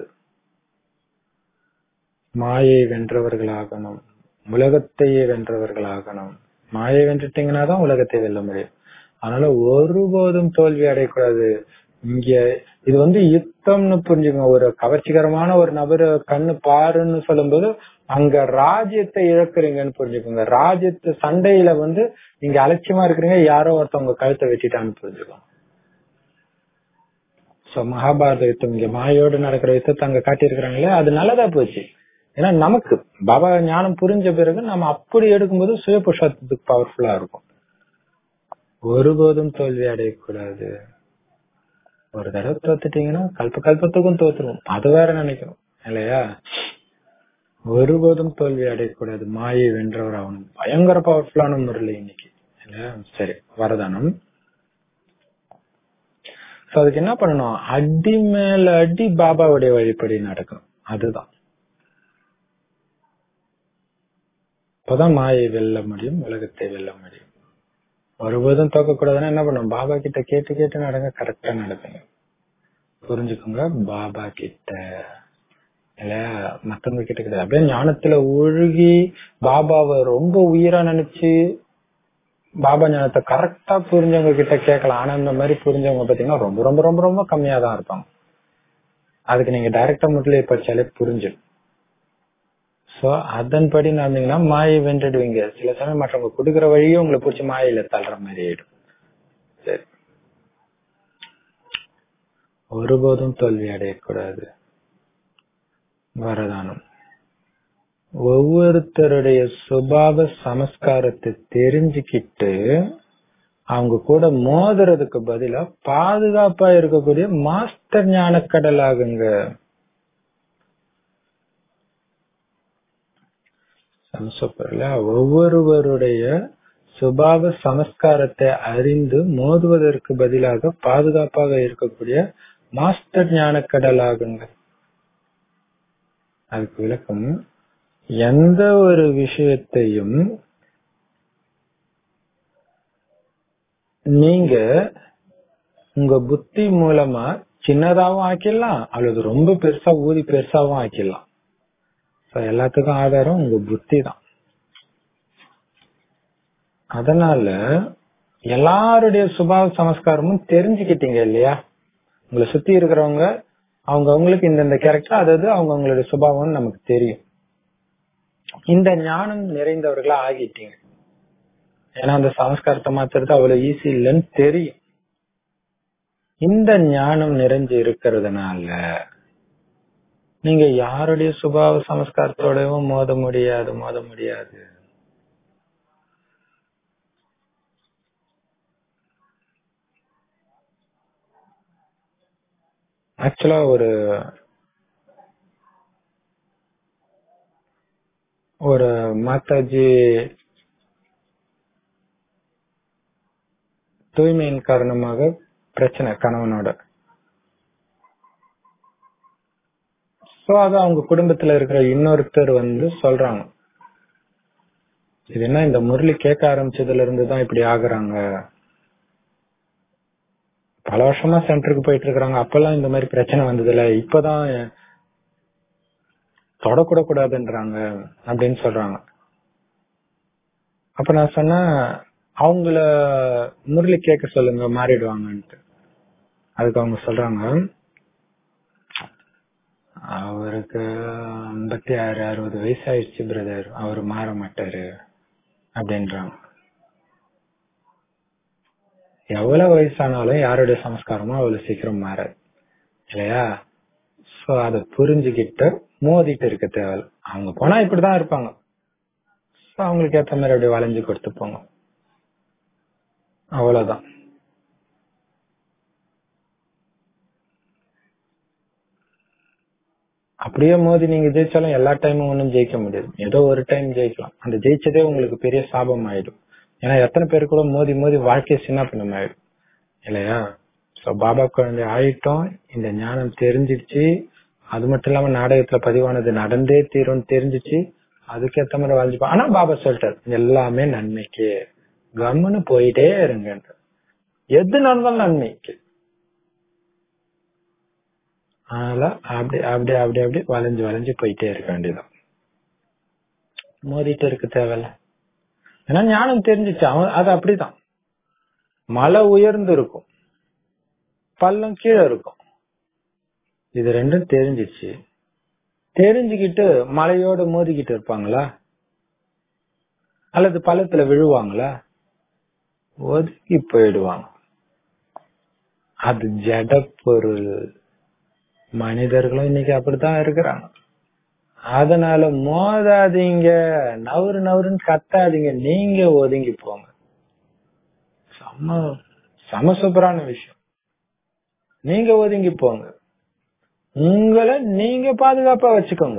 மாயை வென்றவர்களாகணும் உலகத்தையே வென்றவர்களாகணும் மாயை வென்றுட்டீங்கன்னா தான் உலகத்தை வெல்ல முடியும் அதனால ஒருபோதும் தோல்வி அடையக்கூடாது இங்க இது வந்து யுத்தம்னு புரிஞ்சுக்கோங்க ஒரு கவர்ச்சிகரமான ஒரு நபர் கண்ணு பாருன்னு சொல்லும்போது அங்க ராஜ்யத்தை இழக்குறீங்கன்னு புரிஞ்சுக்கோங்க ராஜ்யத்து சண்டையில வந்து நீங்க அலட்சியமா இருக்கிறீங்க யாரோ ஒருத்தவங்க கழுத்தை வெட்டிட்டான்னு புரிஞ்சுக்கோங்க சோ மகாபாரத யுத்தம் இங்க மாயோடு நடக்கிற யுத்தத்தை அங்க காட்டியிருக்கிறாங்களே அது நல்லதா போச்சு ஏன்னா நமக்கு பாபா ஞானம் புரிஞ்ச பிறகு நம்ம அப்படி எடுக்கும்போது சுய புருஷத்துக்கு பவர்ஃபுல்லா இருக்கும் ஒருபோதும் தோல்வி அடையக்கூடாது ஒரு தடவை தோத்துட்டீங்கன்னா கல்ப கல்பத்துக்கும் தோத்துருவோம் அது வேற நினைக்கணும் இல்லையா ஒருபோதும் தோல்வி அடையக்கூடாது மாயை வென்றவர் ஆகணும் பயங்கர பவர்ஃபுல்லான முரளி இன்னைக்கு இல்லையா சரி வரதானம் சோ அதுக்கு என்ன பண்ணணும் அடி மேல அடி பாபாவுடைய வழிப்படி நடக்கணும் அதுதான் அப்பதான் மாயை வெல்ல முடியும் உலகத்தை வெல்ல முடியும் ஒருபோதும் தோக்கக்கூடாதுன்னா என்ன பண்ணும் பாபா கிட்ட கேட்டு கேட்டு நடங்க கரெக்டா நடக்குங்க புரிஞ்சுக்கோங்க பாபா கிட்ட இல்லையா மத்தவங்க கிட்ட கிடையாது அப்படியே ஞானத்துல ஒழுகி பாபாவை ரொம்ப உயிரா நினைச்சு பாபா ஞானத்தை கரெக்டா புரிஞ்சவங்க கிட்ட கேட்கலாம் ஆனா இந்த மாதிரி புரிஞ்சவங்க பாத்தீங்கன்னா ரொம்ப ரொம்ப ரொம்ப ரொம்ப கம்மியா தான் இருப்பாங்க அதுக்கு நீங்க டைரக்டா முட்டையை படிச்சாலே புரிஞ்சிடும் சோ அதன்படி நடந்தீங்கன்னா மாயை வென்றுடுவீங்க சில சமயம் மற்றவங்க கொடுக்குற வழியும் உங்களை பிடிச்சி மாயில தள்ளுற மாதிரி ஆயிடும் சரி ஒருபோதும் தோல்வி அடையக்கூடாது வரதானம் ஒவ்வொருத்தருடைய சுபாவ சமஸ்காரத்தை தெரிஞ்சுக்கிட்டு அவங்க கூட மோதுறதுக்கு பதிலா பாதுகாப்பா இருக்கக்கூடிய மாஸ்டர் ஞானக்கடல் ஆகுங்க சூப்பர்ல ஒவ்வொருவருடைய சுபாவ சமஸ்காரத்தை அறிந்து மோதுவதற்கு பதிலாக பாதுகாப்பாக இருக்கக்கூடிய மாஸ்டர் ஞானக்கடல் ஆகுங்க அதுக்கு விளக்கம் எந்த ஒரு விஷயத்தையும் நீங்க உங்க புத்தி மூலமா சின்னதாவும் ஆக்கிடலாம் அல்லது ரொம்ப பெருசா ஊதி பெருசாவும் ஆக்கிடலாம் எல்லாத்துக்கும் ஆதாரம் உங்க புத்தி தான் அதனால எல்லாருடைய சுபாவ சமஸ்காரமும் தெரிஞ்சுக்கிட்டீங்க இல்லையா உங்களை சுத்தி இருக்கிறவங்க அவங்க அவங்களுக்கு இந்தந்த கேரக்டர் அதாவது அவங்க அவங்களுடைய சுபாவம் நமக்கு தெரியும் இந்த ஞானம் நிறைந்தவர்களா ஆகிட்டீங்க ஏன்னா அந்த சமஸ்காரத்தை மாத்துறது அவ்வளவு ஈஸி இல்லைன்னு தெரியும் இந்த ஞானம் நிறைஞ்சு இருக்கிறதுனால நீங்க யாருடைய சுபாவ சமஸ்காரத்தோடவும் மோத முடியாது மோத முடியாது ஆக்சுவலா ஒரு ஒரு மாதாஜி தூய்மையின் காரணமாக பிரச்சனை கணவனோட சோ அது அவங்க குடும்பத்துல இருக்கிற இன்னொருத்தர் வந்து சொல்றாங்க இது என்ன இந்த முரளி கேட்க ஆரம்பிச்சதுல இருந்து தான் இப்படி ஆகுறாங்க பல வருஷமா சென்டருக்கு போயிட்டு இருக்காங்க அப்பெல்லாம் இந்த மாதிரி பிரச்சனை வந்ததுல இப்பதான் தொடக்கூட கூடாதுன்றாங்க அப்படின்னு சொல்றாங்க அப்ப நான் சொன்னேன் அவங்கள முரளி கேட்க சொல்லுங்க மாறிடுவாங்கன்ட்டு அதுக்கு அவங்க சொல்றாங்க அவருக்கு ஐம்பத்தி ஆறு அறுபது வயசு ஆயிடுச்சு பிரதர் அவர் மாற மாட்டாரு அப்படின்றாங்க எவ்வளவு வயசானாலும் யாருடைய சமஸ்காரமும் அவ்வளவு சீக்கிரம் மாறாது இல்லையா சோ அத புரிஞ்சுக்கிட்டு மோதிட்டு இருக்க தேவை அவங்க போனா இப்படிதான் இருப்பாங்க சோ அவங்களுக்கு ஏத்த மாதிரி அப்படியே வளைஞ்சு கொடுத்து போங்க அவ்வளவுதான் அப்படியே மோதி நீங்க ஜெயிச்சாலும் எல்லா டைமும் ஒன்றும் ஜெயிக்க முடியாது ஏதோ ஒரு டைம் ஜெயிக்கலாம் அந்த ஜெயிச்சதே உங்களுக்கு பெரிய சாபம் ஆயிடும் ஏன்னா எத்தனை பேர் கூட மோதி மோதி வாழ்க்கையை சின்ன பின்னம் ஆயிடும் இல்லையா சோ பாபா குழந்தை ஆயிட்டோம் இந்த ஞானம் தெரிஞ்சிடுச்சு அது மட்டும் இல்லாம நாடகத்துல பதிவானது நடந்தே தீரும்னு தெரிஞ்சிச்சு அதுக்கேத்த மாதிரி வாழ்ந்துப்போம் ஆனா பாபா சொல்லிட்டாரு எல்லாமே நன்மைக்கு கம்முன்னு போயிட்டே இருங்க எது நடந்தாலும் நன்மைக்கு அதனால அப்படி அப்படி அப்படி அப்படி வளைஞ்சு வளைஞ்சு போயிட்டே இருக்க வேண்டியதான் மோதிட்டு இருக்க தேவையில்ல ஏன்னா ஞானம் தெரிஞ்சிச்சு அவன் அது அப்படிதான் மலை உயர்ந்து இருக்கும் பள்ளம் கீழே இருக்கும் இது ரெண்டும் தெரிஞ்சிச்சு தெரிஞ்சுக்கிட்டு மலையோட மோதிக்கிட்டு இருப்பாங்களா அல்லது பள்ளத்துல விழுவாங்களா ஒதுக்கி போயிடுவாங்க அது ஜட பொருள் மனிதர்களும் இன்னைக்கு அப்படித்தான் இருக்கிறாங்க அதனால மோதாதீங்க நவரு நவருன்னு கத்தாதீங்க நீங்க ஒதுங்கி போங்க செம்ம செம சூப்பரான விஷயம் நீங்க ஒதுங்கி போங்க உங்களை நீங்க பாதுகாப்பா வச்சுக்கோங்க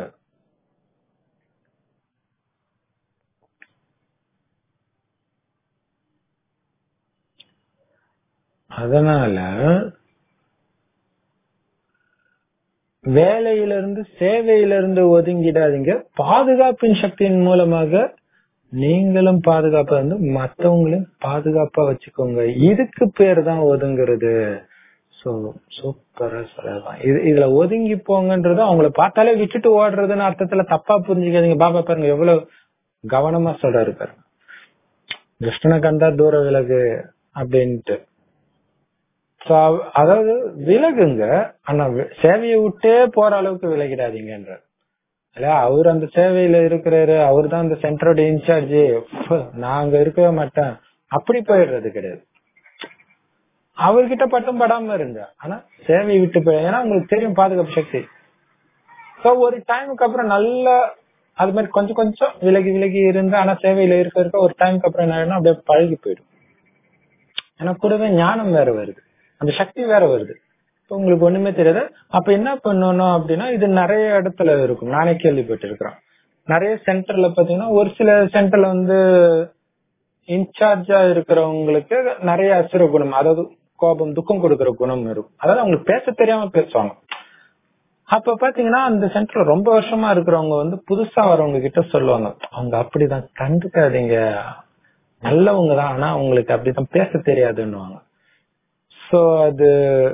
அதனால வேலையிலிருந்து சேவையிலிருந்து ஒதுங்கிடாதீங்க பாதுகாப்பின் சக்தியின் மூலமாக நீங்களும் பாதுகாப்பா இருந்து மத்தவங்களையும் பாதுகாப்பா வச்சுக்கோங்க இதுக்கு பேர் தான் ஒதுங்குறது சோ சூப்பரா சொல்லலாம் இது இதுல ஒதுங்கி போங்கன்றது அவங்கள பார்த்தாலே விட்டுட்டு ஓடுறதுன்னு அர்த்தத்துல தப்பா புரிஞ்சுக்காதீங்க பாபா பாருங்க எவ்வளவு கவனமா சொல்றாரு பாருங்க கிருஷ்ணனை கண்டா தூர விலகு அப்படின்ட்டு So, அதாவது விலகுங்க ஆனா வி- சேவையை விட்டே போற அளவுக்கு விலகிடாதீங்கன்ற இல்ல அவர் அந்த சேவையில இருக்கிறாரு அவர் தான் அந்த சென்டரோட இன்சார்ஜ் நான் அங்க இருக்கவே மாட்டேன் அப்படி போயிடுறது கிடையாது அவர்கிட்ட பட்டும் படாம இருங்க ஆனா சேவையை விட்டு போய் ஏன்னா உங்களுக்கு தெரியும் பாதுகாப்பு சக்தி சோ ஒரு டைமுக்கு அப்புறம் நல்ல அது மாதிரி கொஞ்சம் கொஞ்சம் விலகி விலகி இருந்து ஆனா சேவையில இருக்க இருக்க ஒரு டைமுக்கு அப்புறம் என்ன ஆயிடும்னா அப்படியே பழகி போயிடும் ஏன்னா கூடவே ஞானம் வேற வருது அந்த சக்தி வேற வருது இப்ப உங்களுக்கு ஒண்ணுமே தெரியாது அப்ப என்ன பண்ணணும் அப்படின்னா இது நிறைய இடத்துல இருக்கும் நானே கேள்விப்பட்டு இருக்கிறேன் நிறைய சென்டர்ல பாத்தீங்கன்னா ஒரு சில சென்டர்ல வந்து இன்சார்ஜா இருக்கிறவங்களுக்கு நிறைய அசுர குணம் அதாவது கோபம் துக்கம் கொடுக்கிற குணம் இருக்கும் அதாவது அவங்களுக்கு பேச தெரியாம பேசுவாங்க அப்ப பாத்தீங்கன்னா அந்த சென்டர்ல ரொம்ப வருஷமா இருக்கிறவங்க வந்து புதுசா வரவங்க கிட்ட சொல்லுவாங்க அவங்க அப்படிதான் கண்டுக்காதீங்க நல்லவங்க தான் ஆனா அவங்களுக்கு அப்படிதான் பேச தெரியாதுன்னுவாங்க சோ அது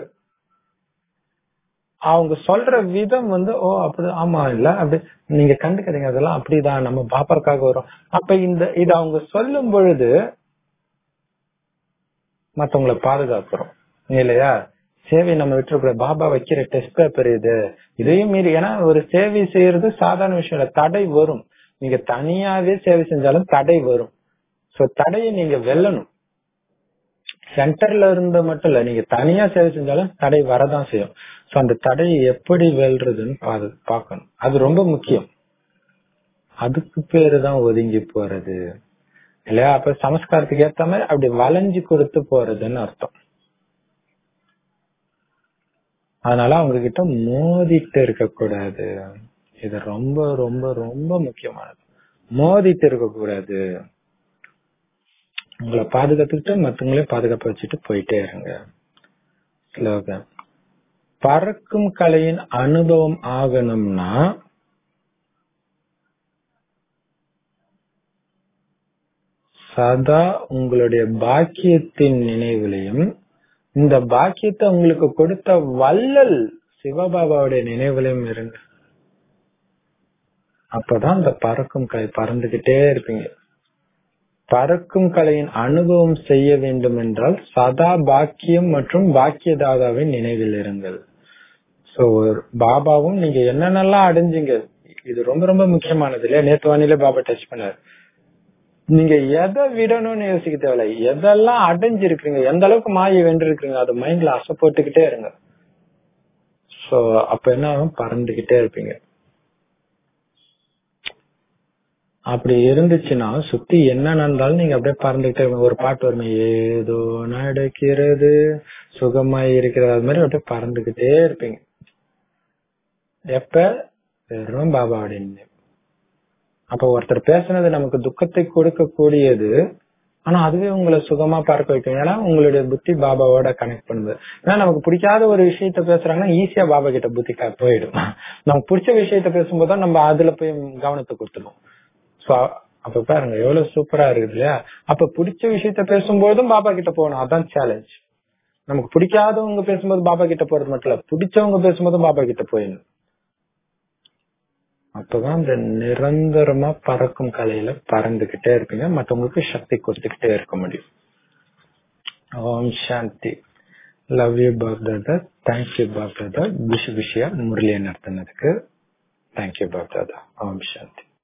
அவங்க சொல்ற விதம் வந்து ஓ அப்படி ஆமா இல்ல அப்படி நீங்க கண்டுக்காதீங்க அதெல்லாம் அப்படிதான் நம்ம பாப்பாக்காக வரும் அப்ப இந்த இது அவங்க சொல்லும் பொழுது மத்தவங்களை பாதுகாக்கிறோம் இல்லையா சேவை நம்ம விட்டுறக்கூடாது பாபா வைக்கிற டெஸ்ட் பேப்பர் இது இதையும் மீறி ஏன்னா ஒரு சேவை செய்யறது சாதாரண விஷயம் இல்ல தடை வரும் நீங்க தனியாவே சேவை செஞ்சாலும் தடை வரும் சோ தடையை நீங்க வெல்லணும் சென்டர்ல இருந்து மட்டும் இல்ல நீங்க தனியா சேவை செஞ்சாலும் தடை வரதான் செய்யும் சோ அந்த தடையை எப்படி வெல்றதுன்னு பாது- பார்க்கணும் அது ரொம்ப முக்கியம் அதுக்கு பேரு தான் ஒதுங்கி போறது இல்லையா அப்ப சமஸ்காரத்துக்கு ஏத்த மாதிரி அப்படி வளைஞ்சு கொடுத்து போறதுன்னு அர்த்தம் அதனால அவங்க கிட்ட மோதிட்டு இருக்க கூடாது இது ரொம்ப ரொம்ப ரொம்ப முக்கியமானது மோதிட்டு இருக்க கூடாது உங்களை பாதுகாத்துக்கிட்டு மத்தவங்களையும் பாதுகாப்பு வச்சுட்டு போயிட்டே இருங்க ஸ்லோகன் பறக்கும் கலையின் அனுபவம் ஆகணும்னா சதா உங்களுடைய பாக்கியத்தின் நினைவிலையும் இந்த பாக்கியத்தை உங்களுக்கு கொடுத்த வள்ளல் சிவபாபாவுடைய நினைவிலையும் இருங்க அப்பதான் இந்த பறக்கும் கலை பறந்துகிட்டே இருப்பீங்க பறக்கும் கலையின் அனுபவம் செய்ய வேண்டும் என்றால் சதா பாக்கியம் மற்றும் பாக்கியதாதாவின் நினைவில் இருங்கள் சோ பாபாவும் நீங்க என்னென்னலாம் அடைஞ்சீங்க இது ரொம்ப ரொம்ப முக்கியமானது இல்லையா நேத்து வானிலை பாபா டச் பண்ணாரு நீங்க எதை விடணும்னு யோசிக்க தேவையில்ல எதெல்லாம் அடைஞ்சிருக்கீங்க எந்த அளவுக்கு மாயை வென்றிருக்கீங்க அது மைண்ட்ல அசை போட்டுக்கிட்டே இருங்க சோ அப்ப என்ன ஆகும் பறந்துகிட்டே இருப்பீங்க அப்படி இருந்துச்சுன்னா சுத்தி என்ன நடந்தாலும் நீங்க அப்படியே பறந்துகிட்டே இருப்பீங்க. ஒரு பாட்டு வருமே ஏதோ நடக்கிறது சுகமாய் இருக்கிறது அது மாதிரி அப்படியே பறந்துகிட்டே இருப்பீங்க எப்ப வெறும் பாபாவுடைய நினைவு அப்ப ஒருத்தர் பேசுனது நமக்கு துக்கத்தை கொடுக்கக்கூடியது ஆனா அதுவே உங்களை சுகமா பார்க்க வைக்கும் ஏன்னா உங்களுடைய புத்தி பாபாவோட கனெக்ட் பண்ணுது ஏன்னா நமக்கு பிடிக்காத ஒரு விஷயத்த பேசுறாங்கன்னா ஈஸியா பாபா கிட்ட புத்தி க- போயிடும் நமக்கு பிடிச்ச விஷயத்த பேசும்போது தான் நம்ம அதுல போய் கவனத்தை கொடுத்துருவோம் சோ அப்ப பாருங்க எவ்வளவு சூப்பரா இருக்குது இல்லையா அப்ப பிடிச்ச விஷயத்த பேசும்போதும் பாபா கிட்ட போகணும் அதான் சேலஞ்ச் நமக்கு பிடிக்காதவங்க பேசும்போது பாபா கிட்ட போறது மட்டும் இல்ல பிடிச்சவங்க பேசும்போதும் பாபா கிட்ட போயிடணும் அப்பதான் இந்த நிரந்தரமா பறக்கும் கலையில பறந்துகிட்டே இருப்பீங்க மத்தவங்களுக்கு சக்தி கொடுத்துக்கிட்டே இருக்க முடியும் Om Shanti love you Bap Dada thank you Bap Dada விஷ விஷயா முரளியை நடத்தினதுக்கு தேங்க்யூ பாப் தாதா ஓம் சாந்தி